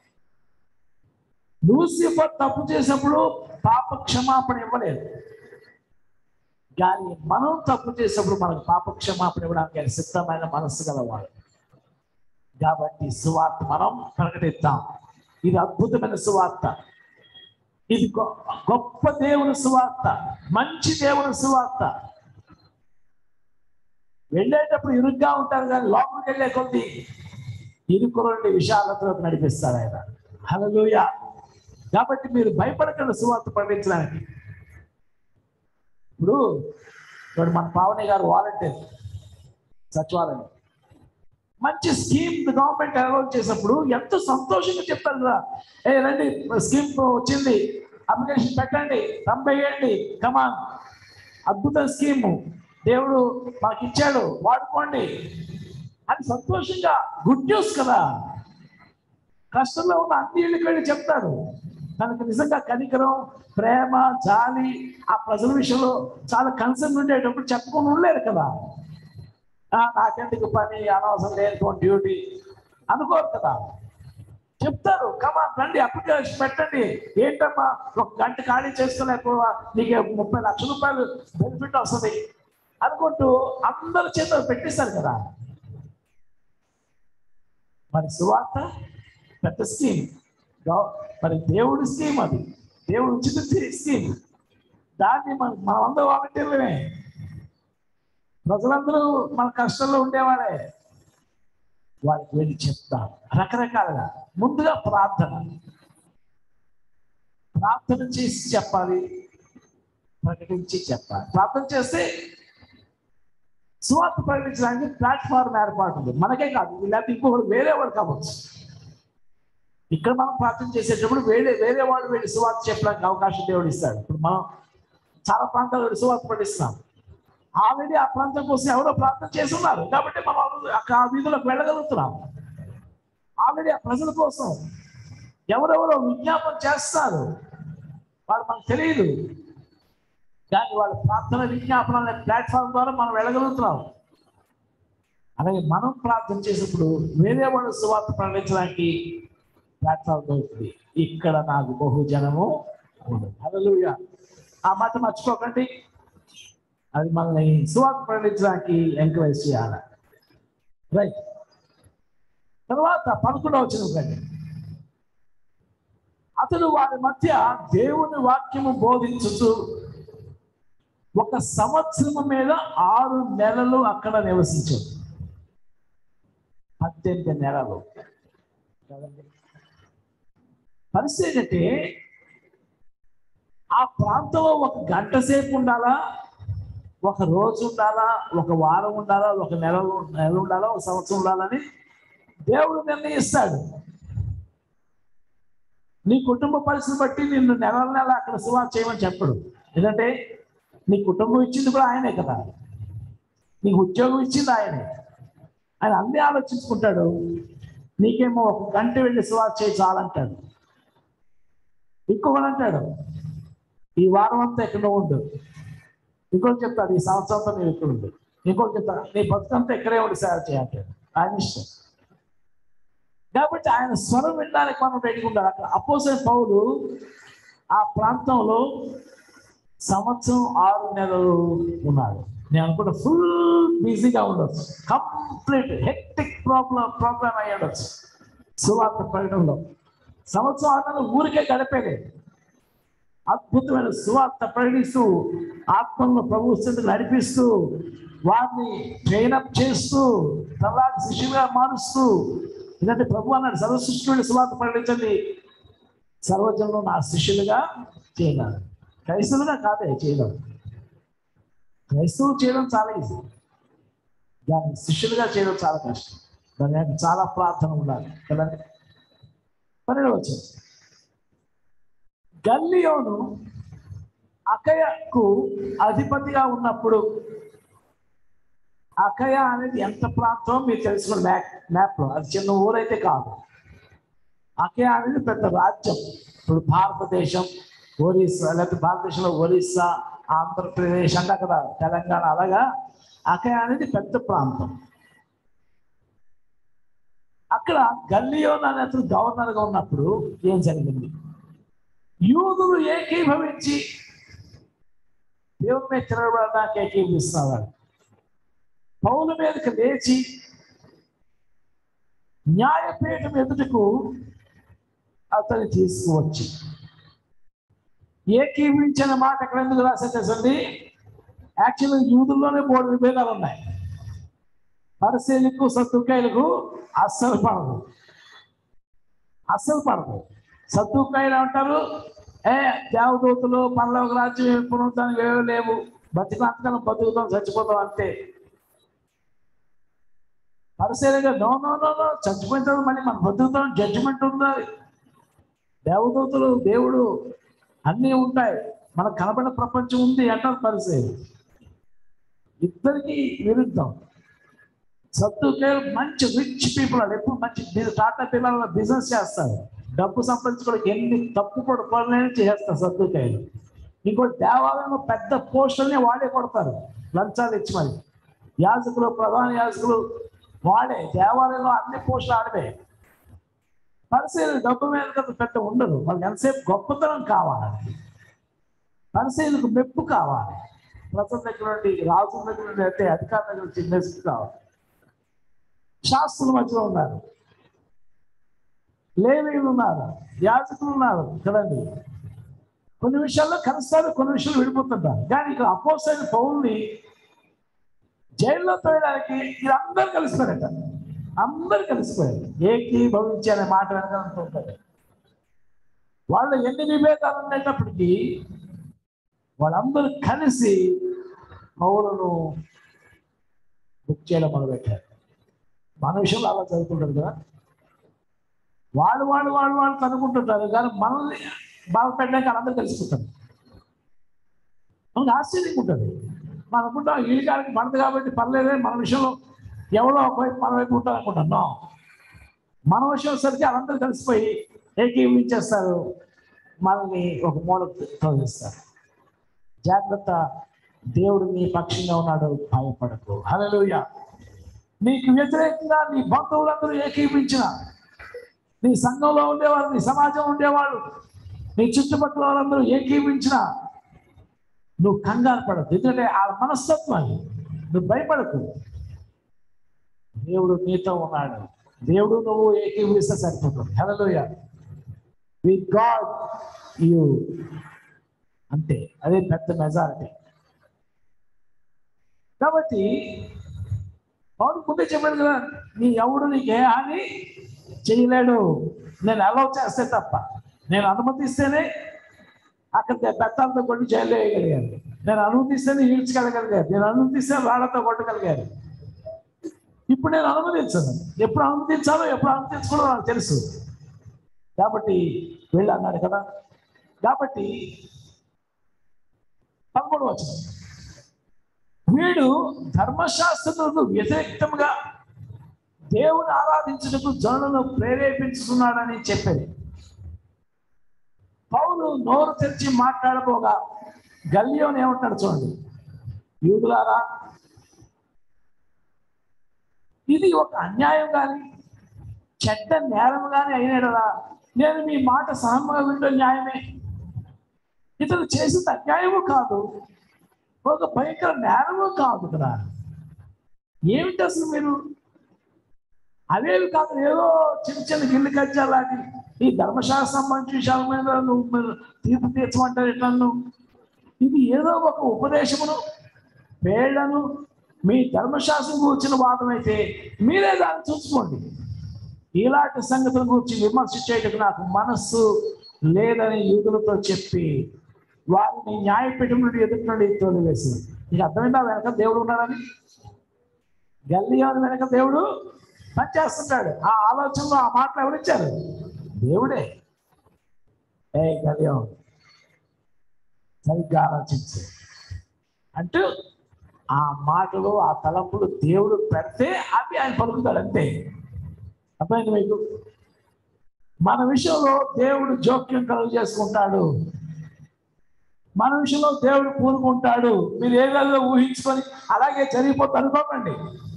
లూసిఫర్ తప్పు చేసినప్పుడు పాప క్షమాపణ ఇవ్వలేదు కానీ మనం తప్పు చేసినప్పుడు మనకు పాప క్షమాపణ ఇవ్వడానికి ఆయన సిద్ధమైన మనస్సు గలవాడు కాబట్టి సువార్త మనం ప్రకటిద్దాం ఇది అద్భుతమైన సువార్త ఇది గొ- గొప్ప దేవుని సువార్త మంచి దేవుని సువార్త వెళ్ళేటప్పుడు ఇరుగ్గా ఉంటారు కానీ లోపలికి వెళ్ళే కొద్ది ఇరుకురండి విశాలతలోకి నడిపిస్తారు ఆయన హల్లెలూయ కాబట్టి మీరు భయపడకుండా సువార్త ప్రకటించడానికి ఇప్పుడు ఇప్పుడు మన పావని గారు వాలంటీర్ సచివాలయం మంచి స్కీమ్ గవర్నమెంట్ అనౌన్స్ చేసినప్పుడు ఎంత సంతోషంగా చెప్తారు కదా ఏ రండి స్కీమ్ వచ్చింది అప్లికేషన్ పెట్టండి పంపేయండి కమాన్ అద్భుత స్కీము దేవుడు మాకు ఇచ్చాడు వాడుకోండి అని సంతోషంగా గుడ్ న్యూస్ కదా కష్టంలో ఉన్న అన్ని ఇళ్ళకి వెళ్ళి చెప్తారు తనకు నిజంగా కనికరం ప్రేమ జాలి ఆ ప్రజల విషయంలో చాలా కన్సర్న్ ఉండేటప్పుడు చెప్పుకొని ఉండలేరు కదా ఆ, నాకెందుకు పని అనవసరం లేని డ్యూటీ అనుకోరు కదా చెప్తారు కమా రండి అప్లికేషన్ పెట్టండి ఏంటమ్మా ఒక గంట ఖాళీ చేసుకోలేకపోవా నీకు ముప్పై లక్షల రూపాయలు బెనిఫిట్ వస్తుంది అనుకుంటూ అందరి చేతులు పెట్టిస్తారు కదా మరి సువార్త పెద్ద స్కీమ్ గవ- మరి దేవుడి స్కీమ్ అది దేవుడు ఉచిత స్కీమ్ దాన్ని మన మనమందరూ వాలంటీర్లమే ప్రజలందరూ మన కష్టంలో ఉండేవాడే వారికి వెళ్ళి చెప్తారు రకరకాలుగా ముందుగా ప్రార్థన ప్రార్థన చేసి చెప్పాలి ప్రకటించి చెప్పాలి ప్రార్థన చేస్తే సువార్త ప్రకటించడానికి ప్లాట్ఫామ్ ఏర్పాటు ఉంది మనకే కాదు లేకపోతే ఇంకొకరు వేరే వాడు కావచ్చు ఇక్కడ మనం ప్రార్థన చేసేటప్పుడు వేరే వేరే వాళ్ళు వెళ్ళి సువార్త చెప్పడానికి అవకాశం దేవుడు ఇస్తాడు ఇప్పుడు మనం చాలా ప్రాంతాల్లో వెళ్ళి సువార్త పఠిస్తున్నాం ఆల్రెడీ ఆ ప్రాంతం కోసం ఎవరో ప్రార్థన చేసి ఉన్నారు కాబట్టి మనం ఆ- ఆ వీధిలోకి వెళ్ళగలుగుతున్నాం ఆల్రెడీ ఆ ప్రజల కోసం ఎవరెవరో విజ్ఞాపన చేస్తారు వాళ్ళు మనకు తెలియదు కానీ వాళ్ళ ప్రార్థన విజ్ఞాపన అనే ప్లాట్ఫామ్ ద్వారా మనం వెళ్ళగలుగుతున్నాం అలాగే మనం ప్రార్థన చేసినప్పుడు వేరే వాళ్ళు సువార్త ప్రకటించడానికి ప్లాట్ఫామ్ దొరుకుతుంది ఇక్కడ నాకు బహుజనము ఉండదు హల్లెలూయా ఆ మాట మర్చిపోకండి అది మనల్ని సువార్త ప్రకటించడానికి ఎంకరేజ్ చేయాలి రైట్ తర్వాత పదకొండవ వచ్చిన కండి అతడు వారి మధ్య దేవుని వాక్యము బోధించుతూ ఒక సంవత్సరం మీద ఆరు నెలలు అక్కడ నివసించాడు పద్దెనిమిది నెలలు కదండి. పరిస్థితి ఏంటంటే ఆ ప్రాంతంలో ఒక గంట సేపు ఉండాలా ఒక రోజు ఉండాలా ఒక వారం ఉండాలా ఒక నెల నెల ఉండాలా ఒక సంవత్సరం ఉండాలని దేవుడు నిర్ణయిస్తాడు నీ కుటుంబ పరిస్థితి బట్టి నిన్ను నెల నెల అక్కడ సువార్ చేయమని చెప్పడు ఎందుకంటే నీ కుటుంబం ఇచ్చింది కూడా ఆయనే కదా నీకు ఉద్యోగం ఇచ్చింది ఆయనే ఆయన అన్ని ఆలోచించుకుంటాడు నీకేమో ఒక గంట వెళ్ళి సువార్ చేయి చాలంటాడు ఇంకొకడు అంటాడు ఈ వారం అంతా ఎక్కడ ఉండు ఇంకోటి చెప్తాడు ఈ సంవత్సరం అంతా నేను ఇక్కడ ఉండు ఇంకోటి చెప్తాడు నీ బతుకంతా ఇక్కడే ఉండి సేవ చేయంటాడు ఆయన ఇష్టం కాబట్టి ఆయన స్వరం వినడానికి మనం రెడీగా ఉండాలి అక్కడ అపోసిన పౌలు ఆ ప్రాంతంలో సంవత్సరం ఆరు నెలలు ఉన్నాడు నేను అనుకుంటా ఫుల్ బిజీగా ఉండొచ్చు కంప్లీట్ హెక్టిక్ ప్రాబ్లం ప్రాబ్లం అయ్యి ఉండొచ్చు సువార్త ప్రకటనలో సంవత్సరం ఆరు నెలలు ఊరికే గడిపేది అద్భుతమైన సువార్త ప్రకటిస్తూ ఆత్మను ప్రభు స్థితికి నడిపిస్తూ వారిని ట్రైనప్ చేస్తూ తర్వాత శిష్యులుగా మారుస్తూ ఎందుకంటే ప్రభు అన్నాడు సర్వ సృష్టిని సువార్త ప్రకటించండి సర్వజనులు నా శిష్యులుగా చేయగలరు క్రైస్తులుగా కాదే చేయగలరు క్రైస్తవులు చేయడం చాలా ఈజీ దాన్ని శిష్యులుగా చేయడం చాలా కష్టం దాని వెనక చాలా ప్రార్థన ఉండాలి కదండి పన్నెండు వచ్చారు గల్లియోను అకయకు అధిపతిగా ఉన్నప్పుడు అకయ అనేది ఎంత ప్రాంతం మీరు తెలుసుకున్న మ్యాప్ మ్యాప్లో అది చిన్న ఊరైతే కాదు అకయ అనేది పెద్ద రాజ్యం ఇప్పుడు భారతదేశం ఒరిస్సా లేకపోతే భారతదేశంలో ఒరిస్సా ఆంధ్రప్రదేశ్ అంటే అక్కడ తెలంగాణ అలాగా అకయ అనేది పెద్ద ప్రాంతం అక్కడ గల్లియోన్ అనే అతను గవర్నర్గా ఉన్నప్పుడు ఏం జరిగింది యూదులు ఏకీభవించి దేవుని మీద తిరగబడడానికి ఏకీభవిస్తున్నారు పౌల మీదకి లేచి న్యాయపీఠం ఎదుటకు అతన్ని తీసుకువచ్చి ఏకీభవించిన మాట ఎక్కడ ఎందుకు రాశారు తెలుసండి యాక్చువల్గా యూదుల్లోనే మూడు విభేదాలు ఉన్నాయి పరిశీలకు సత్తుకాయలకు అస్సలు పడదు అస్సలు పడదు సత్తుకాయలు అంటారు ఏ దేవదూతలు పనులకు రాజ్యం పునరుద్ధానికి ఏవో లేవు బతికాంతకాలం బతుకుతాం చచ్చిపోతాం అంతే పరిశీలిగా నో నో నో నో చచ్చిపోయిన తర్వాత మళ్ళీ మనం బతుకుతాం జడ్జిమెంట్ ఉండాలి దేవదూతలు దేవుడు అన్నీ ఉంటాయి మనకు కనబడిన ప్రపంచం ఉంది అంటారు పరిశీలి ఇద్దరికి విరుద్ధం సత్తుకేలు మంచి రిచ్ పీపుల్ వాళ్ళు ఎప్పుడు మంచి బి- టాటా పిల్లల బిజినెస్ చేస్తారు డబ్బు సంపాదించుకోవడానికి ఎన్ని తప్పు కూడా పనులైనా చేస్తారు సత్తుకాయలు ఇంకోటి దేవాలయంలో పెద్ద పోస్టుల్ని వాడే కొడతారు లంచాలు ఇచ్చి మరి యాజకులు ప్రధాన యాజకులు వాడే దేవాలయంలో అన్ని పోస్టులు ఆడవే పరిశీలన డబ్బు మీద కదా పెద్ద ఉండదు వాళ్ళకి ఎంతసేపు గొప్పతనం కావాలి పరిశీలనకు మెప్పు కావాలి ప్రజల దగ్గర నుండి రాజుల దగ్గర నుండి అయితే అధికారుల దగ్గర నుంచి మెప్పు కావాలి శాస్త్రుల మధ్యలో ఉన్నారు లేవీలు ఉన్నారు యాజకులు ఉన్నారు కదండి కొన్ని విషయాల్లో కలుస్తారు కొన్ని విషయాలు విడిపోతుంటారు కానీ ఇక్కడ అపోసైన పౌల్ని జైల్లో తోయడానికి వీళ్ళందరూ కలిసిపోయారట అందరు కలిసిపోయారు ఏకీభవించి అనే మాట వెనకాలంటూ ఉంటారు వాళ్ళు ఎన్ని విభేదాలు ఉండేటప్పటికీ వాళ్ళందరూ కలిసి పౌరులను బుక్ చేయడం మొదలుపెట్టారు మన విషయంలో అలా జరుగుతుంటారు కదా వాళ్ళు వాళ్ళు వాళ్ళు వాళ్ళు కనుక్కుంటుంటారు కానీ మనల్ని బాధ పెట్టడానికి వాళ్ళందరూ కలిసిపోతారు మనకు ఆశ్చర్యంగా ఉంటుంది మనం అనుకుంటాం వీళ్ళ గారికి మనది కాబట్టి పర్లేదే మన విషయంలో ఎవరో ఒకవైపు మన వైపు ఉంటారు అనుకుంటాం No. మన విషయం సరికి వాళ్ళందరూ కలిసిపోయి ఏకీవించేస్తారు మనల్ని ఒక మూలకు తొలగిస్తారు జాగ్రత్త దేవుడు నీ పక్షంగా ఉన్నాడు భయపడకు హల్లెలూయా నీకు వ్యతిరేకంగా నీ బంధువులందరూ ఏకీపించిన నీ సంఘంలో ఉండేవారు నీ సమాజం ఉండేవాళ్ళు నీ చుట్టుపక్కల వాళ్ళందరూ ఏకీపించిన నువ్వు కంగారు పడకు ఎందుకంటే ఆ మనస్తత్వం అది నువ్వు భయపడకు దేవుడు నీతో ఉన్నాడు దేవుడు నువ్వు ఏకీభవిస్తే సరిపోతుంది హలోయ విత్ గాడ్ యు అంతే అదే పెద్ద మెజారిటీ కాబట్టి పౌరు ముందే చెప్పాడు కదా నీ ఎవడు నీకు ఏ హాని చేయలేడు నేను అలౌ చేస్తే తప్ప నేను అనుమతిస్తేనే అక్కడ బెత్తాలతో కొట్టి జైలు వేయగలిగారు నేను అనుమతిస్తేనే ఈడ్చగలగలిగారు నేను అనుమతిస్తే రాళ్లతో కొట్టగలిగారు ఇప్పుడు నేను అనుమతించను ఎప్పుడు అనుమతించాలో ఎప్పుడు అనుమతించకూడదో నాకు తెలుసు కాబట్టి వెళ్ళి అన్నాడు కదా కాబట్టి పదమూడు వచ్చిన వీడు ధర్మశాస్త్రులకు వ్యతిరేక్తంగా దేవుని ఆరాధించుటకు జనులను ప్రేరేపించుతున్నాడని చెప్పేది పౌలు నోరు తెరిచి మాట్లాడబోగా గల్లియోని ఏమంటాడు చూడండి యూదులారా ఇది ఒక అన్యాయం కానీ చెడ్డ నేరం కానీ అయినాడరా నేను మీ మాట సహమంగా వింటే న్యాయమే ఇతను చేసింది అన్యాయము కాదు ఒక భయంకర నేరము కాదు కదా ఏమిటి అసలు మీరు అవేవి కాదు ఏదో చిన్న చిన్న గిల్లు కజ్జాలాంటి ఈ ధర్మశాస్త్రం సంబంధించిన విషయాల మీద నువ్వు మీరు తీర్పు తీర్చమంటారు ఎట్లా నువ్వు ఇది ఏదో ఒక ఉపదేశమును పేళ్లను మీ ధర్మశాస్త్రం కూర్చిన వాదం అయితే మీరే దాన్ని చూసుకోండి ఇలాంటి సంగతుల గురించి విమర్శ చేయటకు నాకు మనస్సు లేదని యూదులతో చెప్పి వారిని న్యాయపీఠం నుండి ఎదుటి నుండి తోలివేసింది నీకు అర్థమైందా వెనక దేవుడు ఉన్నాడని గల్లియోని వెనక దేవుడు పనిచేస్తుంటాడు ఆ ఆలోచనలో ఆ మాటలు ఎవరిచ్చారు దేవుడే ఏ గల్లియో సరిగ్గా ఆలోచించు అంటూ ఆ మాటలు ఆ తలంపులు దేవుడు పెడితే అవి ఆయన పలుకుతాడు అంతే అర్థమైంది మీకు మన విషయంలో దేవుడు జోక్యం కలుగు చేసుకుంటాడు మన విషయంలో దేవుడు పూనుకుంటాడు మీరు ఏదో ఊహించుకొని అలాగే జరిగిపోతే అనుకోకండి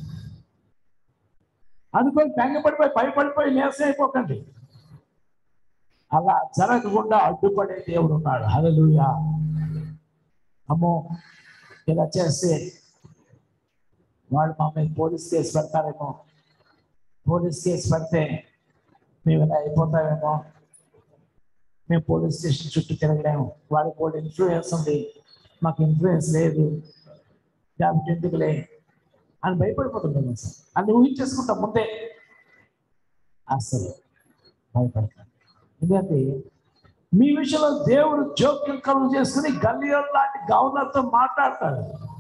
అనుకొని బెంగపడిపోయి భయపడిపోయి నీరసం అయిపోకండి అలా జరగకుండా అడ్డుపడే దేవుడు ఉన్నాడు హల్లెలూయా అమ్మో ఇలా చేస్తే వాళ్ళు మా మీద పోలీస్ కేసు పెడతారేమో పోలీస్ కేసు పెడితే మేము ఇలా అయిపోతామేమో మేము పోలీస్ స్టేషన్ చుట్టూ తిరగలేము వాళ్ళకి కూడా ఇన్ఫ్లుయెన్స్ ఉంది మాకు ఇన్ఫ్లుయెన్స్ లేదు కాబట్టి ఎందుకులే అని భయపడిపోతుంటాం సార్ అని ఊహించేసుకుంటాం ముందే అసలు భయపడతాం ఎందుకంటే మీ విషయంలో దేవుడు జోక్యం కలుగు చేసుకుని గల్లియోల్ లాంటి గవర్నర్తో మాట్లాడతాడు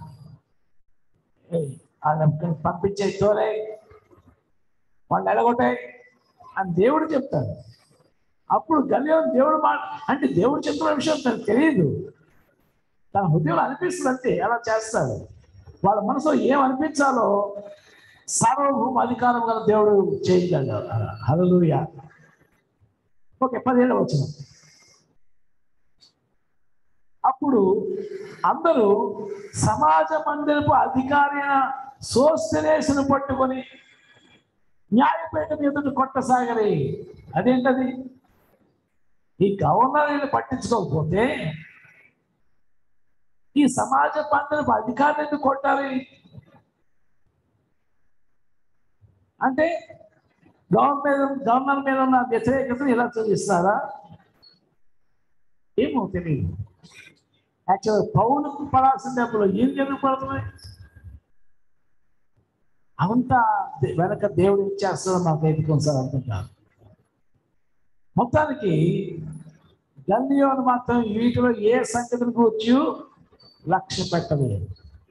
ఏయ్, వాళ్ళని పంపించే తోలే వాళ్ళు ఎడగొట్టాయి అని దేవుడు చెప్తాడు అప్పుడు గల్లియోన్ దేవుడు మాట అంటే దేవుడు చెప్తున్న విషయం తనకు తెలియదు తన హృదయంలో అనిపిస్తుంది అంతే ఎలా చేస్తాడు వాళ్ళ మనసులో ఏం అనిపించాలో సార్వభౌమ అధికారం గల దేవుడు చేయగలడు హల్లెలూయా ఓకే పదిహేడు వచ్చిన అప్పుడు అందరూ సమాజ మందిరపు అధికారి అయిన సోస్తరేసును పట్టుకొని న్యాయపీఠం ఎదుట కొట్టసాగలి అదేంటది ఈ గవర్నర్ని పట్టించుకోకపోతే ఈ సమాజ మందిరపు అధికారులు ఎందుకు కొట్టాలి అంటే గవర్నర్ మీద గవర్నర్ మీద ఉన్న వ్యతిరేకతను ఇలా చూపిస్తారా ఏమో తెలియదు యాక్చువల్ పౌలకు పడాల్సిన దెబ్బలు ఏం ఎందుకు పడుతున్నాయి అవంతా దే- వెనక దేవుడు ఏం చేస్తాడో నాకు ఎదుకొని సార్ అర్థం కాదు మొత్తానికి గల్లియోను మాత్రం వీటిలో ఏ సంగతిని కూర్చి లక్ష్య పెట్టలేదు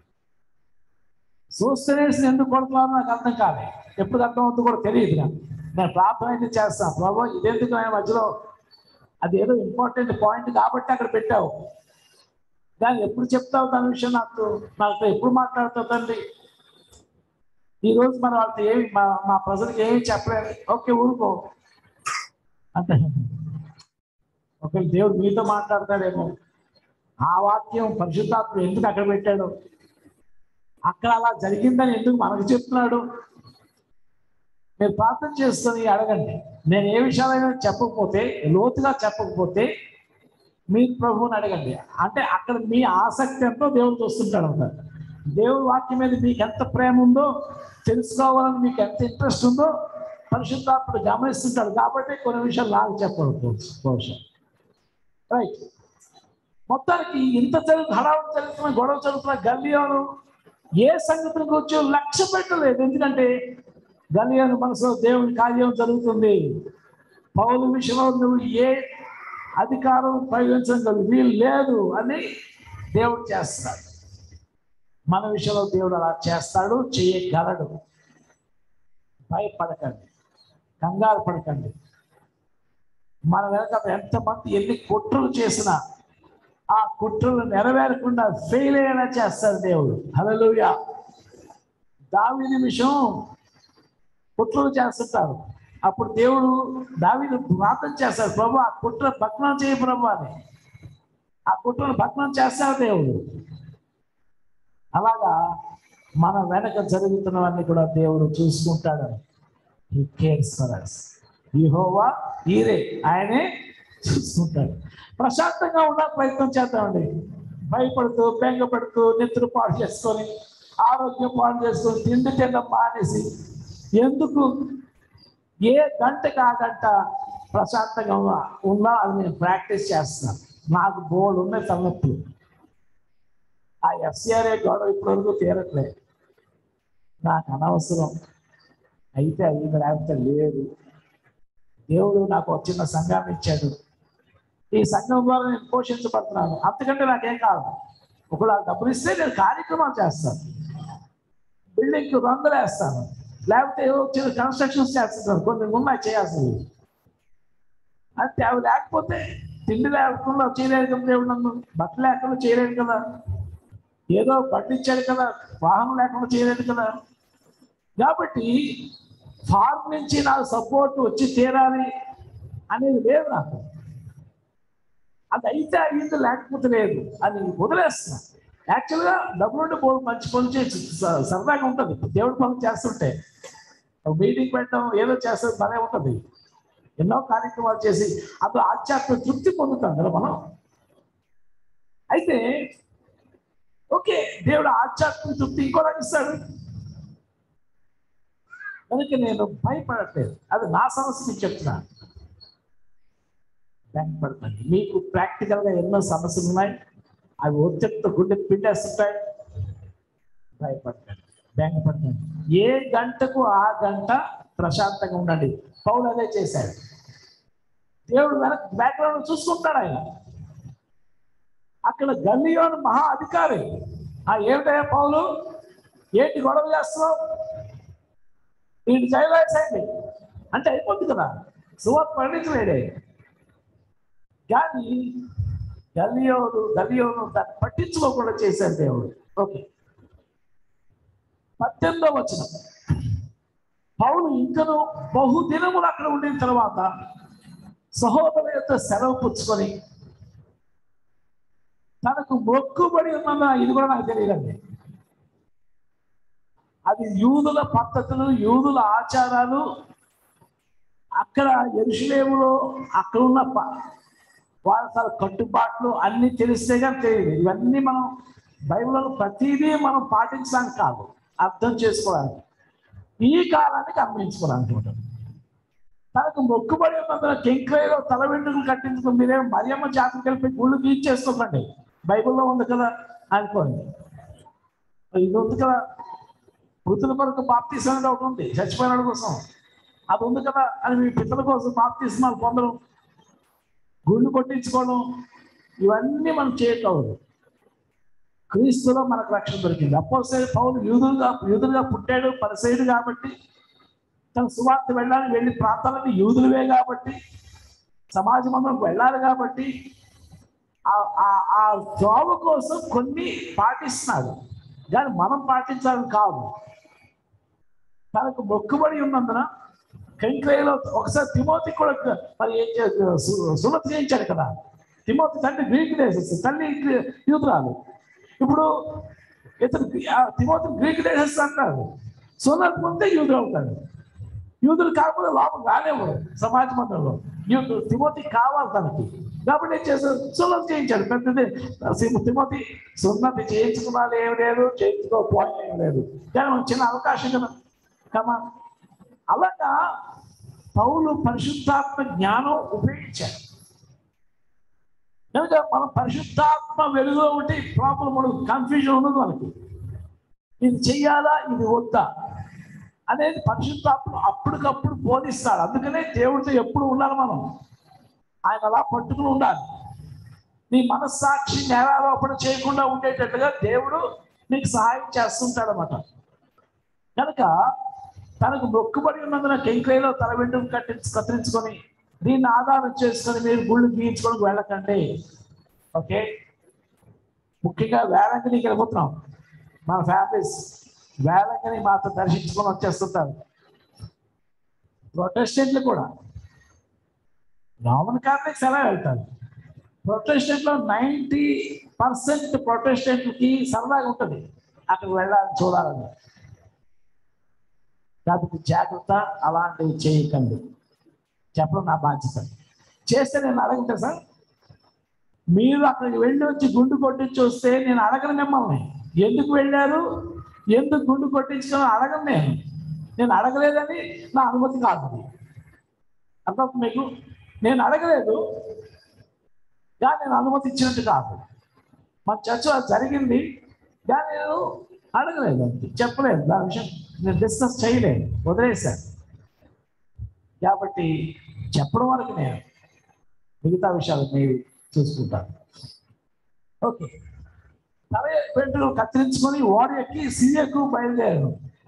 సూస్తనేసి ఎందుకు కొడుతున్నారో నాకు అర్థం కాలేదు ఎప్పుడు అర్థం అవుతుందో కూడా తెలియదు నాకు నేను ప్రార్థన అయితే చేస్తాను ప్రభు ఇదెందుకు నేను మధ్యలో అది ఏదో ఇంపార్టెంట్ పాయింట్ కాబట్టి అక్కడ పెట్టావు దాన్ని ఎప్పుడు చెప్తావు దాని విషయం నాకు నాతో ఎప్పుడు మాట్లాడుతావు తండ్రి ఈ రోజు మన వాళ్ళతో ఏమి మా మా ప్రజలకు ఏమి చెప్పలేదు ఓకే ఊరుకో అంటే ఒకవేళ దేవుడు మీతో మాట్లాడతాడేమో ఆ వాక్యం పరిశుద్ధాత్మ ఎందుకు అక్కడ పెట్టాడు అక్కడ అలా జరిగిందని ఎందుకు మనకు చెప్తున్నాడు మీరు ప్రార్థన చేసుకొని అడగండి నేను ఏ విషయాలైనా చెప్పకపోతే లోతుగా చెప్పకపోతే మీ ప్రభువుని అడగండి అంటే అక్కడ మీ ఆసక్తి ఎంతో దేవుడు చూస్తుంటాడు అంటారు దేవుడి వాక్యం మీద మీకు ఎంత ప్రేమ ఉందో తెలుసుకోవాలని మీకు ఎంత ఇంట్రెస్ట్ ఉందో పరిశుద్ధాత్ముడు గమనిస్తుంటాడు కాబట్టి కొన్ని విషయాలు నాకు చెప్పకపోవచ్చు బహుశా రైట్ మొత్తానికి ఇంత జరుగు హడావుడు జరుగుతున్న గొడవ జరుగుతున్న గల్లియోను ఏ సంగతిని కూర్చో లక్ష్య పెట్టలేదు ఎందుకంటే గల్లియోను మనసులో దేవుని కార్యం జరుగుతుంది పౌరు విషయంలో నువ్వు ఏ అధికారం ప్రయోగించడం వీలు లేదు అని దేవుడు చేస్తాడు మన విషయంలో దేవుడు అలా చేస్తాడు చేయగలడు భయపడకండి కంగారు పడకండి మన వెనక ఎంతమంది ఎన్ని కుట్రలు చేసినా ఆ కుట్రలు నెరవేరకుండా ఫెయిల్ అయ్యేలా చేస్తారు దేవుడు హల్లెలూయా దావీది విషయం కుట్రలు చేస్తుంటారు అప్పుడు దేవుడు దావీదు ప్రార్థన చేస్తాడు ప్రభు ఆ కుట్ర భగ్నం చేయ ప్రభు అని ఆ కుట్రను భగ్నం చేస్తాడు దేవుడు అలాగా మన వెనక జరుగుతున్నవన్నీ కూడా దేవుడు చూసుకుంటాడని he cares for us Jehovah Jireh ఆయనే చూసుకుంటాడు ప్రశాంతంగా ఉండే ప్రయత్నం చేద్దామండి భయపడుతూ బెంగపడుతూ నిద్ర పాడు చేసుకొని ఆరోగ్యం పాడు చేసుకొని తిండి తినడం మానేసి ఎందుకు ఏ గంటకి ఆ గంట ప్రశాంతంగా ఉన్నా- ఉన్నా అది నేను ప్రాక్టీస్ చేస్తున్నాను నాకు బోర్డు ఉన్నాయి తలనొప్పులు ఆ ఎఫ్సిఆర్ఏ గొడవ ఇప్పటివరకు తీరట్లేదు నాకు అనవసరం అయితే అయ్యింది లేకపోతే లేదు దేవుడు నాకు ఒక చిన్న సంఘాన్ని ఇచ్చాడు ఈ సంఘం ద్వారా నేను పోషించబడుతున్నాను అంతకంటే నాకేం కాదు ఒకవేళ ఆ డబ్బులు ఇస్తే నేను కార్యక్రమాలు చేస్తాను బిల్డింగ్కి రంగులు వేస్తాను లేకపోతే ఏదో చిన్న కన్స్ట్రక్షన్స్ చేస్తుంటాను కొన్ని ఉన్నాయి చేయాల్సింది అంటే అవి లేకపోతే తిండి లేకుండా చేయలేదు కదా దేవుడు నన్ను బట్టలు లేకుండా చేయలేదు కదా ఏదో పట్టించాడు కదా వాహనం లేకుండా చేయలేదు కదా కాబట్టి ఫార్మ్ నుంచి నాకు సపోర్ట్ వచ్చి తీరాలి అనేది లేదు నాకు అది అయితే అయింది లేకపోతే లేదు అని వదిలేస్తున్నా యాక్చువల్గా డబ్బులు ఉండి బోల్ మంచి పనులు చేసి స- సరదాగా ఉంటుంది దేవుడి పనులు చేస్తుంటే మీటింగ్ పెట్టడం ఏదో చేస్తే భలే ఉంటుంది ఎన్నో కార్యక్రమాలు చేసి అందులో ఆధ్యాత్మిక తృప్తి పొందుతాం కదా మనం అయితే ఓకే దేవుడు ఆధ్యాత్మిక తృప్తి ఇంకోలా ఇస్తాడు కనుక నేను భయపడట్లేదు అది నా సమస్య మీకు చెప్తున్నాను భయపడతాను మీకు ప్రాక్టికల్ గా ఎన్నో సమస్యలు ఉన్నాయి అవి ఒత్తిడితో గుండె పిండేస్తుంటాయి భయపడతాను భయపడతాను ఏ గంటకు ఆ గంట ప్రశాంతంగా ఉండండి పౌలు అదే చేశాడు దేవుడు వెనక బ్యాక్గ్రౌండ్ చూసుకుంటాడు ఆయన అక్కడ గల్లియోని మహా అధికారి ఆ ఏమిటయ్యా పౌలు ఏంటి గొడవ చేస్తున్నావు వీడిని జైలేసేయండి అంటే అయిపోతుంది కదా సువార్త పండించలేడే కానీ గలియోడు గలియోను దాన్ని పట్టించుకోకుండా చేశాడు దేవుడు ఓకే పద్దెనిమిదో వచ్చిన పౌలు ఇంకను బహుదినములు అక్కడ ఉండిన తర్వాత సహోదరు యొక్క సెలవు పుచ్చుకొని తనకు మొక్కుబడి ఉన్నదా ఇది కూడా నాకు తెలియదండి అది యూదుల పద్ధతులు యూదుల ఆచారాలు అక్కడ ఎరుషులేములో అక్కడ ఉన్న ప- వాళ్ళ తన కట్టుబాట్లు అన్ని తెలిస్తే కానీ తెలియదు ఇవన్నీ మనం బైబిల్లో ప్రతిదీ మనం పాటించడానికి కాదు అర్థం చేసుకోవడానికి ఈ కాలానికి అన్వయించుకోవడానికి ఉంటుంది తనకు మొక్కుబడి ఉన్నందున కెంక్రైలో తల వెంట్రుకలు కట్టించుకుని మీరేమో మరియమ్మ జాతరకు వెళ్ళి గుళ్ళు తీర్చేసుకోకండి బైబిల్లో ఉంది కదా అనుకోండి ఇది ఉంది కదా వృద్ధుల కొరకు బాప్తీసం అనేది ఒకటి ఉంది చచ్చిపోయిన వాళ్ళ కోసం అది ఉంది కదా అని మీ పిల్లల కోసం బాప్తీస్మాలు పొందడం గుండు కొట్టించుకోవడం ఇవన్నీ మనం చేయకూడదు క్రీస్తులో మనకు రక్షణ దొరికింది అపోసే పౌలు యూదులుగా యూదులుగా పుట్టాడు పరిసైడు కాబట్టి తన సువార్త వెళ్ళాలి వెళ్ళి ప్రాంతాలన్నీ యూదులువే కాబట్టి సమాజ మందరం వెళ్ళాలి కాబట్టి ఆ- ఆ- ఆ త్రోవ కోసం కొన్ని పాటిస్తున్నాడు కానీ మనం పాటించాలని కాదు తనకు మొక్కుబడి ఉన్నందున కంక్రేలో ఒకసారి తిమోతి కూడా మరి ఏం చే- సు- సున్నతి చేయించాడు కదా తిమోతి తండ్రి గ్రీక్ దేశస్ తల్లి గ్రీ- యూదురాలు ఇప్పుడు ఇతను ఆ తిమోతి గ్రీక్ దేశస్ అంటారు సున్నతి పొందితే యూదులు అవుతాడు యూదులు కాకపోతే లోపల రానివ్వరు సమాజ మందిరంలో యూదు తిమోతి కావాలి తనకి కాబట్టి ఏం చేశారు సున్నతి చేయించాడు పెద్దది సి- తిమోతి సున్నతి చేయించుకున్నాడు ఏం లేదు చేయించుకోకపోవడం ఏం లేదు కానీ ఒక చిన్న అవకాశం కదా కమా అలాగా పౌలు పరిశుద్ధాత్మ జ్ఞానం ఉపయోగించాడు కనుక మనం పరిశుద్ధాత్మ వెలుగులో ఉంటే ప్రాబ్లం మనకు కన్ఫ్యూజన్ ఉండదు మనకి ఇది చెయ్యాలా ఇది వద్దా అనేది పరిశుద్ధాత్మ అప్పటికప్పుడు బోధిస్తాడు అందుకనే దేవుడితో ఎప్పుడు ఉండాలి మనం ఆయన అలా పట్టుకుని ఉండాలి నీ మనస్సాక్షి నేరారోపణ చేయకుండా ఉండేటట్టుగా దేవుడు నీకు సహాయం చేస్తుంటాడు అన్నమాట కనుక తనకు మొక్కుబడి ఉన్నందున కెంక్రైలో తల వెంట్రుకలు కట్టించి కత్తిరించుకొని దీన్ని ఆధారం చేసుకొని మీరు గుళ్ళు గీయించుకొని వెళ్ళకండి ఓకే ముఖ్యంగా వేలంగినికి వెళ్ళిపోతున్నాం మన ఫ్యామిలీస్ వేలంగిని మాతో దర్శించుకొని వచ్చేస్తుంటారు ప్రొటెస్టెంట్లు కూడా రామన్ కాథలిక్స్ ఎలా వెళ్తారు ప్రొటెస్టెంట్లో నైంటీ పర్సెంట్ ప్రొటెస్టెంట్కి సరదాగా ఉంటుంది అక్కడ వెళ్ళాలని చూడాలని కాబట్టి జాగ్రత్త అలాంటివి చేయకండి చెప్పడం నా బాధ్యత చేస్తే నేను అడగంటే సార్ మీరు అక్కడికి వెళ్ళి వచ్చి గుండు కొట్టించి వస్తే నేను అడగను మిమ్మల్ని ఎందుకు వెళ్ళారు ఎందుకు గుండు కొట్టించుకొని అడగను నేను నేను అడగలేదని నా అనుమతి కాదు అది. అర్థం మీకు నేను అడగలేదు కానీ నేను అనుమతి ఇచ్చినట్టు కాదు మన చర్చ అది జరిగింది కానీ నేను అడగలేదు అంతే చెప్పలేదు దాని విషయం నేను డిస్కస్ చేయలేదు వదిలేశాను కాబట్టి చెప్పడం వరకు నేను మిగతా విషయాలు మీరు చూసుకుంటాను ఓకే తల వెంట్రుకలు కత్తిరించుకొని ఓడ ఎక్కి సిరియకు బయలుదేరారు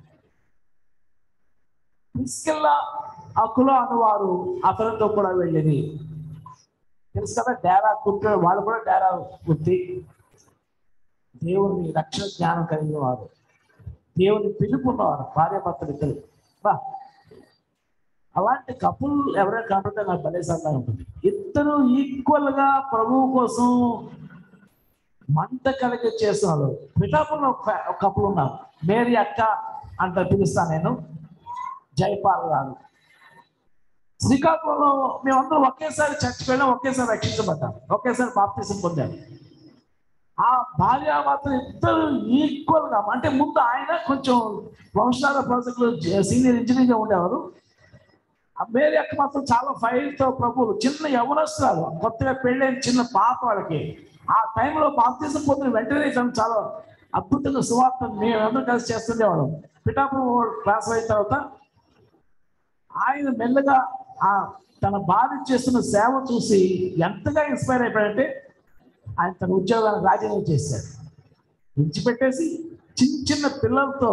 ప్రిస్కిల్లా అక్కులో అన్నవారు అతనితో కూడా వెళ్ళేది తెలుసు కదా డేరా కుట్టే వాళ్ళు కూడా డేరా కుట్టి దేవుని రక్షణ జ్ఞానం కలిగిన వారు దేవుని పిలుపున్నవారు భార్య భర్తలు ఇద్దరు బా అలాంటి కపుల్ ఎవరైనా కనపడితే నాకు భలే సరదా ఉంటుంది ఇద్దరు ఈక్వల్ గా ప్రభువు కోసం మంట కలిగి చేస్తున్నారు పిఠాపురంలో ఒక ఒక కపుల్ ఉన్నారు మేరీ అక్క అంట పిలుస్తాను నేను జయపాల్ గారు శ్రీకాకుళంలో మేమందరం ఒకేసారి చర్చికి వెళ్ళాం ఒకేసారి రక్షించబడ్డాం ఒకేసారి బాప్తీసం పొందాం ఆ భార్య మాత్రం ఇద్దరు ఈక్వల్ గా అంటే ముందు ఆయన కొంచెం వంశాల ప్రాజెక్టులు సీనియర్ ఇంజనీర్ గా ఉండేవారు ఆ మేరీ అక్క మాత్రం చాలా ఫైర్ తో ప్రభువులు చిన్న యవనస్తురాలు కొత్తగా పెళ్ళైన చిన్న పాప వాళ్ళకి ఆ టైంలో బాప్తీసం పొందిన వెంటనే తను చాలా అద్భుతంగా సువార్త మేమందరం కలిసి చేస్తుండేవాళ్ళం పిఠాపురం క్లాస్ అయిన తర్వాత ఆయన మెల్లగా ఆ తన భార్య చేస్తున్న సేవ చూసి ఎంతగా ఇన్స్పైర్ అయిపోయాడంటే ఆయన తన ఉద్యోగాన్ని రాజీనామా చేశాడు విడిచిపెట్టేసి చిన్న చిన్న పిల్లలతో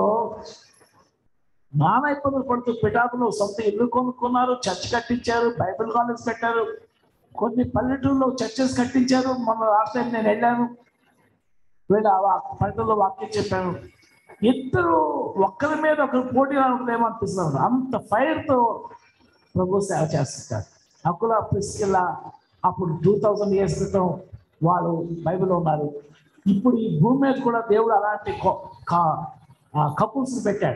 నానా ఇబ్బందులు పడుతూ పిఠాపులో సొంత ఇల్లు కొనుక్కున్నారు చర్చ్ కట్టించారు బైబిల్ కాలేజ్ పెట్టారు కొన్ని పల్లెటూరులో చర్చెస్ కట్టించారు మొన్న లాస్ట్ టైం నేను వెళ్ళాను వీళ్ళు ఆ వా- పల్లెటూరులో వాక్యం చెప్పాను ఇద్దరు ఒక్కరి మీద ఒకరు పోటీ అనుకునేమో అనిపిస్తున్నారు అంత ఫైర్తో ప్రభు సేవ చేస్తుంటారు అకుల ప్రిస్కిల్ల అప్పుడు టూ థౌజండ్ ఇయర్స్ క్రితం వాళ్ళు బైబిల్లో ఉన్నారు ఇప్పుడు ఈ భూమి మీద కూడా దేవుడు అలాంటి కపుల్స్ పెట్టాడు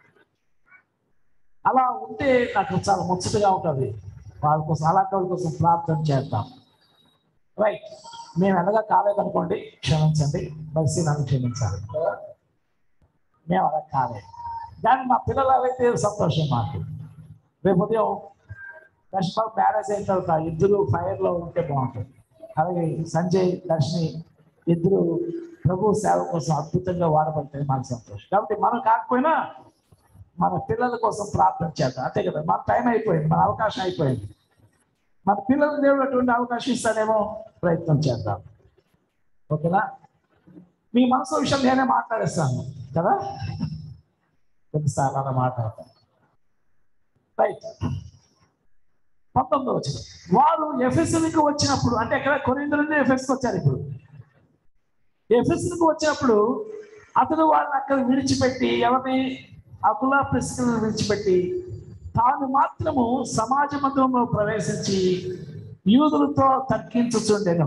అలా ఉంటే నాకు చాలా ముచ్చటగా ఉంటుంది వాళ్ళ కోసం అలాంటి వాళ్ళ కోసం ప్రార్థన చేద్దాం రైట్ మేము ఎలాగా కాలేదనుకోండి క్షమించండి బస్సీ నన్ను క్షమించాలి మేము అలా కాలేదు కానీ మా పిల్లలు అయితే సంతోషం మాకు రేపు ఉదయం దర్శనం మ్యారేజ్ అయిన తర్వాత ఇద్దరు ఫైర్లో ఉంటే బాగుంటుంది అలాగే సంజయ్ దర్శిని ఇద్దరు ప్రభు సేవ కోసం అద్భుతంగా వాడబడితే మాకు సంతోషం కాబట్టి మనం కాకపోయినా మన పిల్లల కోసం ప్రార్థన చేద్దాం అంతే కదా మన టైం అయిపోయింది మన అవకాశం అయిపోయింది మన పిల్లలు దేవుడు అటువంటి అవకాశం ఇస్తాడేమో ప్రయత్నం చేద్దాం ఓకేనా మీ మనసు విషయం నేనే మాట్లాడేస్తాను కదా కొన్నిసార్లు అలా మాట్లాడతాను రైట్ పంతొమ్మిది వచ్చిన వారు ఎఫెస్కి వచ్చినప్పుడు అంటే ఎక్కడ కొరింద నుండి ఎఫెస్కి వచ్చారు ఇప్పుడు ఎఫెస్కి వచ్చినప్పుడు అతడు వాళ్ళని అక్కడ విడిచిపెట్టి ఎవరిని అకులా ప్రిస్కులను విడిచిపెట్టి తాను మాత్రము సమాజ మందిరంలో ప్రవేశించి యూదులతో తర్కించుచుండెను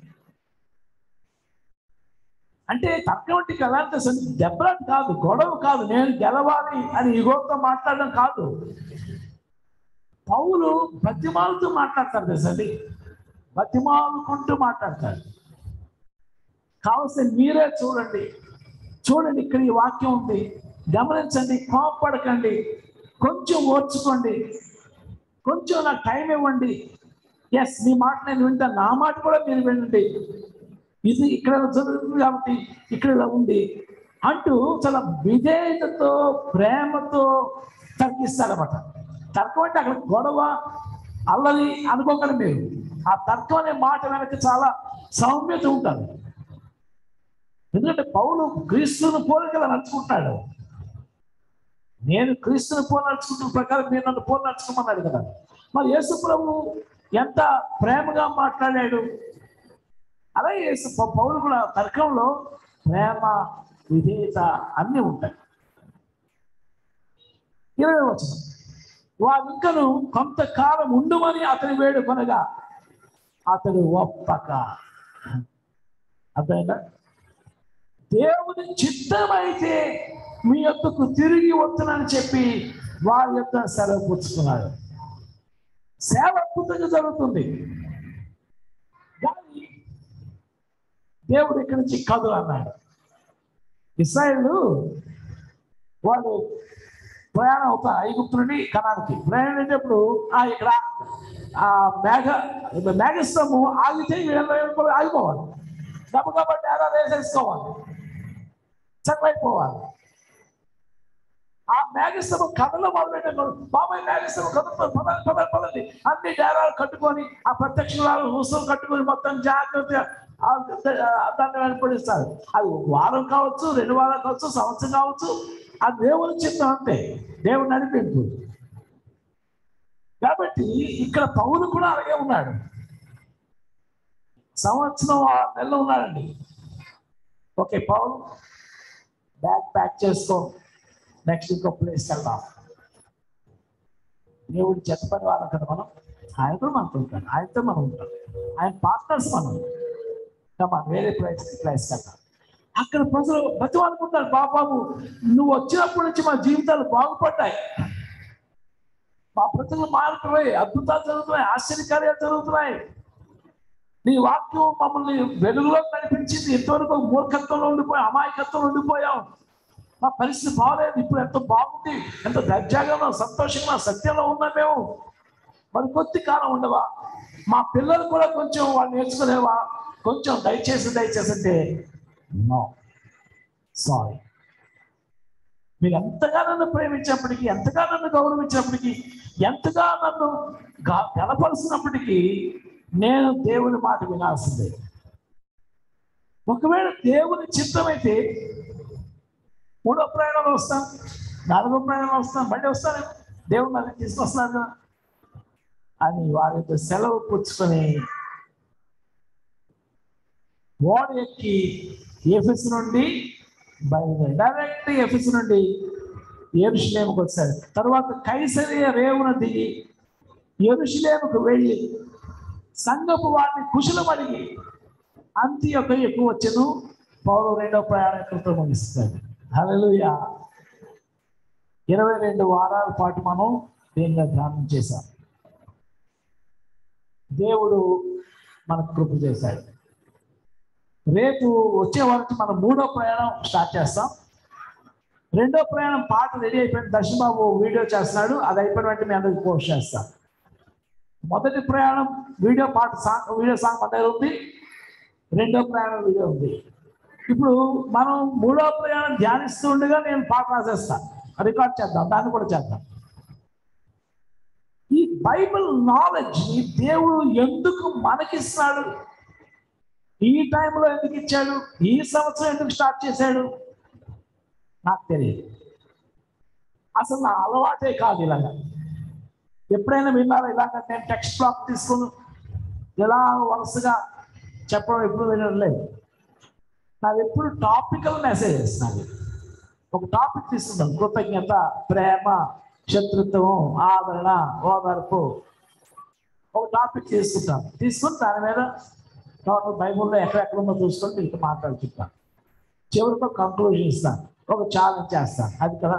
అంటే తర్కం అంటే ఎలాంటి దెబ్బలం కాదు గొడవ కాదు నేను గెలవాలి అని ఇగోతో మాట్లాడడం కాదు పౌలు బతిమాలతో మాట్లాడతారు తెలుసండి బతిమాలుకుంటూ మాట్లాడతారు కావలసిన మీరే చూడండి చూడండి ఇక్కడ ఈ వాక్యం ఉంది గమనించండి కోపడకండి కొంచెం ఓర్చుకోండి కొంచెం నాకు టైం ఇవ్వండి ఎస్ మీ మాట నేను వింటాను నా మాట కూడా మీరు వినండి ఇది ఇక్కడ జరుగుతుంది కాబట్టి ఇక్కడ ఇలా ఉంది అంటూ చాలా విధేయతతో ప్రేమతో తర్కిస్తారన్నమాట తర్కం అంటే అక్కడ గొడవ అల్లరి అనుకోకండి మీరు ఆ తర్కం అనే మాట వెనక చాలా సౌమ్యత ఉంటుంది ఎందుకంటే పౌలు క్రీస్తుని పోలికలా నడుచుకుంటాడు నేను క్రీస్తుని పోలి నడుచుకుంటున్న ప్రకారం మీరు నన్ను పోలి నడుచుకోమన్నాడు కదా మరి యేసు ప్రభు ఎంత ప్రేమగా మాట్లాడాడు అలాగే యేసు పౌ- పౌలు కూడా తర్కంలో ప్రేమ విధేయత అన్నీ ఉంటాయి ఇరవై వచనం వారు ఇంకను కొంతకాలం ఉండుమని అతని వేడుకొనగా అతడు ఒప్పక అర్థమైందా దేవుని చిత్తమైతే మీ యొక్కకు తిరిగి వస్తునని చెప్పి వారి యొక్క సెలవు పుచ్చుకున్నాడు సేవ అద్భుతంగా జరుగుతుంది కానీ దేవుడు ఇక్కడి నుంచి కదులు అన్నాడు ఇస్రాయేళ్ళు వాళ్ళు ప్రయాణం అవుతారు ఐగుప్తు నుండి కణానికి ప్రయాణం అయినప్పుడు ఆ ఇక్కడ ఆ మేఘ మేఘస్తంభం ఆగితే వీళ్ళందరూ ఆగిపోవాలి గబగబా డేరా వేసేసుకోవాలి చక్కవైపోవాలి ఆ మేఘస్తంభం కథలో మొదలెట్టారు బాబాయ్ మేఘస్తంభం కథతో పదండి పదండి పదండి అన్ని డేరాలు కట్టుకొని ఆ ప్రత్యక్ష రుసులు కట్టుకొని మొత్తం జాగ్రత్తగా ఆ దాన్ని వెంపడిస్తారు అది ఒక వారం కావచ్చు రెండు వారాలు కావచ్చు సంవత్సరం కావచ్చు ఆ దేవుని చిత్తం అంతే దేవుడు నడిపింపు కాబట్టి ఇక్కడ పౌలు కూడా అలాగే ఉన్నాడు సంవత్సరం ఆరు నెలలు ఉన్నాడండి ఓకే పౌలు బ్యాగ్ ప్యాక్ చేసుకో నెక్స్ట్ ఇంకో ప్లేస్కి వెళ్దాం దేవుడు చెప్పని వాళ్ళం కదా మనం ఆయన కూడా మనతో ఉంటాడు ఆయనతో మనం ఉంటాం ఆయన పార్ట్నర్స్ మనం కమా వేరే ప్లేస్ ప్లేస్ కదా అక్కడ ప్రజలు ప్రతి అనుకుంటారు బాబాబు నువ్వు వచ్చినప్పటి నుంచి మా జీవితాలు బాగుపడ్డాయి మా ప్రజలు మారుతున్నాయి అద్భుతాలు జరుగుతున్నాయి ఆశ్చర్యకార్యాలు జరుగుతున్నాయి నీ వాక్యం మమ్మల్ని వెలుగులో నడిపించింది ఇంతవరకు మూర్ఖత్వంలో ఉండిపోయాం అమాయకత్వంలో ఉండిపోయాం మా పరిస్థితి బాగలేదు ఇప్పుడు ఎంతో బాగుంది ఎంత దర్జాగా సంతోషంగా సత్యంలో ఉన్నాం మేము మరి కొద్ది కాలం ఉండవా మా పిల్లలు కూడా కొంచెం వాళ్ళు నేర్చుకునేవా కొంచెం దయచేసి దయచేసి అంటే నో సారీ మీరు ఎంతగా నన్ను ప్రేమించినప్పటికీ ఎంతగా నన్ను గౌరవించినప్పటికీ ఎంతగా నన్ను గా- గనపరుస్తున్నప్పటికీ నేను దేవుని మాట వినాల్సిందే ఒకవేళ దేవుని చిత్తమైతే మూడో ప్రయాణంలో వస్తాం నాలుగో ప్రయాణంలో వస్తాం బండి వస్తాను దేవుడు నన్ను తీసుకొస్తున్నాడు కదా అని వారితో సెలవు పుచ్చుకొని ఓడ ఎక్కి ఎఫెస్ నుండి బయలుదేరి డైరెక్ట్ ఎఫెస్ నుండి ఎరుషులేముకు వచ్చాడు తర్వాత కైసరియ రేవున దిగి ఎరుషులేముకు వెళ్ళి సంగపు వారిని కుశలం అడిగి అంతి యొక్క ఎక్కువ వచ్చను పౌరు రెండో ప్రయాణంతో ముగిస్తాడు హల్లెలూయా ఇరవై రెండు వారాల పాటు మనం దీనిగా ధ్యానం చేశాం దేవుడు మనకు కృప చేశాడు రేపు వచ్చే వరకు మనం మూడో ప్రయాణం స్టార్ట్ చేస్తాం రెండో ప్రయాణం పాట రెడీ అయిపోయిన దర్శనబాబు వీడియో చేస్తున్నాడు అది అయిపోయిన వెంటనే మీ అందరికి పోస్ట్ చేస్తాం మొదటి ప్రయాణం వీడియో పాట సాంగ్ వీడియో సాంగ్ మన దగ్గర ఉంది రెండో ప్రయాణం వీడియో ఉంది ఇప్పుడు మనం మూడో ప్రయాణం ధ్యానిస్తూ ఉండగా నేను పాట రాసేస్తా రికార్డ్ చేద్దాం దాన్ని కూడా చేద్దాం ఈ బైబిల్ నాలెడ్జ్ ని దేవుడు ఎందుకు మనకిస్తున్నాడు ఈ టైంలో ఎందుకు ఇచ్చాడు ఈ సంవత్సరం ఎందుకు స్టార్ట్ చేశాడు నాకు తెలియదు అసలు నా అలవాటే కాదు ఇలాగా ఎప్పుడైనా విన్నారా ఇలాగ నేను టెక్స్ట్ బ్లాక్ తీసుకుని ఇలా వరుసగా చెప్పడం ఎప్పుడు వినలేదు నాది ఎప్పుడు టాపికల్ మెసేజెస్ నాది ఒక టాపిక్ తీసుకుంటాం కృతజ్ఞత ప్రేమ శత్రుత్వం ఆదరణ ఓదార్పు ఒక టాపిక్ తీసుకుంటాం తీసుకుని దాని మీద టోటల్ బైబుల్లో ఎక్కడెక్కడ ఉందో చూసుకొని మీకు మాట్లాడుకుంటాను చివరికి ఒక కంక్లూజన్ ఇస్తాను ఒక ఛాలెంజ్ చేస్తాను అది కదా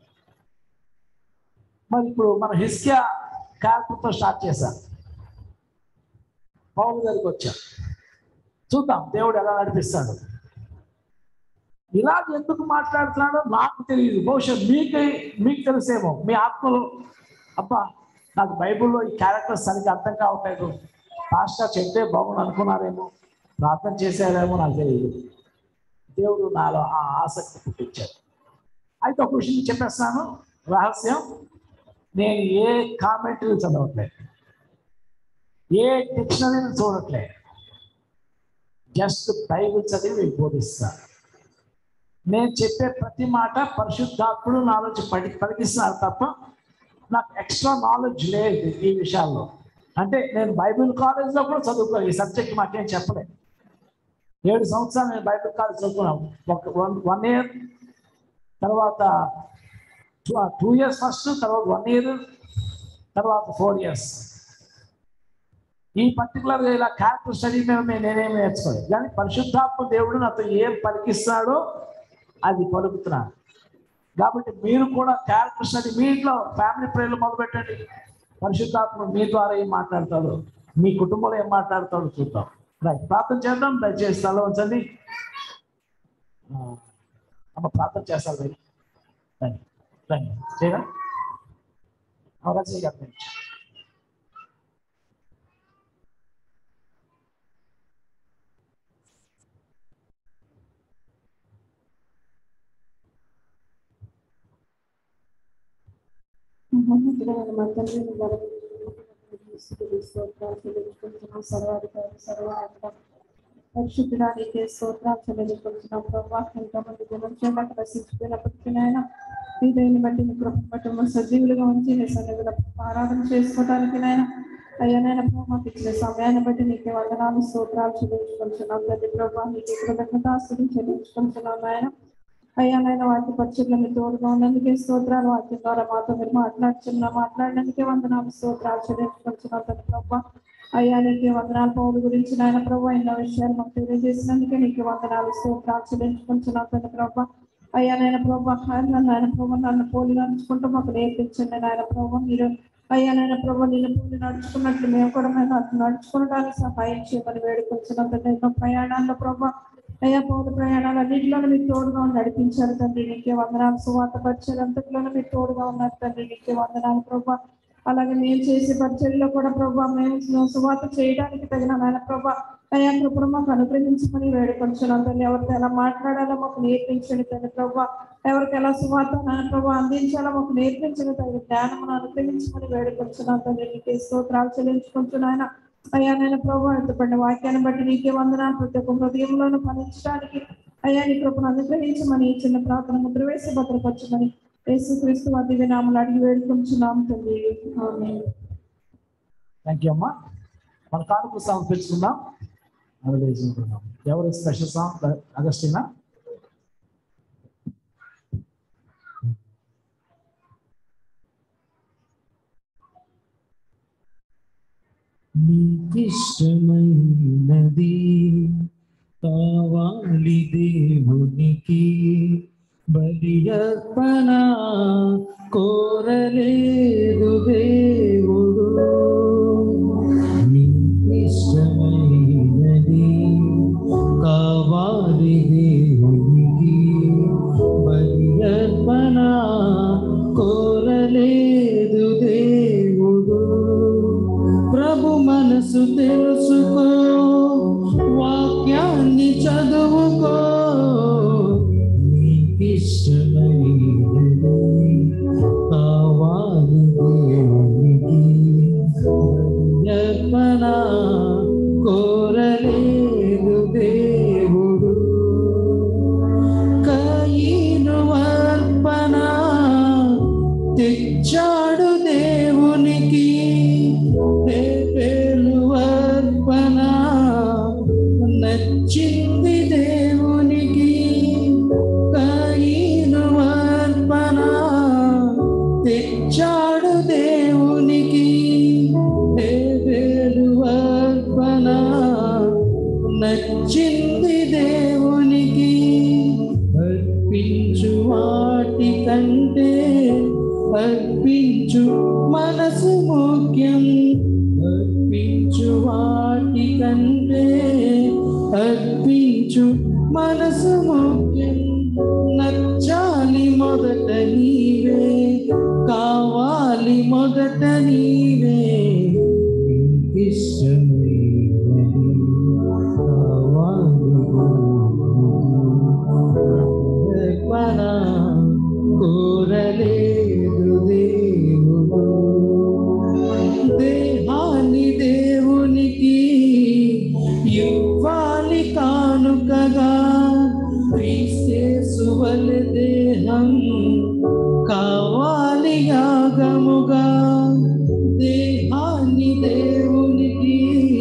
మరి ఇప్పుడు మన హిస్కియా క్యారెక్టర్తో స్టార్ట్ చేశాం పౌరు దగ్గరికి వచ్చాం చూద్దాం దేవుడు ఎలా నడిపిస్తాడు ఇలాగ ఎందుకు మాట్లాడుతున్నాడో నాకు తెలియదు బహుశా మీకు మీకు తెలిసేమో మీ ఆత్మలో అబ్బా నాకు బైబిల్లో ఈ క్యారెక్టర్స్ సరిగ్గా అర్థం కావట్లేదు పాస్టర్ చెప్తే బాగుండు అనుకున్నారేమో ప్రార్థన చేశారేమో నాకు తెలియదు దేవుడు నాలో ఆ ఆసక్తి పుట్టించాడు అయితే ఒక విషయం చెప్పేస్తాను రహస్యం నేను ఏ కామెంటరీ చదవట్లేదు ఏ డిక్షనరీని చూడట్లేదు జస్ట్ బైబిల్ చదివి మీకు బోధిస్తాను నేను చెప్పే ప్రతి మాట పరిశుద్ధాత్ముడు నాలెడ్జ్ పడి పలికిస్తున్నారు తప్ప నాకు ఎక్స్ట్రా నాలెడ్జ్ లేదు ఈ విషయాల్లో అంటే నేను బైబిల్ కాలేజ్లో కూడా చదువుకోలేదు ఈ సబ్జెక్ట్ మాకేం చెప్పలేదు ఏడు సంవత్సరాలు నేను బైబిల్ కాలేజ్ చదువుకున్నాను ఒక వన్ వన్ ఇయర్ తర్వాత టూ ఇయర్స్ ఫస్ట్ తర్వాత వన్ ఇయర్ తర్వాత ఫోర్ ఇయర్స్ ఈ పర్టికులర్గా ఇలా క్యారెక్టర్ స్టడీ మీద నేను నేనేమి నేర్చుకోలేదు కానీ పరిశుద్ధాత్మ దేవుడు నాతో ఏం పలికిస్తాడో అది పలుకుతున్నాను కాబట్టి మీరు కూడా క్యారెక్టర్ స్టడీ మీ ఇంట్లో ఫ్యామిలీ ప్రేయర్లు మొదలు పెట్టండి పరిశుద్ధాత్మ మీ ద్వారా ఏం మాట్లాడతాడో మీ కుటుంబంలో ఏం మాట్లాడతాడో చూద్దాం రైట్ ప్రార్థన చేద్దాం దయచేసి తల ఉంచండి ఆ, అమ్మ ప్రార్థన చేస్తారు మీరు రండి రండి చేయరా అవరాజీ గారు నుంచి మహోన్నతుడైన మా తండ్రి నీ బలమైన స్థుతులు, స్తోత్రాలు చెల్లించుకుంటున్నాం. సర్వాధికారి సర్వాధికారి పరిశుద్ధడానికి స్తోత్రాలు చెల్లించుకుంటున్నాం ప్రభావ ఎంతమంది జనం ప్రసిద్ధిపోయినప్పటికీ నాయన మీ దయని బట్టి మీ కృపను బట్టి మా సజీవులుగా ఉంచి నీ సన్నిధిలో ఆరాధన చేసుకోవడానికి నాయన అయ్యా నాయన ప్రభు మాకు ఇచ్చిన సమయాన్ని బట్టి నీకే వందనాలు స్తోత్రాలు చెల్లించుకుంటున్నాం ప్రతి ప్రభావ నీకే కృతజ్ఞతాస్తులు చెల్లించుకుంటున్నాం నాయన అయ్యా నాయన వాటి పరిచయంలో మీ తోడుగా ఉన్నందుకే స్తోత్రాలు వాక్యం ద్వారా మాతో మీరు మాట్లాడుతున్నా మాట్లాడడానికే వందనాలు స్తోత్రాలు చెల్లించుకుంటున్నాం ప్రతి ప్రభావ అయ్యా నీకే వందనాలు పౌరుల గురించి నాయన ప్రభు ఎన్నో విషయాలు మాకు తెలియజేసినందుకే నీకు వందనాలు స్తోత్రాలు చెల్లించుకుంటున్నాం ప్రతి ప్రభావ అయ్యా నాయన ప్రభా నాయన ప్రభా నన్ను పోలి నడుచుకుంటూ మాకు నేర్పించండి నాయన ప్రభా మీరు అయ్యా నాయన ప్రభా నిన్ను పోలి నడుచుకున్నట్లు మేము కూడా మేము అట్లా నడుచుకోవడానికి సహాయం చేయమని వేడుకొచ్చిన ఎన్నో ప్రయాణాల్లో ప్రభా అయ్యా పౌరు ప్రయాణాలు అన్నింటిలోనూ మీరు తోడుగా ఉండి నడిపించారు తండ్రి నీకే వందనాలు సువాత పరిచయం అంతట్లోనూ మీరు తోడుగా ఉన్నారు తండ్రి నీకే వందనాలు ప్రభా అలాగే మేము చేసే పరిచర్లో కూడా ప్రభా మేము సువాత చేయడానికి తగిన నాయన ప్రభా అయ్యా కృపను మాకు అనుగ్రహించమని వేడుకొంచున్నాం తల్లి ఎవరితో ఎలా మాట్లాడాలో మాకు నేర్పించండి తల్లి ప్రభా ఎవరికి ఎలా సువాత నాయన ప్రభా అందించాలో మాకు నేర్పించండి తల్లి జ్ఞానమును అనుగ్రహించమని వేడుకొంచున్నాం తల్లి నీకే స్తోత్రాలు చెల్లించుకుంటున్నాయన అయ్యా నేను ప్రభు ఎత్తపడిన వాక్యాన్ని బట్టి నీకే వందనాలు ప్రతి ఒక్క హృదయంలోనూ ఫలించడానికి అయ్యా నీ కృపను అనుగ్రహించమని ఈ చిన్న ప్రార్థన ముద్ర వేసి భద్రపరచమని యేసు క్రీస్తు వారి వినామలు అడిగి వేడుకొంచున్నాం తల్లి ఆమేన్. థ్యాంక్ యూ అమ్మా మన కానుక సాంగ్ పెంచుకుందాం అది వేసుకుంటున్నాం ఎవరు స్పెషల్ సాంగ్ అగస్టినా నీకిష్టమైనది కావాలి దేవునికి బలి అర్పణ కోరలేదు దేవుడు నీకిష్టమైనది కావాలి దేవునికి బలి అర్పణ కోరలేదు దేవుడు ప్రభు మనసు తెలుసుకో వాక్యాన్ని చదువుకో నీకిష్టమైనది కావాలి దేవునికి అర్పణ కోరలేదు దేవుడు కయీను అర్పణ తెచ్చాడు దేవునికి హేబెలు అర్పణ నచ్చింది దేవునికి కయీను అర్పణ తెచ్చాడు దేవునికి హేబెలు అర్పణ నచ్చింది దేవునికి అర్పించు వాటి కంటే అర్పించు మనసు ముఖ్యం అర్పించు వాటి కంటే అర్పించు మనసు ముఖ్యం నచ్చాలి మొదట నీవే కావాలి మొదట నీవే ఇష్టమైనది కావాలి అర్పణ కోరలేదు దేవుడు దేహాన్ని దేవునికి ఇవ్వాలి కానుకగా క్రీస్తేసువల దేహం కావాలి యాగముగా దేహాన్ని దేవునికి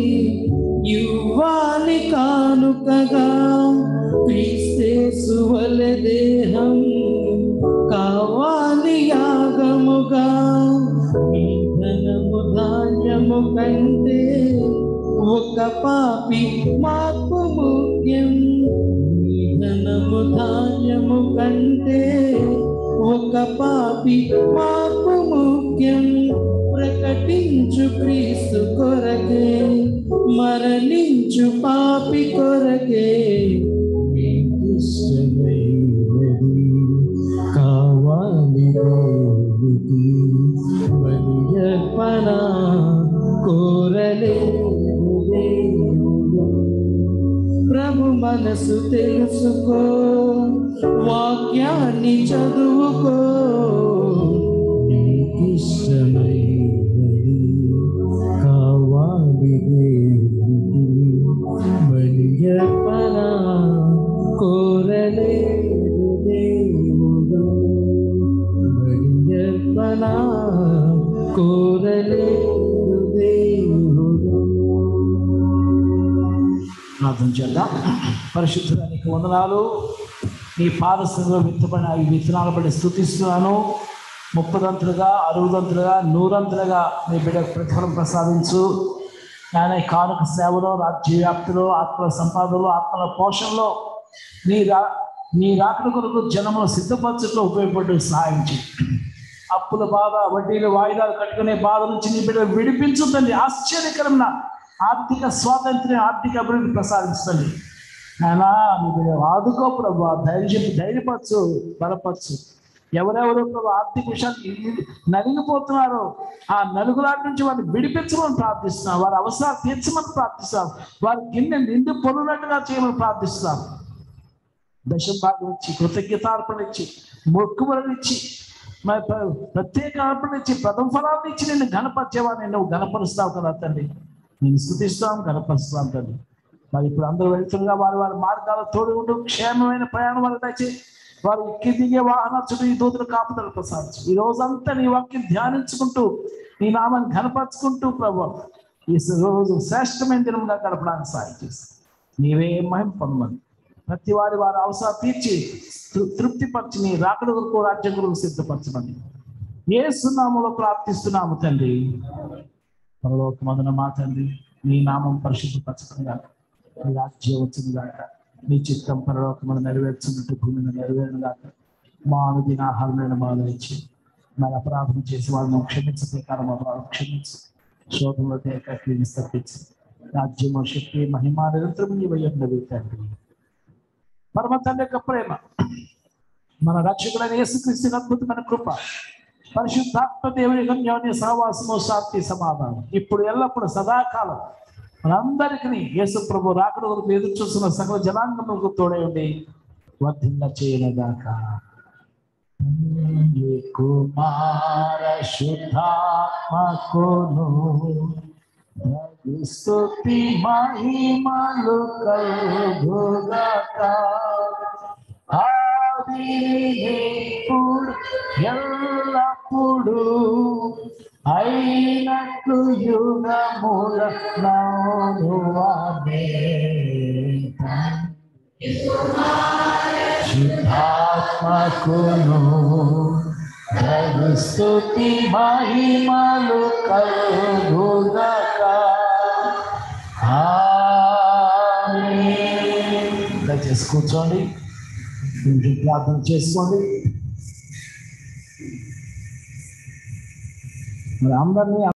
ఇవ్వాలి కానుకగా క్రీస్తేసువల దేహం కావాలి యాగముగా ఈ ధనము ధాన్యము కంటే ఒక పాపి మాకు ముఖ్యం ఈ ధనము ధాన్యము కంటే ఒక పాపి మాకు ముఖ్యం ప్రకటించు క్రీస్తు కొరకే మరణించు పాపి కొరకే మీకు ఇష్టమైనది కావాలి దేవునికి బలి అర్పణ కోరలేదు దేవుడు ప్రభు మనసు తెలుసుకో వాక్యాన్ని చదువుకో నీకిష్టమైనది కావాలి దేవునికి బలి ప్రార్థన చేద్దాం పరిశుద్ధానికి వందనాలు నీ పాదస్థంలో విత్తబడిన ఈ విత్తనాలు బట్టి స్థుతిస్తున్నాను ముప్పదంతులుగా అరవదంతులుగా నూరంతులుగా నీ బిడ్డకు ప్రతిఫలం ప్రసాదించు ఆయన ఈ కానుక సేవలో రాజ్య వ్యాప్తిలో ఆత్మల సంపాదనలో ఆత్మల పోషణలో నీ రా నీ రాకడ కొరకు జనమును సిద్ధపరచట్లో ఉపయోగపడే సహాయం చేయి అప్పుల బాధ వడ్డీలు వాయిదాలు కట్టుకునే బాధ నుంచి నీ బిడ్డ విడిపించుతుంది ఆశ్చర్యకరమైన ఆర్థిక స్వాతంత్ర్యం ఆర్థిక అభివృద్ధి ప్రసాదిస్తుంది ఆయన నీ బిడ్డ ఆదుకో ప్రభు ధైర్యం ధైర్యపరచు బలపరచు ఎవరెవరు ప్రభు ఆర్థిక విషయాలు నలిగిపోతున్నారో ఆ నలుగులాటి నుంచి వారిని విడిపించమని ప్రార్థిస్తున్నాం వారి అవసరాలు తీర్చమని ప్రార్థిస్తాం వారి గిన్నె నిండి పొరునట్టుగా చేయమని ప్రార్థిస్తున్నాం దశం భాగం ఇచ్చి కృతజ్ఞతార్పణ ఇచ్చి మొక్కుబడులు ఇచ్చి మరి ప్ర- ప్రత్యేక అర్పణ ఇచ్చి ప్రథమ ఫలాన్ని ఇచ్చి నిన్ను గణపరిచేవాడిని నువ్వు గణపరుస్తావు కదా తండ్రి నేను స్థుతిస్తాం గణపరుస్తాం తండ్రి మరి ఇప్పుడు అందరూ వెళ్తుండగా వారి వారి మార్గాలు తోడు ఉండు క్షేమమైన ప్రయాణం వారికి దయచేసి వారు ఎక్కి దిగే వాహన చుట్టూ ఈ దూతలు కాపుదలు ప్రసాదించు ఈ రోజంతా నీ వాక్యం ధ్యానించుకుంటూ నీ నామాన్ని ఘనపరుచుకుంటూ ప్రభు ఈ రోజు శ్రేష్టమైన దినంగా గడపడానికి సాయం చేసి నీవే మహిమ పొందమని ప్రతి వారి వారి అవసరం తీర్చి తృ- తృప్తిపరిచి నీ రాకడ వరకు రాజ్యం కొరకు సిద్ధపరచమని ఏ సున్నాములో ప్రార్థిస్తున్నాము తండ్రి పరలోకమందున మా తండ్రి నీ నామం పరిశుద్ధపరచకుండా నీ రాజ్యం వచ్చింది గాక నీ చిత్తం పరలోకమును నెరవేర్చున్నట్టు భూమిని నెరవేరును గాక మా అనుదిన ఆహారమైన మాలో ఇచ్చి మన అపరాధం చేసి వాళ్ళని క్షమించే ప్రకారం అపరాధం క్షమించు శోభంలో తేక క్రీని తప్పించి రాజ్యము శక్తి మహిమ నిరంతరం నీ వయ్యున్నది తండ్రి పరమ తండ్రి యొక్క ప్రేమ మన రక్షకుడైన యేసుక్రీస్తు అద్భుతమైన కృప పరిశుద్ధాత్మ దేవుని గమ్యాన్ని సహవాసము శాంతి సమాధానం ఇప్పుడు ఎల్లప్పుడు సదాకాలం మనందరికీ యేసు ప్రభు రాకడ వరకు ఎదురు చూస్తున్న సకల జనాంగములకు తోడై ఉండి వర్ధిల్ల చేయనగాక తండ్రి కుమార శుద్ధాత్మకును ప్రభు స్తుతి మహిమలు కలుగుగాక ఆదిప్పుడు ఎల్లప్పుడు అయినట్లు యుగముల నౌనువానే శుద్ధాత్మకును ప్రభు స్తుతి మహిమలు కలుగుగాక ఆమేన్. దయచేసి కూర్చోండి కొంచెం ప్రార్థన చేసుకోండి మరి అందరినీ